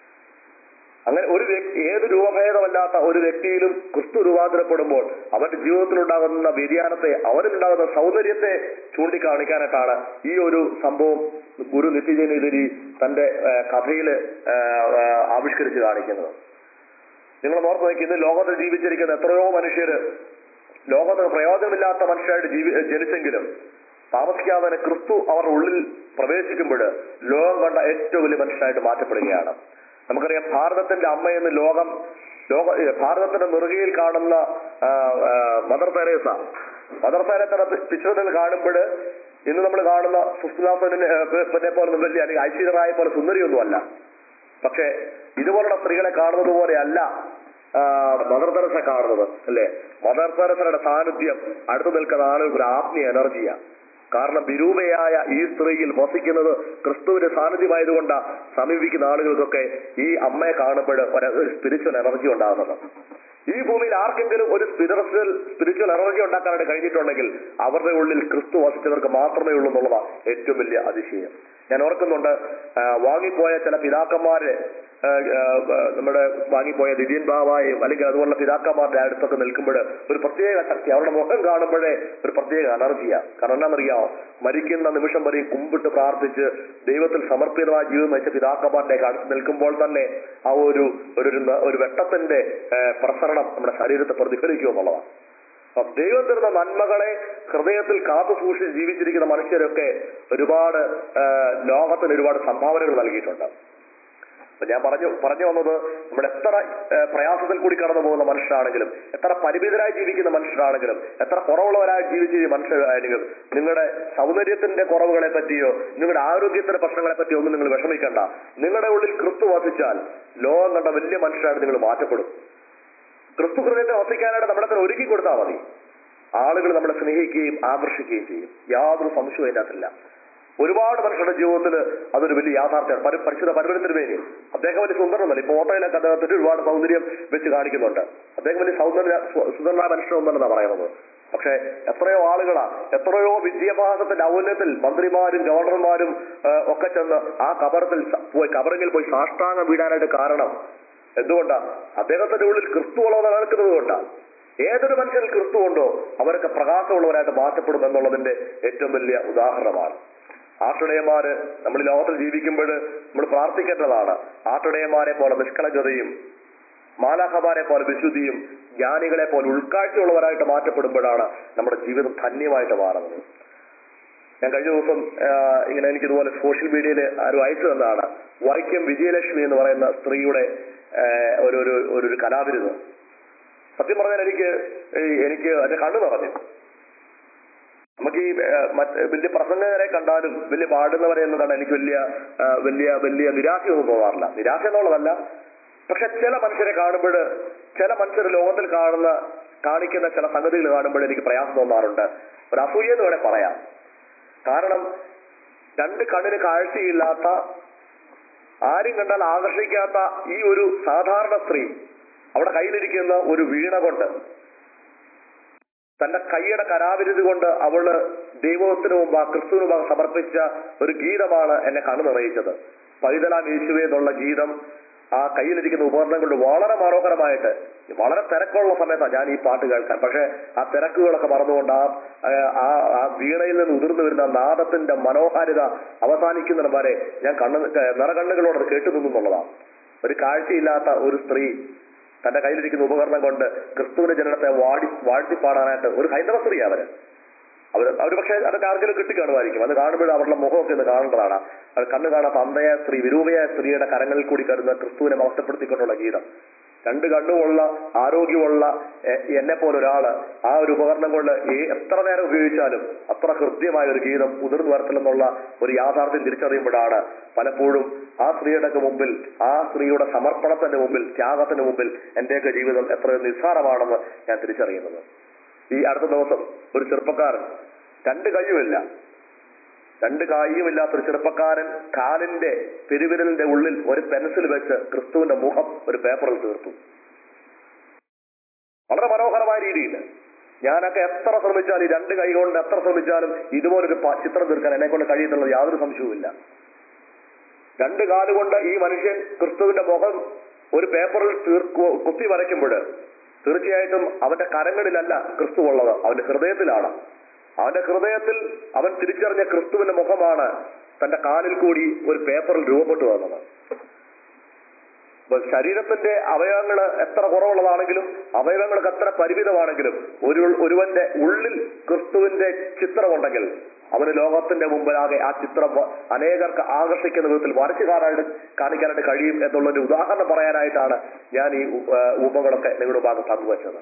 അങ്ങനെ ഒരു വ്യക്തി ഏത് രൂപഭേദമല്ലാത്ത ഒരു വ്യക്തിയിലും ക്രിസ്തു രൂപാന്തരപ്പെടുമ്പോൾ അവന്റെ ജീവിതത്തിലുണ്ടാകുന്ന വ്യതിയാനത്തെ അവനിലുണ്ടാകുന്ന സൗന്ദര്യത്തെ ചൂണ്ടിക്കാണിക്കാനായിട്ടാണ് ഈ ഒരു സംഭവം ഗുരു നിത്യജനീതിരി തന്റെ കഥയിൽ ആവിഷ്കരിച്ച് കാണിക്കുന്നത് നിങ്ങൾ ഓർത്ത് നോക്കി ഇന്ന് ലോകത്ത് ജീവിച്ചിരിക്കുന്ന എത്രയോ മനുഷ്യര് ലോകത്ത് പ്രയോജനമില്ലാത്ത മനുഷ്യരായിട്ട് ജീവി ജനിച്ചെങ്കിലും താമസിക്കാതെ തന്നെ ക്രിസ്തു അവരുടെ ഉള്ളിൽ പ്രവേശിക്കുമ്പോൾ ലോകം കണ്ട ഏറ്റവും വലിയ മനുഷ്യനായിട്ട് മാറ്റപ്പെടുകയാണ് നമുക്കറിയാം ഭാരതത്തിന്റെ അമ്മയെന്ന് ലോകം ലോക ഏ, ഭാരതത്തിന്റെ നെറുകയിൽ കാണുന്ന ആ, ആ, മദർ തെരേസ മദർ തെരേസയുടെ പിക്ചറുകൾ കാണുമ്പോൾ ഇന്ന് നമ്മൾ കാണുന്ന സുസ്മിതാസനെ പിന്നെ പോലെ വലിയ അല്ലെങ്കിൽ ഐശ്വര്യറായ പോലെ സുന്ദരിയൊന്നുമല്ല പക്ഷെ ഇതുപോലുള്ള സ്ത്രീകളെ കാണുന്നത് പോലെയല്ല ആ, മദർ തെരസ കാണുന്നത് അല്ലേ മദർ തെരസയുടെ സാന്നിധ്യം അടുത്ത് നിൽക്കുന്ന ആളുകൾക്ക് ഒരു ആത്മീയ എനർജിയാണ് കാരണം വിരൂപയായ ഈ സ്ത്രീയിൽ വസിക്കുന്നത് ക്രിസ്തുവിന്റെ സാന്നിധ്യമായതുകൊണ്ട് സമീപിക്കുന്ന ആളുകൾക്കൊക്കെ ഈ അമ്മയെ കാണുമ്പോൾ ഒരു സ്പിരിച്വൽ എനർജി ഉണ്ടാകുന്നത് ഈ ഭൂമിയിൽ ആർക്കെങ്കിലും ഒരു സ്പിരിച്വൽ സ്പിരിച്വൽ എനർജി ഉണ്ടാക്കാനായിട്ട് കഴിഞ്ഞിട്ടുണ്ടെങ്കിൽ അവരുടെ ഉള്ളിൽ ക്രിസ്തു വസിച്ചവർക്ക് മാത്രമേ ഉള്ളൂ എന്നുള്ളതാണ് ഏറ്റവും വലിയ അതിശയം ഞാൻ ഓർക്കുന്നുണ്ട് ആ, വാങ്ങിപ്പോയ ചില പിതാക്കന്മാരെ ആ, ആ, നമ്മുടെ വാങ്ങിപ്പോയ ദിദിയൻ ബാബായും അല്ലെങ്കിൽ അതുപോലുള്ള പിതാക്കന്മാരുടെ അടുത്തൊക്കെ നിൽക്കുമ്പോൾ ഒരു പ്രത്യേക ശക്തി അവരുടെ മുഖം കാണുമ്പോഴേ ഒരു പ്രത്യേക എനർജിയാണ് കാരണം എന്താണെന്നറിയാമോ മരിക്കുന്ന നിമിഷം വരെയും കുമ്പിട്ട് പ്രാർത്ഥിച്ച് ദൈവത്തിൽ സമർപ്പിതമായ ജീവിതം നയിച്ച പിതാക്കന്മാരുടെ അടുത്ത് നിൽക്കുമ്പോൾ തന്നെ ആ ഒരു ഒരു ഒരു- ഒരു വെട്ടത്തിന്റെ ആ, പ്രസരണം നമ്മുടെ ശരീരത്തെ പ്രതിഫലിക്കും എന്നുള്ളതാണ് അപ്പൊ ദൈവം തരുന്ന നന്മകളെ ഹൃദയത്തിൽ കാത്തു സൂക്ഷിച്ച് ജീവിച്ചിരിക്കുന്ന മനുഷ്യരൊക്കെ ഒരുപാട് ആ, ലോകത്തിന് ഒരുപാട് സംഭാവനകൾ നൽകിയിട്ടുണ്ട് അപ്പൊ ഞാൻ പറഞ്ഞു പറഞ്ഞു വന്നത് നമ്മൾ എത്ര ആ, പ്രയാസത്തിൽ കൂടി കടന്നു പോകുന്ന മനുഷ്യരാണെങ്കിലും എത്ര പരിമിതരായി ജീവിക്കുന്ന മനുഷ്യരാണെങ്കിലും എത്ര കുറവുള്ളവരായി ജീവിച്ച മനുഷ്യരാണെങ്കിലും നിങ്ങളുടെ സൗന്ദര്യത്തിന്റെ കുറവുകളെ പറ്റിയോ നിങ്ങളുടെ ആരോഗ്യത്തിന്റെ പ്രശ്നങ്ങളെ പറ്റിയോ ഒന്നും നിങ്ങൾ വിഷമിക്കണ്ട നിങ്ങളുടെ ഉള്ളിൽ ക്രിസ്തു വസിച്ചാൽ ലോകം കണ്ട വലിയ മനുഷ്യരായിട്ട് നിങ്ങൾ മാറ്റപ്പെടും ക്രിസ്തു ഹൃദയത്തെ വസിക്കാനായിട്ട് നമ്മളെ തന്നെ ഒരുക്കി കൊടുത്താൽ മതി ആളുകൾ നമ്മളെ സ്നേഹിക്കുകയും ആകർഷിക്കുകയും ചെയ്യും യാതൊരു സംശയവും അതിനകത്തില്ല ഒരുപാട് മനുഷ്യരുടെ ജീവിതത്തിൽ അതൊരു വലിയ യാഥാർത്ഥ്യമാണ് പരി- പരിശുദ്ധ പരമരത്തിനുവേണ്ടി അദ്ദേഹം വലിയ സുന്ദരമല്ല ഇപ്പൊ ഓട്ടോയിലൊക്കെ അദ്ദേഹത്തിന് ഒരുപാട് സൗന്ദര്യം വെച്ച് കാണിക്കുന്നുണ്ട് അദ്ദേഹം വലിയ സൗന്ദര്യ സു- സുന്ദരനായ മനുഷ്യനൊന്നല്ലെന്നാണ് പറയുന്നത് പക്ഷെ എത്രയോ ആളുകളാ എത്രയോ വിദ്യാഭ്യാസത്തിന്റെ ഔന്നത്തിൽ മന്ത്രിമാരും ഗവർണർമാരും ആ, ഒക്കെ ചെന്ന് ആ കബറത്തിൽ സ- പോയി കബറിങ്ങിൽ പോയി സാഷ്ടാംഗം വീടാനായിട്ട് കാരണം എന്തുകൊണ്ടാ അദ്ദേഹത്തിന്റെ ഉള്ളിൽ ക്രിസ്തു ഉള്ളത് നിലനിൽക്കുന്നത് കൊണ്ടാ ഏതൊരു മനുഷ്യരിൽ ക്രിസ്തു ഉണ്ടോ അവരൊക്കെ പ്രകാശമുള്ളവരായിട്ട് മാറ്റപ്പെടും എന്നുള്ളതിന്റെ ഏറ്റവും വലിയ ഉദാഹരണമാണ് ആട്ടിടയന്മാര് നമ്മൾ ഈ ലോകത്തിൽ ജീവിക്കുമ്പോൾ നമ്മൾ പ്രാർത്ഥിക്കേണ്ടതാണ് ആട്ടിടയന്മാരെ പോലെ നിഷ്കളങ്കതയും മാലാഖമാരെ പോലെ വിശുദ്ധിയും ജ്ഞാനികളെ പോലെ ഉൾക്കാഴ്ചയുള്ളവരായിട്ട് മാറ്റപ്പെടുമ്പോഴാണ് നമ്മുടെ ജീവിതം ധന്യമായിട്ട് മാറുന്നത് ഞാൻ കഴിഞ്ഞ ദിവസം ആ, ഇങ്ങനെ എനിക്ക് ഇതുപോലെ സോഷ്യൽ മീഡിയയിൽ ആരും അയച്ചു തന്നതാണ് വൈക്കം വിജയലക്ഷ്മി എന്ന് പറയുന്ന സ്ത്രീയുടെ ആ, ഒരു ഒരു ഒരു ഒരു കലാവിരുത് സത്യം പറഞ്ഞാൽ എനിക്ക് ഈ എനിക്ക് എന്റെ കണ്ണു നിറഞ്ഞു നമുക്ക് ഈ ആ, മറ്റ് വലിയ പ്രസംഗകരെ കണ്ടാലും വലിയ പാടുന്നവരെ എന്ന് കണ്ടാൽ എനിക്ക് വലിയ ആ, വലിയ വലിയ നിരാശയൊന്നും തോന്നാറില്ല നിരാശ എന്നുള്ളതല്ല പക്ഷെ ചില മനുഷ്യരെ കാണുമ്പോൾ ചില മനുഷ്യർ ലോകത്തിൽ കാണുന്ന കാണിക്കുന്ന ചില സംഗതികൾ കാണുമ്പോൾ എനിക്ക് പ്രയാസം തോന്നാറുണ്ട് ഒരു അസൂയ എന്ന് വേണേൽ പറയാം കാരണം രണ്ട് കണ്ണിന് കാഴ്ചയില്ലാത്ത ആരും കണ്ടാൽ ആകർഷിക്കാത്ത ഈ ഒരു സാധാരണ സ്ത്രീ അവിടെ കയ്യിലിരിക്കുന്ന ഒരു വീണ കൊണ്ട് തന്റെ കൈയുടെ കരാവിരുത് കൊണ്ട് അവള് ദൈവത്തിന് മുമ്പ് ആ ക്രിസ്തുവിന് മുമ്പ് സമർപ്പിച്ച ഒരു ഗീതമാണ് എന്നെ കണ്ണു നിറയിച്ചത് പൈതലാം യേശുവേ എന്നുള്ള ഗീതം ആ കയ്യിലിരിക്കുന്ന ഉപകരണം കൊണ്ട് വളരെ മനോഹരമായിട്ട് വളരെ തിരക്കുള്ള സമയത്താണ് ഞാൻ ഈ പാട്ട് കേൾക്കാൻ പക്ഷെ ആ തിരക്കുകളൊക്കെ മറന്നുകൊണ്ട് ആ ആ ആ വീണയിൽ നിന്ന് ഉതിർന്നു വരുന്ന നാദത്തിന്റെ മനോഹാരിത അവസാനിക്കുന്നതിന് വരെ ഞാൻ കണ്ണ് നിറകണ്ണുകളോട് അത് കേട്ടു നിന്നു എന്നുള്ളതാണ് ഒരു കാഴ്ചയില്ലാത്ത ഒരു സ്ത്രീ തന്റെ കയ്യിലിരിക്കുന്ന ഉപകരണം കൊണ്ട് ക്രിസ്തുവിന്റെ ജനനത്തെ വാടി വാഴ്ത്തിപ്പാടാനായിട്ട് ഒരു ഹൈന്ദവ സ്ത്രീ അവര് അവർ അവർ പക്ഷേ അതൊക്കെ ആർക്കെങ്കിലും കിട്ടിക്കാണുമായിരിക്കും അത് കാണുമ്പോൾ അവരുടെ മുഖമൊക്കെ ഒന്ന് കാണേണ്ടതാണ് അത് കണ്ണു കാണാത്ത അന്ധയായ സ്ത്രീ വിരൂപയായ സ്ത്രീയുടെ കരങ്ങളിൽ കൂടി കരുതുന്ന ക്രിസ്തുവിനെ മഹത്വപ്പെടുത്തിക്കൊണ്ടുള്ള ഗീതം രണ്ട് കണ്ണുമുള്ള ആരോഗ്യമുള്ള എന്നെ പോലെ ഒരാള് ആ ഒരു ഉപകരണം കൊണ്ട് ഏ- എത്ര നേരം ഉപയോഗിച്ചാലും അത്ര ഹൃദ്യമായ ഒരു ഗീതം ഉതിർന്നു വരത്തില്ലെന്നുള്ള ഒരു യാഥാർത്ഥ്യം തിരിച്ചറിയുമ്പോഴാണ് പലപ്പോഴും ആ സ്ത്രീയുടെ ഒക്കെ മുമ്പിൽ ആ സ്ത്രീയുടെ സമർപ്പണത്തിന്റെ മുമ്പിൽ ത്യാഗത്തിന്റെ മുമ്പിൽ എന്റെയൊക്കെ ജീവിതം എത്ര നിസ്സാരമാണെന്ന് ഞാൻ തിരിച്ചറിയുന്നത് ഈ അടുത്ത ദിവസം ഒരു ചെറുപ്പക്കാരൻ രണ്ട് കൈയുമില്ല രണ്ട് കായികമില്ലാത്ത ഒരു ചെറുപ്പക്കാരൻ കാലിന്റെ പെരുവിരലിന്റെ ഉള്ളിൽ ഒരു പെൻസിൽ വെച്ച് ക്രിസ്തുവിന്റെ മുഖം ഒരു പേപ്പറിൽ തീർത്തു വളരെ മനോഹരമായ രീതിയിൽ ഞാനൊക്കെ എത്ര ശ്രമിച്ചാലും ഈ രണ്ട് കൈ കൊണ്ട് എത്ര ശ്രമിച്ചാലും ഇതുപോലൊരു പ- ചിത്രം തീർക്കാൻ എന്നെ കൊണ്ട് കഴിയുന്നുള്ളത് യാതൊരു സംശയവുമില്ല രണ്ട് കാലുകൊണ്ട് ഈ മനുഷ്യൻ ക്രിസ്തുവിന്റെ മുഖം ഒരു പേപ്പറിൽ തീർക്കു കുത്തി വരയ്ക്കുമ്പോൾ തീർച്ചയായിട്ടും അവന്റെ കരങ്ങളിലല്ല ക്രിസ്തു ഉള്ളത് അവന്റെ ഹൃദയത്തിലാണ് അവന്റെ ഹൃദയത്തിൽ അവൻ തിരിച്ചറിഞ്ഞ ക്രിസ്തുവിന്റെ മുഖമാണ് തന്റെ കാലിൽ കൂടി ഒരു പേപ്പറിൽ രൂപപ്പെട്ടു വന്നത് അപ്പൊ ശരീരത്തിന്റെ അവയവങ്ങൾ എത്ര കുറവുള്ളതാണെങ്കിലും അവയവങ്ങൾക്ക് എത്ര പരിമിതമാണെങ്കിലും ഒരു ഒരുവന്റെ ഉള്ളിൽ ക്രിസ്തുവിന്റെ ചിത്രമുണ്ടെങ്കിൽ അവന് ലോകത്തിന്റെ മുമ്പിലാകെ ആ ചിത്രം വ- അനേകർക്ക് ആകർഷിക്കുന്ന വിധത്തിൽ വരച്ചു കാണാനായിട്ട് കാണിക്കാനായിട്ട് കഴിയും എന്നുള്ളൊരു ഉദാഹരണം പറയാനായിട്ടാണ് ഞാൻ ഈ ഉ- ആ, ഉപങ്ങളൊക്കെ നിങ്ങളുടെ ഭാഗത്ത് പങ്കുവച്ചത്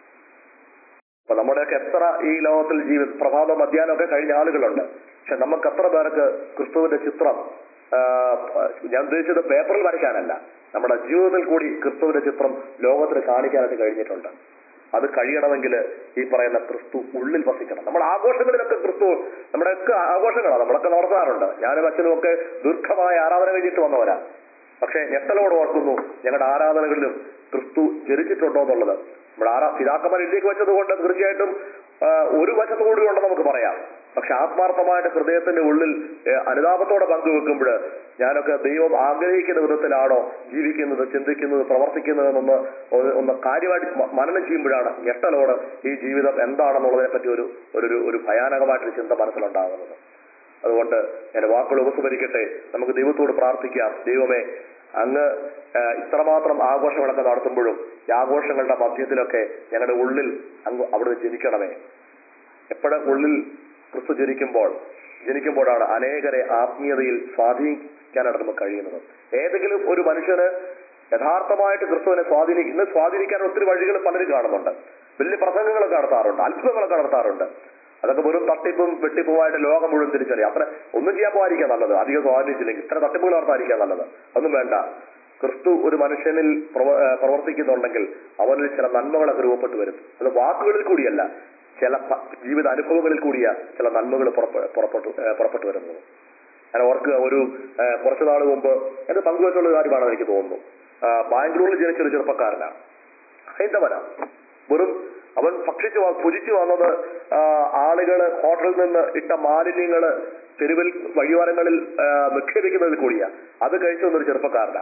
അപ്പൊ നമ്മുടെയൊക്കെ എത്ര ഈ ലോകത്തിൽ ജീവിത പ്രഭാതം മധ്യാഹ്നമൊക്കെ കഴിഞ്ഞ ആളുകളുണ്ട് പക്ഷെ നമുക്ക് എത്ര പേർക്ക് ക്രിസ്തുവിന്റെ ചിത്രം ആ, ഞാൻ ഉദ്ദേശിച്ചത് പേപ്പറിൽ വരയ്ക്കാനല്ല നമ്മുടെ ജീവിതത്തിൽ കൂടി ക്രിസ്തുവിന്റെ ചിത്രം ലോകത്തിന് കാണിക്കാനായിട്ട് കഴിഞ്ഞിട്ടുണ്ട് അത് കഴിയണമെങ്കിൽ ഈ പറയുന്ന ക്രിസ്തു ഉള്ളിൽ വസിക്കണം നമ്മൾ ആഘോഷങ്ങളിലൊക്കെ ക്രിസ്തു നമ്മുടെയൊക്കെ ആഘോഷങ്ങളാണ് നമ്മളൊക്കെ നടത്താറുണ്ട് ഞാനും അച്ഛനും ഒക്കെ ദീർഘമായ ആരാധന കഴിഞ്ഞിട്ട് വന്നവരാ പക്ഷെ ഞെട്ടലോട് ഓർക്കുന്നു ഞങ്ങളുടെ ആരാധനകളിലും ക്രിസ്തു ജനിച്ചിട്ടുണ്ടോ എന്നുള്ളത് നമ്മുടെ ആരാ പിതാക്കന്മാർ എഴുതിയേക്ക് വെച്ചത് കൊണ്ട് തീർച്ചയായിട്ടും ആ, ഒരു വശത്തുകൂടി ഉണ്ടെന്ന് നമുക്ക് പറയാം പക്ഷെ ആത്മാർത്ഥമായിട്ട് ഹൃദയത്തിന്റെ ഉള്ളിൽ ഏ, അനുതാപത്തോടെ പങ്കുവെക്കുമ്പോൾ ഞാനൊക്കെ ദൈവം ആഗ്രഹിക്കുന്ന വിധത്തിലാണോ ജീവിക്കുന്നത് ചിന്തിക്കുന്നത് പ്രവർത്തിക്കുന്നതെന്നൊന്ന് ഒന്ന് ഒന്ന് കാര്യമായിട്ട് മ- മനനം ചെയ്യുമ്പോഴാണ് ഞെട്ടലോട് ഈ ജീവിതം എന്താണെന്നുള്ളതിനെ പറ്റി ഒരു ഒരു ഒരു ഭയാനകമായിട്ടൊരു ചിന്ത മനസ്സിലുണ്ടാകുന്നത് അതുകൊണ്ട് ഞാൻ വാക്കുകൾ ഉപസ്മരിക്കട്ടെ നമുക്ക് ദൈവത്തോട് പ്രാർത്ഥിക്കാം ദൈവമേ അങ്ങ് ആ, ഇത്രമാത്രം ആഘോഷങ്ങളൊക്കെ നടത്തുമ്പോഴും ഈ ആഘോഷങ്ങളുടെ മധ്യത്തിലൊക്കെ ഞങ്ങളുടെ ഉള്ളിൽ അങ്ങ് അവിടുന്ന് ജനിക്കണമേ എപ്പോഴും ഉള്ളിൽ ക്രിസ്തു ജനിക്കുമ്പോൾ ജനിക്കുമ്പോഴാണ് അനേകരെ ആത്മീയതയിൽ സ്വാധീനിക്കാനായിട്ട് നമുക്ക് കഴിയുന്നത് ഏതെങ്കിലും ഒരു മനുഷ്യന് യഥാർത്ഥമായിട്ട് ക്രിസ്തുവിനെ സ്വാധീനിക്കും ഇന്ന് സ്വാധീനിക്കാൻ ഒത്തിരി വഴികൾ പലരും കാണുന്നുണ്ട് വലിയ പ്രസംഗങ്ങളൊക്കെ നടത്താറുണ്ട് അത്ഭുതങ്ങളൊക്കെ നടത്താറുണ്ട് അതൊക്കെ വെറും തട്ടിപ്പും വെട്ടിപ്പുമായിട്ട് ലോകം മുഴുവൻ തിരിച്ചറിയാം അത്ര ഒന്നും ചെയ്യാൻ പോകാതിരിക്കാൻ നല്ലത് അധികം സ്വാധീനിച്ചില്ലെങ്കിൽ ഇത്ര തട്ടിപ്പുകൾ നടത്താതിരിക്കാൻ നല്ലത് ഒന്നും വേണ്ട ക്രിസ്തു ഒരു മനുഷ്യനിൽ പ്രവ- ഏഹ് പ്രവർത്തിക്കുന്നുണ്ടെങ്കിൽ അവനിൽ ചില നന്മകളൊക്കെ രൂപപ്പെട്ടു വരും അത് വാക്കുകളിൽ കൂടിയല്ല ചില പ- ജീവിത അനുഭവങ്ങളിൽ കൂടിയ ചില നന്മകൾ പുറപ്പെ- പുറപ്പെട്ടു ഏഹ് പുറപ്പെട്ടു വരുന്നത് ഞാൻ ഓർക്കുക ഒരു ഏഹ് കുറച്ചു നാൾ മുമ്പ് എന്റെ പങ്കുവെച്ചുള്ള കാര്യമാണെന്ന് എനിക്ക് തോന്നുന്നു ആ, ബാംഗ്ലൂരിൽ ജനിച്ച ഒരു ചെറുപ്പക്കാരനാണ് ഹൈന്ദവനാ വെറും അവൻ ഭക്ഷിച്ചു വ- ഭുജിച്ചു വന്നത് ആ, ആളുകള് ഹോട്ടലിൽ നിന്ന് ഇട്ട മാലിന്യങ്ങള് തെരുവിൽ വഴിയോരങ്ങളിൽ ആ, നിക്ഷേപിക്കുന്നതിൽ കൂടിയാ അത് കഴിച്ചു വന്നൊരു ചെറുപ്പക്കാരനാ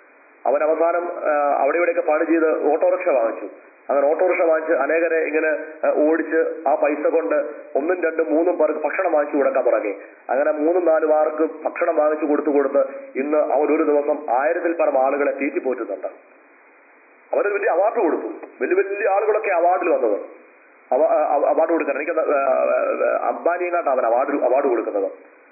അവൻ അവസാനം ആ, അവിടെ ഇവിടെയൊക്കെ പണി ചെയ്ത് ഓട്ടോറിക്ഷ വാങ്ങിച്ചു അങ്ങനെ ഓട്ടോറിക്ഷ വാങ്ങിച്ച് അനേകരെ ഇങ്ങനെ ആ, ഓടിച്ച് ആ പൈസ കൊണ്ട് ഒന്നും രണ്ടും മൂന്നും പേർക്ക് ഭക്ഷണം വാങ്ങിച്ചു കൊടുക്കാൻ തുടങ്ങി അങ്ങനെ മൂന്നും നാലും ആർക്ക് ഭക്ഷണം വാങ്ങിച്ചു കൊടുത്തു കൊടുത്ത് ഇന്ന് അവൻ ഒരു ദിവസം ആയിരത്തിൽ പരം ആളുകളെ തീറ്റി പോറ്റുന്നുണ്ട് അവനൊരു വലിയ അവാർഡ് കൊടുത്തു വലിയ വലിയ ആളുകളൊക്കെ അവാർഡിൽ വന്നത് അവ- അവ- അവാർഡ് കൊടുക്കുന്നത് എനിക്ക് അംബാനിയെങ്ങാട്ട് അവൻ അവാർഡ് അവാർഡ് കൊടുക്കുന്നത്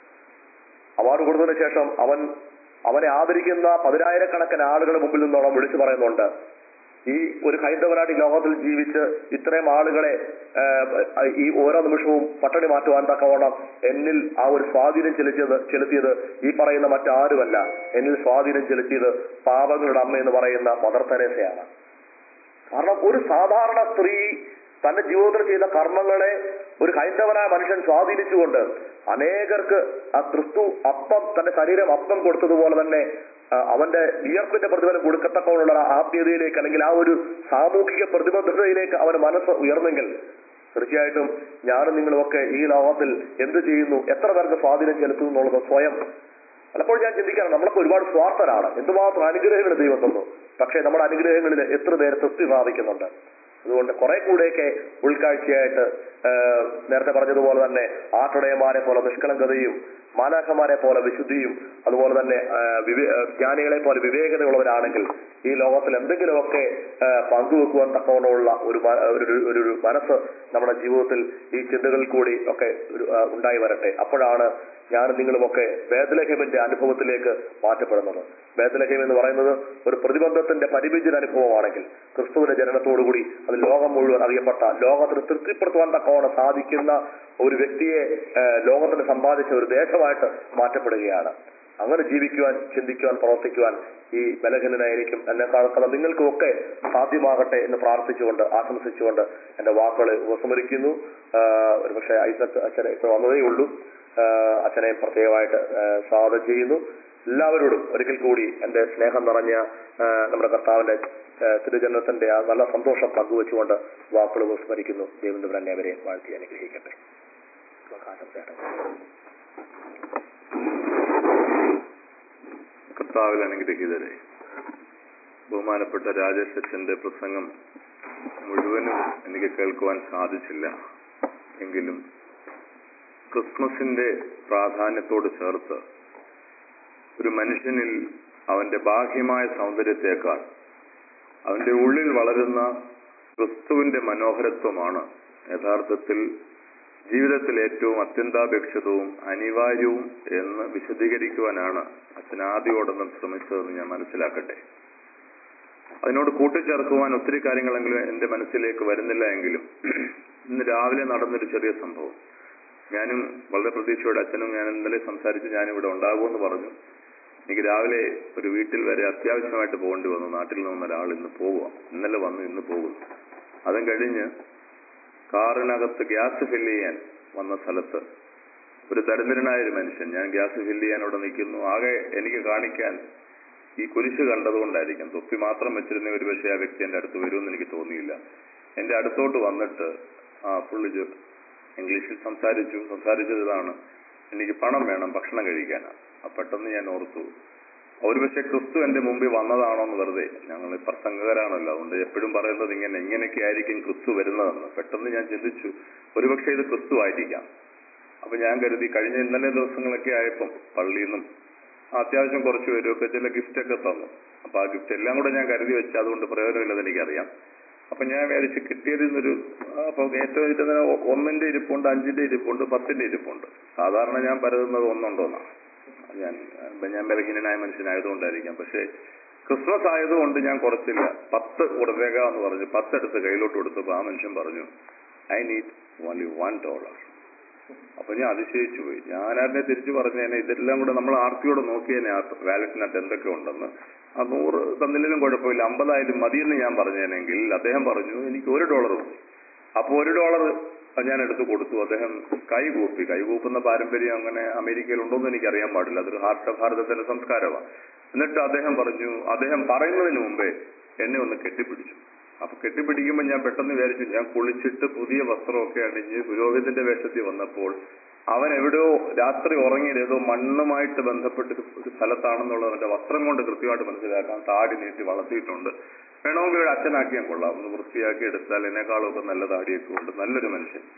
അവാർഡ് കൊടുത്തതിന് ശേഷം അവൻ അവനെ ആദരിക്കുന്ന പതിനായിരക്കണക്കിന് ആളുകളുടെ മുമ്പിൽ നിന്നോളം വിളിച്ചു പറയുന്നുണ്ട് ഈ ഒരു ഹൈന്ദവനായിട്ട് ഈ ലോകത്തിൽ ജീവിച്ച് ഇത്രയും ആളുകളെ ആ, ഈ ഓരോ നിമിഷവും പട്ടണി മാറ്റുവാൻ തക്കവണ്ണം എന്നിൽ ആ ഒരു സ്വാധീനം ചെലുത്തിയത് ചെലുത്തിയത് ഈ പറയുന്ന മറ്റാരുമല്ല എന്നിൽ സ്വാധീനം ചെലുത്തിയത് പാപങ്ങളുടെ അമ്മ എന്ന് പറയുന്ന മദർ തെരേസയാണ് കാരണം ഒരു സാധാരണ സ്ത്രീ തന്റെ ജീവിതത്തിൽ ചെയ്ത കർമ്മങ്ങളെ ഒരു ഹൈന്ദവനായ മനുഷ്യൻ സ്വാധീനിച്ചുകൊണ്ട് അനേകർക്ക് ആ ക്രിസ്തു അപ്പം തന്റെ ശരീരം അപ്പം കൊടുത്തതുപോലെ തന്നെ ആ, അവന്റെ വിയർപ്പിന്റെ പ്രതിഫലം കൊടുക്കത്തക്കോളുള്ള ആ ആത്മീയതയിലേക്ക് അല്ലെങ്കിൽ ആ ഒരു സാമൂഹിക പ്രതിബദ്ധതയിലേക്ക് അവന് മനസ്സ് ഉയർന്നെങ്കിൽ തീർച്ചയായിട്ടും ഞാനും നിങ്ങളുമൊക്കെ ഈ ലോകത്തിൽ എന്ത് ചെയ്യുന്നു എത്ര പേർക്ക് സ്വാധീനം ചെലുത്തുന്നു എന്നുള്ളത് സ്വയം പലപ്പോഴും ഞാൻ ചിന്തിക്കാറുണ്ട് നമ്മളൊക്കെ ഒരുപാട് സ്വാർത്ഥരാണ് എന്തുമാത്രം അനുഗ്രഹങ്ങൾ ദൈവം തന്നു പക്ഷേ നമ്മുടെ അനുഗ്രഹങ്ങളിൽ എത്ര പേര് തൃപ്തി പ്രാപിക്കുന്നുണ്ട് അതുകൊണ്ട് കുറെ കൂടെയൊക്കെ ഉൾക്കാഴ്ചയായിട്ട് ആ, നേരത്തെ പറഞ്ഞതുപോലെ തന്നെ ആട്ടുടയന്മാരെ പോലെ നിഷ്കളങ്കതയും മാലാഖമാരെ പോലെ വിശുദ്ധിയും അതുപോലെ തന്നെ ആ, വിവേ- ആ, ജ്ഞാനികളെ പോലെ വിവേകതയുള്ളവരാണെങ്കിൽ ഈ ലോകത്തിൽ എന്തെങ്കിലുമൊക്കെ ആ, പങ്കുവെക്കുവാൻ തക്കവണ്ണമുള്ള ഒരു മ- ഒരു ഒരു- ഒരു ഒരു മനസ്സ് നമ്മുടെ ജീവിതത്തിൽ ഈ ചിന്തകളിൽ കൂടി ഒക്കെ ഒരു, ആ, ഉണ്ടായി വരട്ടെ അപ്പോഴാണ് ഞാനും നിങ്ങളുമൊക്കെ വേദലഹ്യമിന്റെ അനുഭവത്തിലേക്ക് മാറ്റപ്പെടുന്നത് വേദലഹ്യം എന്ന് പറയുന്നത് ഒരു പ്രതിബന്ധത്തിന്റെ പരിമിതിത അനുഭവമാണെങ്കിൽ ക്രിസ്തുവിന്റെ ജനനത്തോടുകൂടി അത് ലോകം മുഴുവൻ അറിയപ്പെട്ട ലോകത്തിന് തൃപ്തിപ്പെടുത്തുവാൻ തക്കവണ്ണം സാധിക്കുന്ന ഒരു വ്യക്തിയെ ആ, ലോകത്തിന് സമ്പാദിച്ച ഒരു ദേശമായിട്ട് മാറ്റപ്പെടുകയാണ് അങ്ങനെ ജീവിക്കുവാൻ ചിന്തിക്കുവാൻ പ്രവർത്തിക്കുവാൻ ഈ ബലഹീനനായിരിക്കും എന്നെ കാണുന്ന നിങ്ങൾക്കുമൊക്കെ സാധ്യമാകട്ടെ എന്ന് പ്രാർത്ഥിച്ചുകൊണ്ട് ആശംസിച്ചുകൊണ്ട് എന്റെ വാക്കുകളെ ഉപസംഹരിക്കുന്നു ആഹ് ഒരുപക്ഷെ ഐസക് അച്ഛനെ ഇപ്പൊ വന്നതേ ഉള്ളൂ ആഹ് അച്ഛനെ പ്രത്യേകമായിട്ട് ആഹ് സ്വാഗതം ചെയ്യുന്നു എല്ലാവരോടും ഒരിക്കൽ കൂടി എന്റെ സ്നേഹം നിറഞ്ഞ ആഹ് നമ്മുടെ കർത്താവിന്റെ ആഹ് തിരുജന്മത്തിന്റെ ആ നല്ല സന്തോഷം പങ്കുവെച്ചുകൊണ്ട് വാക്കുകൾ ഉപസ്മരിക്കുന്നു ദൈവം തന്നെ അവരെ വാഴ്ത്തി അനുഗ്രഹിക്കട്ടെ നമുക്ക് ആശംസയാണ് കർത്താവിൽ അനുഗ്രഹീതരെ ബഹുമാനപ്പെട്ട രാജേഷ് അച്ഛന്റെ പ്രസംഗം മുഴുവനും എനിക്ക് കേൾക്കുവാൻ സാധിച്ചില്ല എങ്കിലും ക്രിസ്മസിന്റെ പ്രാധാന്യത്തോട് ചേർത്ത് ഒരു മനുഷ്യനിൽ അവന്റെ ബാഹ്യമായ സൗന്ദര്യത്തേക്കാൾ അവന്റെ ഉള്ളിൽ വളരുന്ന ക്രിസ്തുവിന്റെ മനോഹരത്വമാണ് യഥാർത്ഥത്തിൽ ജീവിതത്തിൽ ഏറ്റവും അത്യന്താപേക്ഷിതവും അനിവാര്യവും എന്ന് വിശദീകരിക്കുവാനാണ് അച്ഛൻ ആദ്യോടൊന്നും ശ്രമിച്ചതെന്ന് ഞാൻ മനസ്സിലാക്കട്ടെ അതിനോട് കൂട്ടിച്ചേർക്കുവാൻ ഒത്തിരി കാര്യങ്ങളെങ്കിലും എന്റെ മനസ്സിലേക്ക് വരുന്നില്ല എങ്കിലും ഇന്ന് രാവിലെ നടന്നൊരു ചെറിയ സംഭവം ഞാനും വളരെ പ്രതീക്ഷയോടെ അച്ഛനും ഞാൻ ഇന്നലെ സംസാരിച്ച് ഞാനിവിടെ ഉണ്ടാകുമെന്ന് പറഞ്ഞു എനിക്ക് രാവിലെ ഒരു വീട്ടിൽ വരെ അത്യാവശ്യമായിട്ട് പോകേണ്ടി വന്നു നാട്ടിൽ നിന്ന് ഒരാൾ ഇന്ന് പോവുക ഇന്നലെ വന്നു ഇന്ന് പോകുന്നു അതും കഴിഞ്ഞ് കാറിനകത്ത് ഗ്യാസ് ഫില്ല് ചെയ്യാൻ വന്ന സ്ഥലത്ത് ഒരു ദരിദ്രനായ ഒരു മനുഷ്യൻ ഞാൻ ഗ്യാസ് ഫില്ല് ചെയ്യാൻ അവിടെ നിൽക്കുന്നു ആകെ എനിക്ക് കാണിക്കാൻ ഈ കുരിശ് കണ്ടതുകൊണ്ടായിരിക്കും തൊപ്പി മാത്രം വെച്ചിരുന്ന ഒരു പക്ഷേ ആ വ്യക്തി എന്റെ അടുത്ത് വരുമെന്ന് എനിക്ക് തോന്നിയില്ല എന്റെ അടുത്തോട്ട് വന്നിട്ട് ആ പുള്ളി ചോ- ഇംഗ്ലീഷിൽ സംസാരിച്ചു സംസാരിച്ചത് ഇതാണ് എനിക്ക് പണം വേണം ഭക്ഷണം കഴിക്കാനാണ് ആ പെട്ടെന്ന് ഞാൻ ഓർത്തു ഒരു പക്ഷെ ക്രിസ്തു എന്റെ മുമ്പിൽ വന്നതാണോ എന്ന് വെറുതെ ഞങ്ങൾ പ്രസംഗകരാണല്ലോ അതുകൊണ്ട് എപ്പോഴും പറയുന്നത് ഇങ്ങനെ ഇങ്ങനെയൊക്കെ ആയിരിക്കും ക്രിസ്തു വരുന്നതെന്ന് പെട്ടെന്ന് ഞാൻ ചിന്തിച്ചു ഒരുപക്ഷെ ഇത് ക്രിസ്തു ആയിരിക്കാം അപ്പൊ ഞാൻ കരുതി കഴിഞ്ഞ ഇന്നലെ ദിവസങ്ങളൊക്കെ ആയപ്പം പള്ളിയിൽ നിന്നും അത്യാവശ്യം കുറച്ച് പേരൊക്കെ ചില ഗിഫ്റ്റ് ഒക്കെ തന്നു അപ്പൊ ആ ഗിഫ്റ്റ് എല്ലാം കൂടെ ഞാൻ കരുതി വെച്ച് അതുകൊണ്ട് പ്രയോജനമില്ലെന്ന് എനിക്കറിയാം അപ്പൊ ഞാൻ വിചാരിച്ച് കിട്ടിയതിൽ നിന്നൊരു അപ്പൊ ഏറ്റവും ഇരുന്ന ഒന്നിന്റെ ഇരിപ്പുണ്ട് അഞ്ചിന്റെ ഇരിപ്പുണ്ട് പത്തിന്റെ ഇരിപ്പുണ്ട് സാധാരണ ഞാൻ പരതുന്നത് ഒന്നുണ്ടോന്നാണ് ഞാൻ ഇപ്പൊ ഞാൻ ബലഹീനനായ മനുഷ്യനായതുകൊണ്ടായിരിക്കാം പക്ഷേ ക്രിസ്മസ് ആയതുകൊണ്ട് ഞാൻ കുറച്ചില്ല പത്ത് കൊടുത്തേക്കാം എന്ന് പറഞ്ഞു പത്തെടുത്ത് കയ്യിലോട്ട് കൊടുത്തപ്പോ ആ മനുഷ്യൻ പറഞ്ഞു I need only one dollar അപ്പൊ ഞാൻ അതിശയിച്ചു പോയി ഞാൻ അതിനെ തിരിച്ചു പറഞ്ഞേനെ ഇതെല്ലാം കൂടെ നമ്മൾ ആർത്തിയോടെ നോക്കിയേനെ ആ വാലറ്റിനകത്ത് എന്തൊക്കെ ഉണ്ടെന്ന് ആ നൂറ് തന്നിലും കുഴപ്പമില്ല അമ്പതായാലും മതിയെന്ന് ഞാൻ പറഞ്ഞേനെങ്കിൽ അദ്ദേഹം പറഞ്ഞു എനിക്ക് ഒരു ഡോളർ മതി അപ്പൊ ഒരു ഡോളർ ഞാൻ എടുത്തു കൊടുത്തു അദ്ദേഹം കൈകൂപ്പി കൈകൂപ്പുന്ന പാരമ്പര്യം അങ്ങനെ അമേരിക്കയിൽ ഉണ്ടോന്ന് എനിക്ക് അറിയാൻ പാടില്ല അതൊരു ഹാർട്ട് ഭാരതത്തിന്റെ സംസ്കാരമാണ് എന്നിട്ട് അദ്ദേഹം പറഞ്ഞു അദ്ദേഹം പറയുന്നതിന് മുമ്പേ എന്നെ ഒന്ന് കെട്ടിപ്പിടിച്ചു അപ്പൊ കെട്ടിപ്പിടിക്കുമ്പോൾ ഞാൻ പെട്ടെന്ന് വിചാരിച്ചു ഞാൻ കുളിച്ചിട്ട് പുതിയ വസ്ത്രമൊക്കെ അണിഞ്ഞ് പുരോഹിതന്റെ വേഷത്തിൽ വന്നപ്പോൾ അവൻ എവിടെയോ രാത്രി ഉറങ്ങിയത് ഏതോ മണ്ണുമായിട്ട് ബന്ധപ്പെട്ട് ഒരു- ഒരു സ്ഥലത്താണെന്നുള്ളത് അവന്റെ വസ്ത്രം കൊണ്ട് കൃത്യമായിട്ട് മനസ്സിലാക്കാം താടി നീട്ടി വളർത്തിയിട്ടുണ്ട് വേണമെങ്കിൽ ഒരു അച്ഛനാക്കിയാൽ കൊള്ളാം ഒന്ന് വൃത്തിയാക്കി എടുത്താൽ എന്നെക്കാളും ഒക്കെ നല്ല താടിയൊക്കെ ഉണ്ട് നല്ലൊരു മനുഷ്യൻ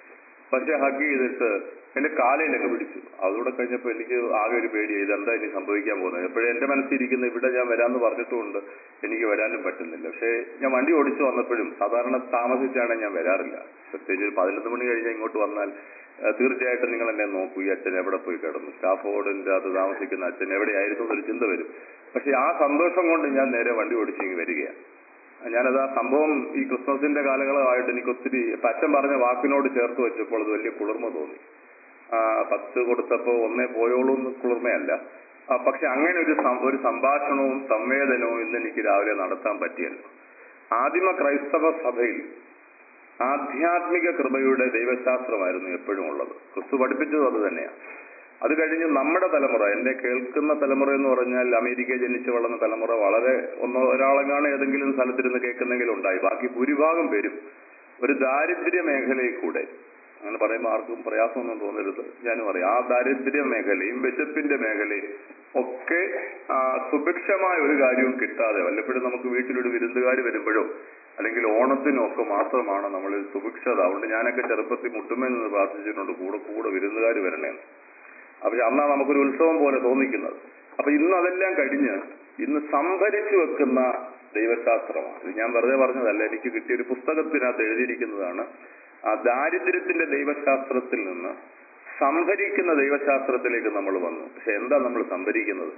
പക്ഷെ ഹഗ് ചെയ്തിട്ട് എന്റെ കാലയിലൊക്കെ പിടിച്ചു അതുകൂടെ കഴിഞ്ഞപ്പോൾ എനിക്ക് ആകെ ഒരു പേടിയായി ഇതെന്താ ഇനി സംഭവിക്കാൻ പോകുന്നത് എപ്പോഴും എന്റെ മനസ്സിരിക്കുന്ന ഇവിടെ ഞാൻ വരാമെന്ന് പറഞ്ഞിട്ടുമുണ്ട് എനിക്ക് വരാനും പറ്റുന്നില്ല പക്ഷേ ഞാൻ വണ്ടി ഓടിച്ചു വന്നപ്പോഴും സാധാരണ താമസിച്ചാണ് ഞാൻ വരാറില്ല പ്രത്യേകിച്ച് ഒരു പതിനൊന്ന് മണി കഴിഞ്ഞാൽ ഇങ്ങോട്ട് വന്നാൽ ആ, തീർച്ചയായിട്ടും നിങ്ങൾ എന്നെ നോക്കൂ ഈ അച്ഛൻ എവിടെ പോയി കിടന്നു സ്റ്റാഫ് വാർഡിന്റെ അത് താമസിക്കുന്ന അച്ഛൻ എവിടെയായിരുന്നു എന്നൊരു ചിന്ത വരും പക്ഷെ ആ സന്തോഷം കൊണ്ട് ഞാൻ നേരെ വണ്ടി ഓടിച്ചിങ്ങ് വരികയാണ് ഞാനത് ആ സംഭവം ഈ ക്രിസ്മസിന്റെ കാലങ്ങളായിട്ട് എനിക്ക് ഒത്തിരി ഇപ്പൊ അച്ഛൻ പറഞ്ഞ വാക്കിനോട് ചേർത്ത് വെച്ചപ്പോൾ അത് വലിയ കുളിർമ തോന്നി ആ, പത്ത് കൊടുത്തപ്പോ ഒന്നേ പോയോളൂ എന്ന് കുളിർമയല്ല ആ, പക്ഷെ അങ്ങനെ ഒരു സം- ഒരു സംഭാഷണവും സംവേദനവും ഇന്ന് എനിക്ക് രാവിലെ നടത്താൻ പറ്റിയല്ലോ ആദിമ ക്രൈസ്തവ സഭയിൽ ആധ്യാത്മിക കൃപയുടെ ദൈവശാസ്ത്രമായിരുന്നു എപ്പോഴും ഉള്ളത് ക്രിസ്തു പഠിപ്പിച്ചത് അത് തന്നെയാണ് അത് കഴിഞ്ഞ് നമ്മുടെ തലമുറ എന്റെ കേൾക്കുന്ന തലമുറ എന്ന് പറഞ്ഞാൽ അമേരിക്ക ജനിച്ചു വളർന്ന തലമുറ വളരെ ഒന്നോ ഒരാളെങ്ങാണ് ഏതെങ്കിലും സ്ഥലത്തിരുന്ന് കേൾക്കുന്നെങ്കിലും ഉണ്ടായി ബാക്കി ഭൂരിഭാഗം പേരും ഒരു ദാരിദ്ര്യ മേഖലയിൽ കൂടെ അങ്ങനെ പറയുമ്പോൾ ആർക്കും പ്രയാസമൊന്നും തോന്നരുത് ഞാനും അറിയാം ആ ദാരിദ്ര്യ മേഖലയും വിശപ്പിന്റെ മേഖലയും ഒക്കെ ആ, സുഭിക്ഷമായ ഒരു കാര്യവും കിട്ടാതെ വല്ലപ്പോഴും നമുക്ക് വീട്ടിലൊരു വിരുന്നുകാർ വരുമ്പോഴോ അല്ലെങ്കിൽ ഓണത്തിനോ ഒക്കെ മാത്രമാണ് നമ്മൾ സുഭിക്ഷത അതുകൊണ്ട് ഞാനൊക്കെ ചെറുപ്പത്തിൽ മുട്ടുമേൽ നിന്ന് പ്രാർത്ഥിച്ചിട്ടുണ്ട് കൂടെ കൂടെ വിരുന്നുകാർ വരണേന്ന് അപ്പൊ അന്നാ നമുക്കൊരു ഉത്സവം പോലെ തോന്നിക്കുന്നത് അപ്പൊ ഇന്ന് അതെല്ലാം കഴിഞ്ഞ് ഇന്ന് സംഭരിച്ചു വെക്കുന്ന ദൈവശാസ്ത്രമാണ് ഇത് ഞാൻ വെറുതെ പറഞ്ഞതല്ല എനിക്ക് കിട്ടിയ ഒരു പുസ്തകത്തിനകത്ത് എഴുതിയിരിക്കുന്നതാണ് ആ ദാരിദ്ര്യത്തിന്റെ ദൈവശാസ്ത്രത്തിൽ നിന്ന് സംഭരിക്കുന്ന ദൈവശാസ്ത്രത്തിലേക്ക് നമ്മൾ വന്നു പക്ഷെ എന്താ നമ്മൾ സംഭരിക്കുന്നത്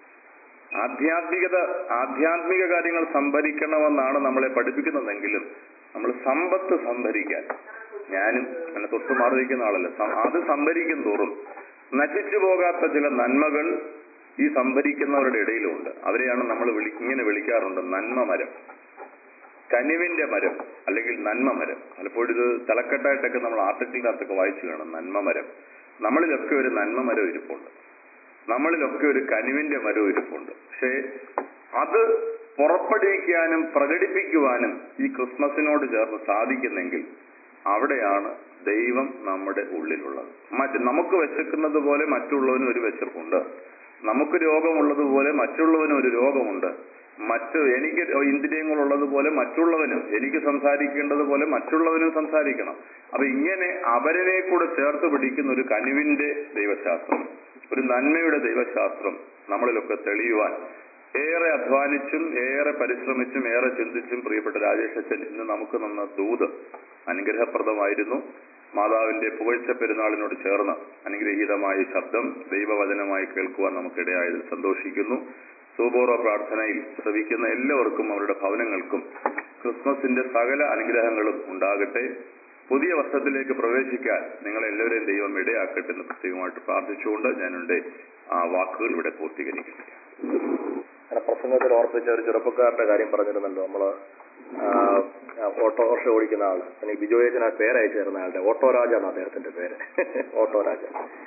ആധ്യാത്മികത ആധ്യാത്മിക കാര്യങ്ങൾ സംഭരിക്കണമെന്നാണ് നമ്മളെ പഠിപ്പിക്കുന്നതെങ്കിലും നമ്മൾ സമ്പത്ത് സംഭരിക്കാൻ ഞാനും എന്നെ തൊട്ട് മാറിയിരിക്കുന്ന ആളല്ല സം- അത് സംഭരിക്കും തോറും നശിച്ചു പോകാത്ത ചില നന്മകൾ ഈ സംഭരിക്കുന്നവരുടെ ഇടയിലുണ്ട് അവരെയാണ് നമ്മൾ വിളി ഇങ്ങനെ വിളിക്കാറുണ്ട് നന്മ മരം കനിവിന്റെ മരം അല്ലെങ്കിൽ നന്മ മരം പലപ്പോഴും ഇത് തലക്കെട്ടായിട്ടൊക്കെ നമ്മൾ ആർട്ടിക്കിളിനകത്തൊക്കെ വായിച്ചു കാണും നന്മ മരം നമ്മളിലൊക്കെ ഒരു നന്മ മരം ഇരിപ്പുണ്ട് നമ്മളിലൊക്കെ ഒരു കനിവിന്റെ മരവും ഇരിപ്പുണ്ട് പക്ഷേ അത് പുറപ്പെടുവിക്കാനും പ്രകടിപ്പിക്കുവാനും ഈ ക്രിസ്മസിനോട് ചേർന്ന് സാധിക്കുന്നെങ്കിൽ അവിടെയാണ് ദൈവം നമ്മുടെ ഉള്ളിലുള്ളത് മറ്റ് നമുക്ക് വിശക്കുന്നത് പോലെ മറ്റുള്ളവനും ഒരു വിശപ്പുണ്ട് നമുക്ക് രോഗമുള്ളതുപോലെ മറ്റുള്ളവനും ഒരു രോഗമുണ്ട് മറ്റു എനിക്ക് ഇന്ദ്രിയങ്ങളുള്ളതുപോലെ മറ്റുള്ളവനും എനിക്ക് സംസാരിക്കേണ്ടതുപോലെ മറ്റുള്ളവനും സംസാരിക്കണം അപ്പൊ ഇങ്ങനെ അവരനെ കൂടെ ചേർത്ത് പിടിക്കുന്ന ഒരു കനിവിന്റെ ദൈവശാസ്ത്രം ഒരു നന്മയുടെ ദൈവശാസ്ത്രം നമ്മളിലൊക്കെ തെളിയുവാൻ ഏറെ അധ്വാനിച്ചും ഏറെ പരിശ്രമിച്ചും ഏറെ ചിന്തിച്ചും പ്രിയപ്പെട്ട രാജേഷ് അച്ഛൻ ഇന്ന് നമുക്ക് തന്ന ദൂത് അനുഗ്രഹപ്രദമായിരുന്നു മാതാവിന്റെ പുകഴ്ച പെരുന്നാളിനോട് ചേർന്ന് അനുഗ്രഹീതമായ ശബ്ദം ദൈവവചനമായി കേൾക്കുവാൻ നമുക്കിടയായതിൽ സന്തോഷിക്കുന്നു സൂബോറ പ്രാർത്ഥനയിൽ ശ്രവിക്കുന്ന എല്ലാവർക്കും അവരുടെ ഭവനങ്ങൾക്കും ക്രിസ്മസിന്റെ സകല അനുഗ്രഹങ്ങളും ഉണ്ടാകട്ടെ പുതിയ വർഷത്തിലേക്ക് പ്രവേശിക്കാൻ നിങ്ങളെല്ലാവരെയും ദൈവം ഇടയാക്കട്ടെ എന്ന് പ്രത്യേകമായിട്ട് പ്രാർത്ഥിച്ചുകൊണ്ട് ഞാൻ എൻ്റെ ആ വാക്കുകൾ ഇവിടെ പൂർത്തീകരിക്കുന്നു അങ്ങനെ പ്രസംഗത്തിൽ ഓർപ്പിച്ച ഒരു ചെറുപ്പക്കാരന്റെ കാര്യം പറഞ്ഞിരുന്നല്ലോ നമ്മള് ആ, ഓട്ടോറിക്ഷ ഓടിക്കുന്ന ആള് എനിക്ക് ബിജോയച്ചൻ ആ പേര് അയച്ചു തരുന്ന ആളുടെ ഓട്ടോ രാജ എന്നാണ് അദ്ദേഹത്തിന്റെ പേര് ഓട്ടോ രാജ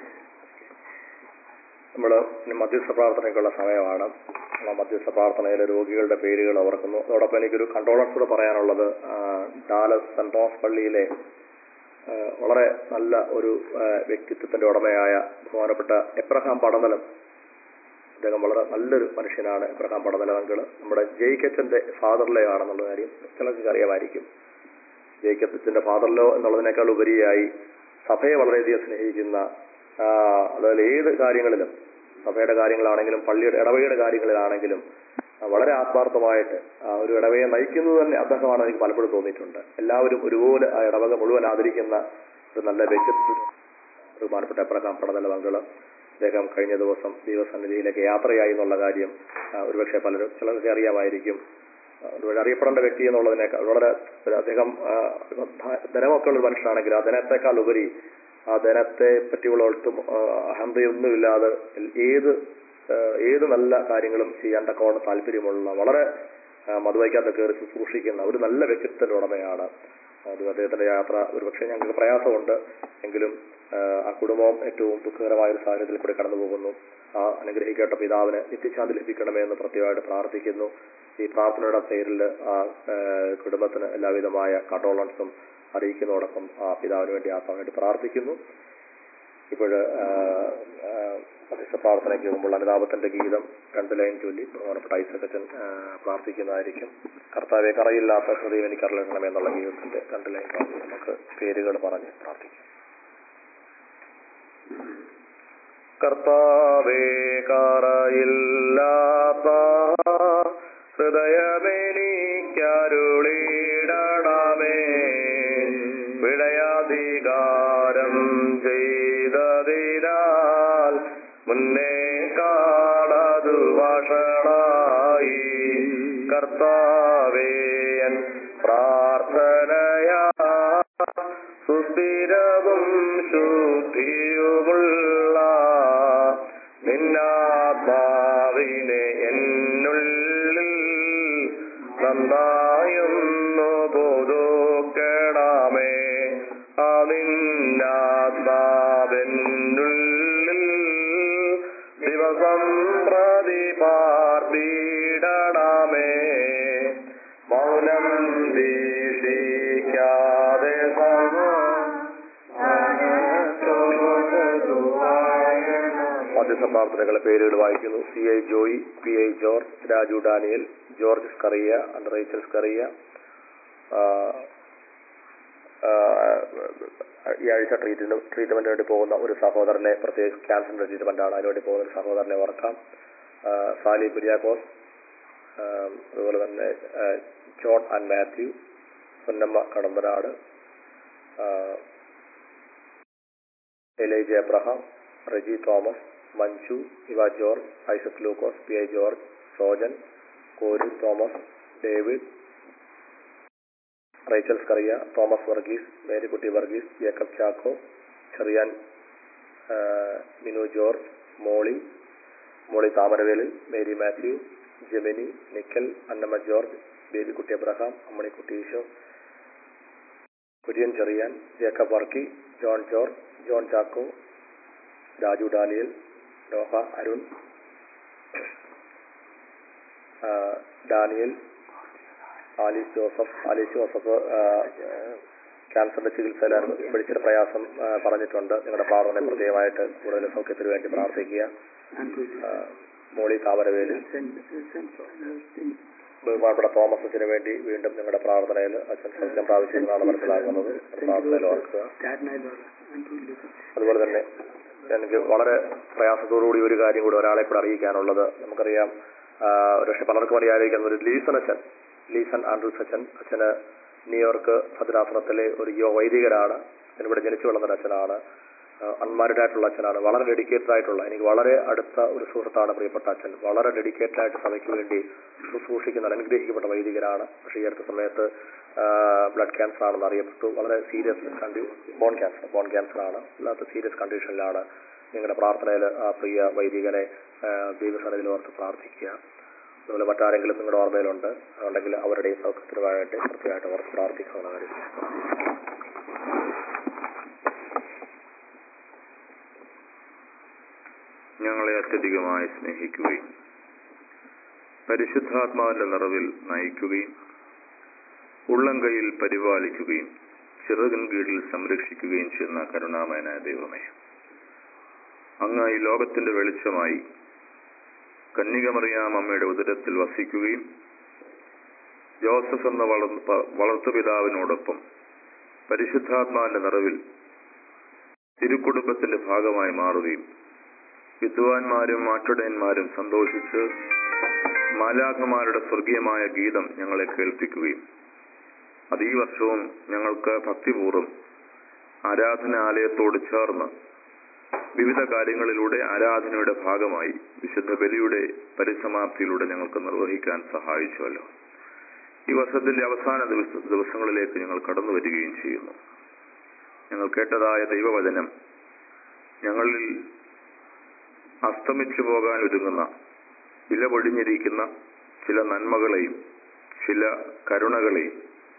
നമ്മള് ഇനി മധ്യസ്ഥ പ്രാർത്ഥനയ്ക്കുള്ള സമയമാണ് ആ മധ്യസ്ഥ പ്രാർത്ഥനയിലെ രോഗികളുടെ പേരുകൾ ഓർക്കുന്നു അതോടൊപ്പം എനിക്കൊരു കൺട്രോളൻസ് കൂടെ പറയാനുള്ളത് ആ, ഡാലസ് സെന്റ് തോമസ് പള്ളിയിലെ ആ, വളരെ നല്ല ഒരു ആ, വ്യക്തിത്വത്തിന്റെ ഉടമയായ ബഹുമാനപ്പെട്ട എബ്രഹാം പടമലം അദ്ദേഹം വളരെ നല്ലൊരു മനുഷ്യനാണ് എബ്രഹാം പടനിലവങ്കള് നമ്മുടെ ജയിക്കച്ചന്റെ ഫാദറിലോ ആണെന്നുള്ള കാര്യം ചിലർക്ക് അറിയാമായിരിക്കും ജയിക്കച്ചന്റെ ഫാദറിലോ എന്നുള്ളതിനേക്കാൾ ഉപരിയായി സഭയെ വളരെയധികം സ്നേഹിക്കുന്ന ആ, അതുപോലെ ഏത് കാര്യങ്ങളിലും സഭയുടെ കാര്യങ്ങളാണെങ്കിലും പള്ളിയുടെ ഇടവകയുടെ കാര്യങ്ങളിലാണെങ്കിലും ആ, വളരെ ആത്മാർത്ഥമായിട്ട് ആ ഒരു ഇടവയെ നയിക്കുന്നത് തന്നെ അദ്ദേഹമാണ് എനിക്ക് പലപ്പോഴും തോന്നിയിട്ടുണ്ട് എല്ലാവരും ഒരുപോലെ ആ ഇടവക മുഴുവൻ ആദരിക്കുന്ന ഒരു നല്ല വ്യക്തിത്വം ബഹുമാനപ്പെട്ട എബ്രഹാം പടനിലവങ്കള് അദ്ദേഹം കഴിഞ്ഞ ദിവസം ദൈവസന്നിധിയിലേക്ക് യാത്രയായി എന്നുള്ള കാര്യം ആ, ഒരുപക്ഷെ പലരും ചിലർക്ക് അറിയാമായിരിക്കും ആ, ഒരുപാട് അറിയപ്പെടേണ്ട വ്യക്തി എന്നുള്ളതിനേക്കാൾ വളരെ ഒരു അദ്ദേഹം ആ, ധ- ധനമൊക്കെ ഉള്ള ഒരു മനുഷ്യനാണെങ്കിൽ ആ ധനത്തെക്കാൾ ഉപരി ആ ധനത്തെ പറ്റിയുള്ള ഒട്ടും ആ, അഹന്തയൊന്നുമില്ലാതെ ഏത് ആ, ഏത് നല്ല കാര്യങ്ങളും ചെയ്യാൻ തക്കവണ്ണം താല്പര്യമുള്ള വളരെ ആ, മധുവയ്ക്കകത്ത് കയറി ശുശ്രൂഷിക്കുന്ന ഒരു നല്ല വ്യക്തിത്വത്തിന്റെ ഉടമയാണ് അത് അദ്ദേഹത്തിന്റെ യാത്ര ഒരുപക്ഷെ ഞങ്ങൾക്ക് പ്രയാസമുണ്ട് എങ്കിലും ആ, ആ കുടുംബം ഏറ്റവും ദുഃഖകരമായ ഒരു സാഹചര്യത്തിൽ കൂടി കടന്നു പോകുന്നു ആ അനുഗ്രഹിക്കപ്പെട്ട പിതാവിന് നിത്യശാന്തി ലഭിക്കണമേ എന്ന് പ്രത്യേകമായിട്ട് പ്രാർത്ഥിക്കുന്നു ഈ പ്രാർത്ഥനയുടെ പേരിൽ ആ ആ, കുടുംബത്തിന് എല്ലാവിധമായ കണ്ടോളൻസും അറിയിക്കുന്നതോടൊപ്പം ആ പിതാവിന് വേണ്ടി ആത്മാവായിട്ട് പ്രാർത്ഥിക്കുന്നു ഇപ്പോൾ മധ്യസ്ഥ പ്രാർത്ഥനയ്ക്ക് മുമ്പുള്ള അനുതാപത്തിന്റെ ഗീതം രണ്ട് ലൈൻ ചൊല്ലി ബഹുമാനപ്പെട്ട ഐസക്കച്ചൻ ആ, പ്രാർത്ഥിക്കുന്നതായിരിക്കും കർത്താവെ കറയില്ലാത്ത ഹൃദയം എനിക്ക് അറിയണമെന്നുള്ള ഗീതത്തിന്റെ രണ്ട് ലൈൻ പാടി നമുക്ക് പേരുകൾ പറഞ്ഞ് പ്രാർത്ഥിക്കാം കർത്താവേ കറയില്ലാത്ത ഹൃദയമെനിക്കരുളിടണമേ വിടയാധികാരം ചെയ്തതിനാൽ മുന്നേ കാണതു വഷളായി കർത്താവേയൻ പ്രാർത്ഥനയാ സുസ്ഥിരവും ശുദ്ധിയുമുള്ള നിന്നാത്മാവിനെ എന്നുള്ളിൽ നന്നായൊന്നു പൊതുക്കണമേ അതിന്നാത്മാവെന്നുള്ളിൽ ദിവസം പ്രതി പാർത്തിടണമേ മൗനം ദീക്ഷിക്കാതെ മധ്യസ്ഥ പ്രാർത്ഥനകളെ പേരുകൾ വായിക്കുന്നു C I Joy P I George Raju Daniel George Scaria and Rachel Scaria ആ, ആ, ഈ ആഴ്ച ട്രീറ്റ്മെന്റ് ട്രീറ്റ്മെന്റിന് വേണ്ടി പോകുന്ന ഒരു സഹോദരനെ പ്രത്യേകിച്ച് ക്യാൻസറിന്റെ ട്രീറ്റ്മെന്റാണ് അതിനുവേണ്ടി പോകുന്ന ഒരു സഹോദരനെ ഓർക്കാം ആ, സാലി കുര്യാക്കോസ് ആ, അതുപോലെ തന്നെ ആ, John and Mathew Ponnamma Kadampanad ആ, Elijah Abraham Reji Thomas Manju Eva George Isaac Lukose P I George Sojan Kori Thomas David Rachel Scaria Thomas Varghese Marykutty Varghese Jacob Chacko Cherian ആ, Minu George Molly Molly Thamaravelil Mary Mathew ജെമിനി നിക്കൽ Annamma George Babykutty Abraham Ammanikutty Esho Kurian Cherian Jacob Varkey John George John Chacko Raju Daniel Noah Arun ആ, Daniel Alice Joseph Alice Joseph ആ, ക്യാൻസറിന്റെ ചികിത്സയിൽ പിടിച്ചൊരു പ്രയാസം ആ, പറഞ്ഞിട്ടുണ്ട് നിങ്ങളുടെ പ്രാർത്ഥന പ്രത്യേകമായിട്ട് കൂടുതൽ സൗഖ്യത്തിന് വേണ്ടി പ്രാർത്ഥിക്കുക ആ, മോളി താമരവേലിൽ ബഹുമാനപ്പെട്ട തോമസ് അച്ഛന് വേണ്ടി വീണ്ടും നിങ്ങളുടെ പ്രാർത്ഥനയിൽ അച്ഛൻ സൗഖ്യം പ്രാപിച്ചതെന്നാണ് മനസ്സിലാക്കുന്നത് പ്രാർത്ഥനയിൽ ഓർക്കുക അതുപോലെ തന്നെ എനിക്ക് വളരെ പ്രയാസത്തോടുകൂടി ഒരു കാര്യം കൂടി ഒരാളെ കൂടെ അറിയിക്കാനുള്ളത് നമുക്കറിയാം ആ, ഒരുപക്ഷെ പലർക്കും അറിയാതിരിക്കുന്ന ഒരു ലീസൺ അച്ഛൻ ലീസൺ ആൻഡ്രൂസ് അച്ഛൻ അച്ഛന് ന്യൂയോർക്ക് ഭദ്രാസനത്തിലെ ഒരു യോ വൈദികരാണ് അച്ഛൻ ഇവിടെ ജനിച്ചു വളർന്ന ഒരു അച്ഛനാണ് അൺമാരിഡ് ആയിട്ടുള്ള അച്ഛനാണ് വളരെ ഡെഡിക്കേറ്റഡ് ആയിട്ടുള്ള എനിക്ക് വളരെ അടുത്ത ഒരു സുഹൃത്താണ് പ്രിയപ്പെട്ട അച്ഛൻ വളരെ ഡെഡിക്കേറ്റഡ് ആയിട്ട് സഭയ്ക്ക് വേണ്ടി ശുശ്രൂഷിക്കുന്ന അനുഗ്രഹിക്കപ്പെട്ട വൈദികരാണ് പക്ഷേ ഈ അടുത്ത സമയത്ത് ബ്ലഡ് ക്യാൻസർ ആണെന്ന് അറിയപ്പെട്ടു വളരെ സീരിയസ് കണ്ടി ബോൺ ക്യാൻസർ ബോൺ ക്യാൻസർ ആണ് അല്ലാത്ത സീരിയസ് കണ്ടീഷനിലാണ് നിങ്ങളുടെ പ്രാർത്ഥനയിൽ ആ പ്രിയ വൈദികനെ ആ, ദൈവസന്നിധിയിൽ ഓർത്ത് പ്രാർത്ഥിക്കുക അതുപോലെ മറ്റാരെങ്കിലും നിങ്ങളുടെ ഓർമ്മയിലുണ്ട് ഉണ്ടെങ്കിൽ അവരുടെയും സൗഖ്യത്തിന് വേണ്ടി കൃത്യമായിട്ട് ഓർത്ത് പ്രാർത്ഥിക്കുന്ന കാര്യം ഞങ്ങളെ അത്യധികമായി സ്നേഹിക്കുകയും പരിശുദ്ധാത്മാവിന്റെ നിറവിൽ നയിക്കുകയും ഉള്ളംകൈയിൽ പരിപാലിക്കുകയും ചിറകിൻ കീഴിൽ സംരക്ഷിക്കുകയും ചെയ്യുന്ന കരുണാമയനായ ദൈവമേ അങ്ങ് ഈ ലോകത്തിന്റെ വെളിച്ചമായി കന്യകമറിയാം അമ്മയുടെ ഉദരത്തിൽ വസിക്കുകയും ജോസഫ് എന്ന വളർന്ന പ- വളർത്തുപിതാവിനോടൊപ്പം പരിശുദ്ധാത്മാവിന്റെ നിറവിൽ തിരുക്കുടുംബത്തിന്റെ ഭാഗമായി മാറുകയും വിദ്വാൻമാരും മാറ്റുടയന്മാരും സന്തോഷിച്ച് മാലാഖമാരുടെ സ്വർഗീയമായ ഗീതം ഞങ്ങളെ കേൾപ്പിക്കുകയും അത് ഈ വർഷവും ഞങ്ങൾക്ക് ഭക്തിപൂർവ്വം ആരാധനാലയത്തോട് ചേർന്ന് വിവിധ കാര്യങ്ങളിലൂടെ ആരാധനയുടെ ഭാഗമായി വിശുദ്ധ ബലിയുടെ പരിസമാപ്തിയിലൂടെ ഞങ്ങൾക്ക് നിർവഹിക്കാൻ സഹായിച്ചുവല്ലോ ഈ വർഷത്തിന്റെ അവസാന ദിവസ ദിവസങ്ങളിലേക്ക് ഞങ്ങൾ കടന്നു വരികയും ചെയ്യുന്നു ഞങ്ങൾ കേട്ടതായ ദൈവവചനം ഞങ്ങളിൽ അസ്തമിച്ചു പോകാൻ ഒരുങ്ങുന്ന ഇല പൊഴിഞ്ഞിരിക്കുന്ന ചില നന്മകളെയും ചില കരുണകളെയും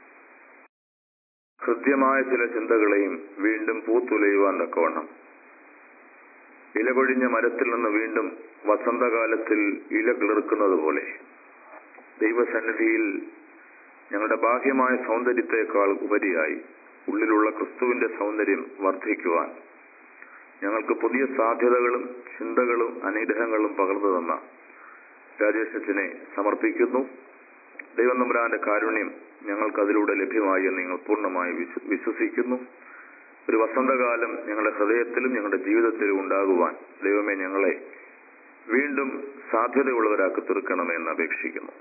ഹൃദ്യമായ ചില ചിന്തകളെയും വീണ്ടും പൂത്തുലയുവാൻ തക്കവണ്ണം ഇലപൊഴിഞ്ഞ മരത്തിൽ നിന്ന് വീണ്ടും വസന്തകാലത്തിൽ ഇല കിളിർക്കുന്നത് പോലെ ദൈവസന്നിധിയിൽ ഞങ്ങളുടെ ബാഹ്യമായ സൗന്ദര്യത്തെക്കാൾ ഉപരിയായി ഉള്ളിലുള്ള ക്രിസ്തുവിന്റെ സൗന്ദര്യം വർദ്ധിക്കുവാൻ ഞങ്ങൾക്ക് പുതിയ സാധ്യതകളും ചിന്തകളും അനുഗ്രഹങ്ങളും പകർന്നു തന്ന രാജേഷത്തിനെ സമർപ്പിക്കുന്നു ദൈവം നമ്പുരാന്റെ കാരുണ്യം ഞങ്ങൾക്ക് അതിലൂടെ ലഭ്യമായി എന്ന് നിങ്ങൾ പൂർണ്ണമായി വിശ്വ- വിശ്വസിക്കുന്നു ഒരു വസന്തകാലം ഞങ്ങളുടെ ഹൃദയത്തിലും ഞങ്ങളുടെ ജീവിതത്തിലും ഉണ്ടാകുവാൻ ദൈവമേ ഞങ്ങളെ വീണ്ടും സാധ്യതയുള്ളവരാക്കി തീർക്കണമേ എന്ന് അപേക്ഷിക്കുന്നു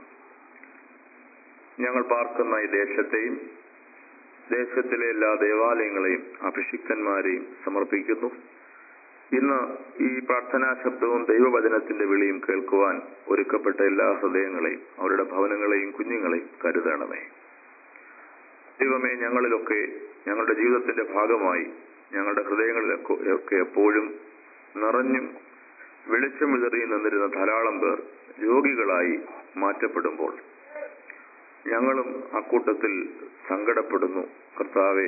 ഞങ്ങൾ പാർക്കുന്ന ഈ ദേശത്തെയും ദേശത്തിലെ എല്ലാ ദേവാലയങ്ങളെയും അഭിഷിക്തന്മാരെയും സമർപ്പിക്കുന്നു ഇന്ന് ഈ പ്രാർത്ഥനാ ശബ്ദവും ദൈവവചനത്തിന്റെ വിളിയും കേൾക്കുവാൻ ഒരുക്കപ്പെട്ട എല്ലാ ഹൃദയങ്ങളെയും അവരുടെ ഭവനങ്ങളെയും കുഞ്ഞുങ്ങളെയും കരുതണമേ ദൈവമേ ഞങ്ങളിലൊക്കെ ഞങ്ങളുടെ ജീവിതത്തിന്റെ ഭാഗമായി ഞങ്ങളുടെ ഹൃദയങ്ങളിലൊക്കെ ഒക്കെ എപ്പോഴും നിറഞ്ഞും വെളിച്ചം വിതറി നിന്നിരുന്ന ധാരാളം പേർ രോഗികളായി മാറ്റപ്പെടുമ്പോൾ ഞങ്ങളും അക്കൂട്ടത്തിൽ സങ്കടപ്പെടുന്നു കർത്താവെ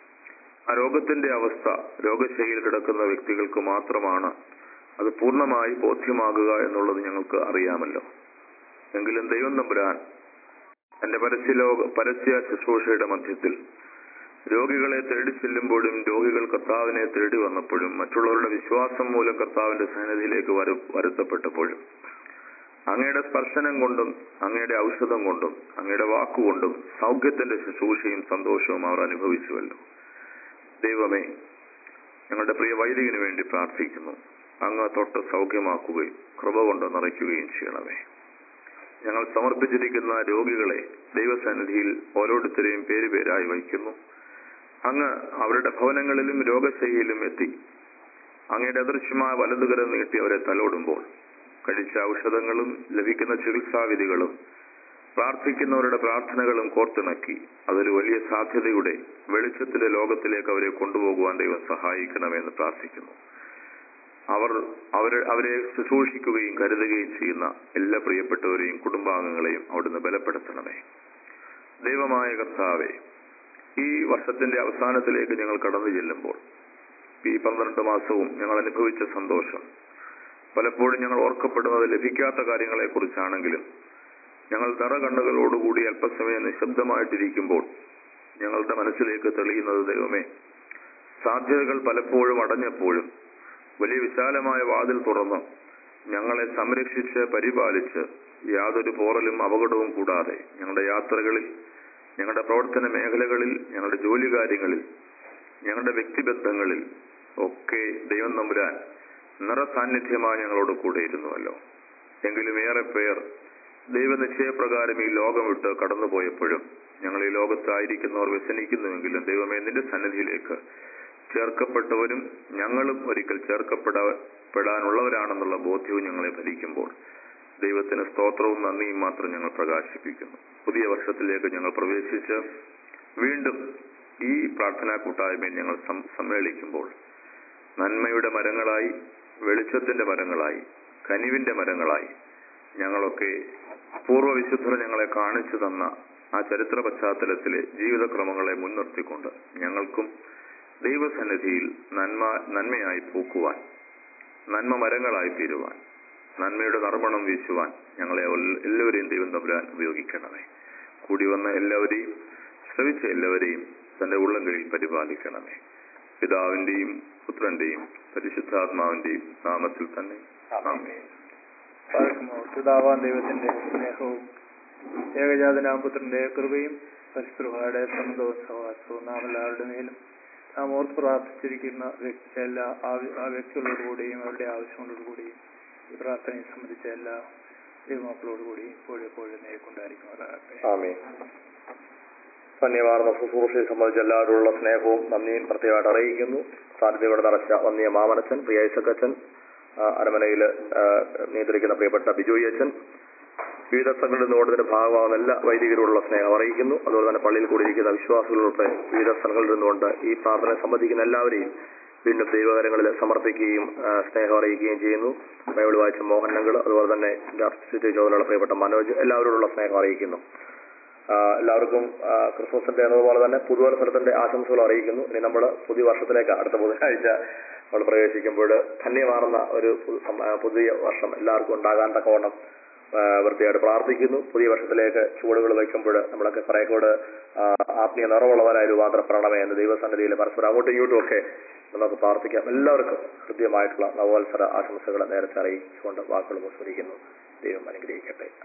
ആ രോഗത്തിന്റെ അവസ്ഥ രോഗശൈലിയിൽ കിടക്കുന്ന വ്യക്തികൾക്ക് മാത്രമാണ് അത് പൂർണ്ണമായി ബോധ്യമാകുക എന്നുള്ളത് ഞങ്ങൾക്ക് അറിയാമല്ലോ എങ്കിലും ദൈവം നമ്പുരാൻ തന്റെ പരസ്യലോക പരസ്യ ശുശ്രൂഷയുടെ മധ്യത്തിൽ രോഗികളെ തേടി ചെല്ലുമ്പോഴും രോഗികൾ കർത്താവിനെ തേടി വന്നപ്പോഴും മറ്റുള്ളവരുടെ വിശ്വാസം മൂലം കർത്താവിന്റെ സന്നിധിയിലേക്ക് വരു വരുത്തപ്പെട്ടപ്പോഴും അങ്ങയുടെ സ്പർശനം കൊണ്ടും അങ്ങയുടെ ഔഷധം കൊണ്ടും അങ്ങയുടെ വാക്കുകൊണ്ടും സൗഖ്യത്തിന്റെ ശുശ്രൂഷയും സന്തോഷവും അവർ അനുഭവിച്ചുവല്ലോ ദൈവമേ ഞങ്ങളുടെ പ്രിയ വൈദികന് വേണ്ടി പ്രാർത്ഥിക്കുന്നു അങ്ങ് തൊട്ട് സൗഖ്യമാക്കുകയും കൃപ കൊണ്ട് നിറയ്ക്കുകയും ചെയ്യണമേ ഞങ്ങൾ സമർപ്പിച്ചിരിക്കുന്ന രോഗികളെ ദൈവസന്നിധിയിൽ ഓരോരുത്തരെയും പേര് പേരായി വയ്ക്കുന്നു അങ്ങ് അവരുടെ ഭവനങ്ങളിലും രോഗശൈലിയിലും എത്തി അങ്ങയുടെ അദൃശ്യമായ വലതുകരം നീട്ടി അവരെ തലോടുമ്പോൾ കഴിച്ച ഔഷധങ്ങളും ലഭിക്കുന്ന ചികിത്സാവിധികളും പ്രാർത്ഥിക്കുന്നവരുടെ പ്രാർത്ഥനകളും കോർത്തിണക്കി അതൊരു വലിയ സാധ്യതയുടെ വെളിച്ചത്തിന്റെ ലോകത്തിലേക്ക് അവരെ കൊണ്ടുപോകുവാൻ ദൈവം സഹായിക്കണമെന്ന് പ്രാർത്ഥിക്കുന്നു അവർ അവരെ അവരെ ശുശ്രൂഷിക്കുകയും കരുതുകയും ചെയ്യുന്ന എല്ലാ പ്രിയപ്പെട്ടവരെയും കുടുംബാംഗങ്ങളെയും അവിടുന്ന് ബലപ്പെടുത്തണമേ ദൈവമായ കർത്താവെ ഈ വർഷത്തിന്റെ അവസാനത്തിലേക്ക് ഞങ്ങൾ കടന്നു ചെല്ലുമ്പോൾ ഈ പന്ത്രണ്ട് മാസവും ഞങ്ങൾ അനുഭവിച്ച സന്തോഷം പലപ്പോഴും ഞങ്ങൾ ഓർക്കപ്പെടുന്നത് ലഭിക്കാത്ത കാര്യങ്ങളെ കുറിച്ചാണെങ്കിലും ഞങ്ങൾ തറകണ്ണുകളോടുകൂടി അല്പസമയം നിശബ്ദമായിട്ടിരിക്കുമ്പോൾ ഞങ്ങളുടെ മനസ്സിലേക്ക് തെളിയുന്നത് ദൈവമേ സാധ്യതകൾ പലപ്പോഴും അടഞ്ഞപ്പോഴും വലിയ വിശാലമായ വാതിൽ തുറന്ന് ഞങ്ങളെ സംരക്ഷിച്ച് പരിപാലിച്ച് യാതൊരു പോറലും അപകടവും കൂടാതെ ഞങ്ങളുടെ യാത്രകളിൽ ഞങ്ങളുടെ പ്രവർത്തന മേഖലകളിൽ ഞങ്ങളുടെ ജോലി കാര്യങ്ങളിൽ ഞങ്ങളുടെ വ്യക്തിബന്ധങ്ങളിൽ ഒക്കെ ദൈവം നമ്പുരാൻ നിറസാന്നിധ്യമായി ഞങ്ങളോട് കൂടെ ഇരുന്നുവല്ലോ എങ്കിലും ഏറെ പേർ ദൈവനിശ്ചയപ്രകാരം ഈ ലോകം വിട്ട് കടന്നുപോയപ്പോഴും ഞങ്ങൾ ഈ ലോകത്തായിരിക്കുന്നവർ വ്യസനിക്കുന്നുവെങ്കിലും ദൈവമേ നിന്റെ സന്നിധിയിലേക്ക് ചേർക്കപ്പെട്ടവരും ഞങ്ങളും ഒരിക്കൽ ചേർക്കപ്പെടാനുള്ളവരാണെന്നുള്ള ബോധ്യവും ഞങ്ങളെ ഭരിക്കുമ്പോൾ ദൈവത്തിന് സ്തോത്രവും നന്ദിയും മാത്രം ഞങ്ങൾ പ്രകാശിപ്പിക്കുന്നു പുതിയ വർഷത്തിലേക്ക് ഞങ്ങൾ പ്രവേശിച്ച് വീണ്ടും ഈ പ്രാർത്ഥനാ കൂട്ടായ്മയിൽ ഞങ്ങൾ സം- സമ്മേളിക്കുമ്പോൾ നന്മയുടെ മരങ്ങളായി വെളിച്ചത്തിന്റെ മരങ്ങളായി കനിവിന്റെ മരങ്ങളായി ഞങ്ങളൊക്കെ പൂർവ്വവിശുദ്ധർ ഞങ്ങളെ കാണിച്ചു തന്ന ആ ചരിത്ര പശ്ചാത്തലത്തിലെ ജീവിതക്രമങ്ങളെ മുൻനിർത്തിക്കൊണ്ട് ഞങ്ങൾക്കും ദൈവസന്നിധിയിൽ നന്മ നന്മയായി പൂക്കുവാൻ നന്മ മരങ്ങളായി തീരുവാൻ നന്മയുടെ നർമ്മണം വീശുവാൻ ഞങ്ങളെ എൽ- എല്ലാവരെയും ദൈവം തമ്പുരാൻ ഉപയോഗിക്കണമേ കൂടി വന്ന എല്ലാവരെയും ശ്രവിച്ച എല്ലാവരെയും തന്റെ ഉള്ളംകഴിയിൽ പരിപാലിക്കണമേ പിതാവിന്റെയും പുത്രന്റെയും പരിശുദ്ധാത്മാവിന്റെയും നാമത്തിൽ തന്നെ ആമേൻ പാർക്കുമോ പിതാവാൻ ദൈവത്തിന്റെ സ്നേഹവും ഏകജാതനാം പുത്രന്റെ കൃപയും പരിശുദ്ധയുടെ സമ്മതവും സഹവാസവും നാം എല്ലാവരുടെ മേലും നാം ഓർത്ത് പ്രാർത്ഥിച്ചിരിക്കുന്ന വ്യക്തി എല്ലാ ആവ- ആ വ്യക്തികളോടുകൂടിയും അവരുടെ ആവശ്യങ്ങളോടുകൂടിയും ഈ പ്രാർത്ഥനയെ സംബന്ധിച്ച എല്ലാ ദൈവമക്കളോടുകൂടിയും ഇപ്പോഴും എപ്പോഴും നേരിക്കൊണ്ടായിരിക്കുന്നവരാകട്ടെ ആമേ ധന്യവാർന്ന ശുശ്രൂഷയെ സംബന്ധിച്ച് എല്ലാവരോടുള്ള സ്നേഹവും നന്ദിയും പ്രത്യേകമായിട്ട് അറിയിക്കുന്നു സാന്നിധ്യയോടെ നിറച്ച വന്നിയ മാമനച്ചൻ പ്രിയ ഐസക്കച്ചൻ ആ, അരമനയിൽ നിയന്ത്രിക്കുന്ന പ്രിയപ്പെട്ട ബിജോയി അച്ഛൻ വിവിധ സ്ഥലങ്ങളിൽ നിന്ന് ഓടുന്നതിന്റെ ഭാഗമാകുന്ന എല്ലാ വൈദികരോടുള്ള സ്നേഹം അറിയിക്കുന്നു അതുപോലെ തന്നെ പള്ളിയിൽ കൂടിയിരിക്കുന്ന വിശ്വാസികളുടെ വിവിധ സ്ഥലങ്ങളിൽ നിന്നുകൊണ്ട് ഈ പ്രാർത്ഥനയെ സംബന്ധിക്കുന്ന എല്ലാവരെയും വീണ്ടും ദൈവകരങ്ങളിൽ സമർപ്പിക്കുകയും ആ, സ്നേഹം അറിയിക്കുകയും ചെയ്യുന്നു ബൈബിൾ വായിച്ച മോഹനങ്ങൾ അതുപോലെ തന്നെ സിറ്റി ചുമതലയുള്ള പ്രിയപ്പെട്ട മനോജ് എല്ലാവരോടുള്ള സ്നേഹം അറിയിക്കുന്നു ആ, എല്ലാവർക്കും ആ, ക്രിസ്മസിന്റെ എന്നതുപോലെ തന്നെ പുതുവത്സരത്തിന്റെ ആശംസകൾ അറിയിക്കുന്നു ഇനി നമ്മൾ പുതിയ വർഷത്തിലേക്ക് അടുത്ത ബുധനാഴ്ച നമ്മൾ പ്രവേശിക്കുമ്പോൾ ധന്യമാർന്ന ഒരു പു- സം- ആ, പുതിയ വർഷം എല്ലാവർക്കും ഉണ്ടാകാൻ തക്കവണ്ണം ആ, വൃത്തിയായിട്ട് പ്രാർത്ഥിക്കുന്നു പുതിയ വർഷത്തിലേക്ക് ചുവടുകൾ വയ്ക്കുമ്പോൾ നമ്മളൊക്കെ കുറെ കൂടെ ആ, ആത്മീയ നിറവുള്ളവരായി രൂപാന്തരപ്പെടണമേ എന്ന് ദൈവസന്നിധിയിൽ പരസ്പരം അങ്ങോട്ടും ഇങ്ങോട്ടും ഒക്കെ നമുക്ക് പ്രാർത്ഥിക്കാം എല്ലാവർക്കും ഹൃദ്യമായിട്ടുള്ള നവോത്സര ആശംസകൾ നേരത്തെ അറിയിച്ചുകൊണ്ട് വാക്കുകൾ ഉപസ്മരിക്കുന്നു ദൈവം അനുഗ്രഹിക്കട്ടെ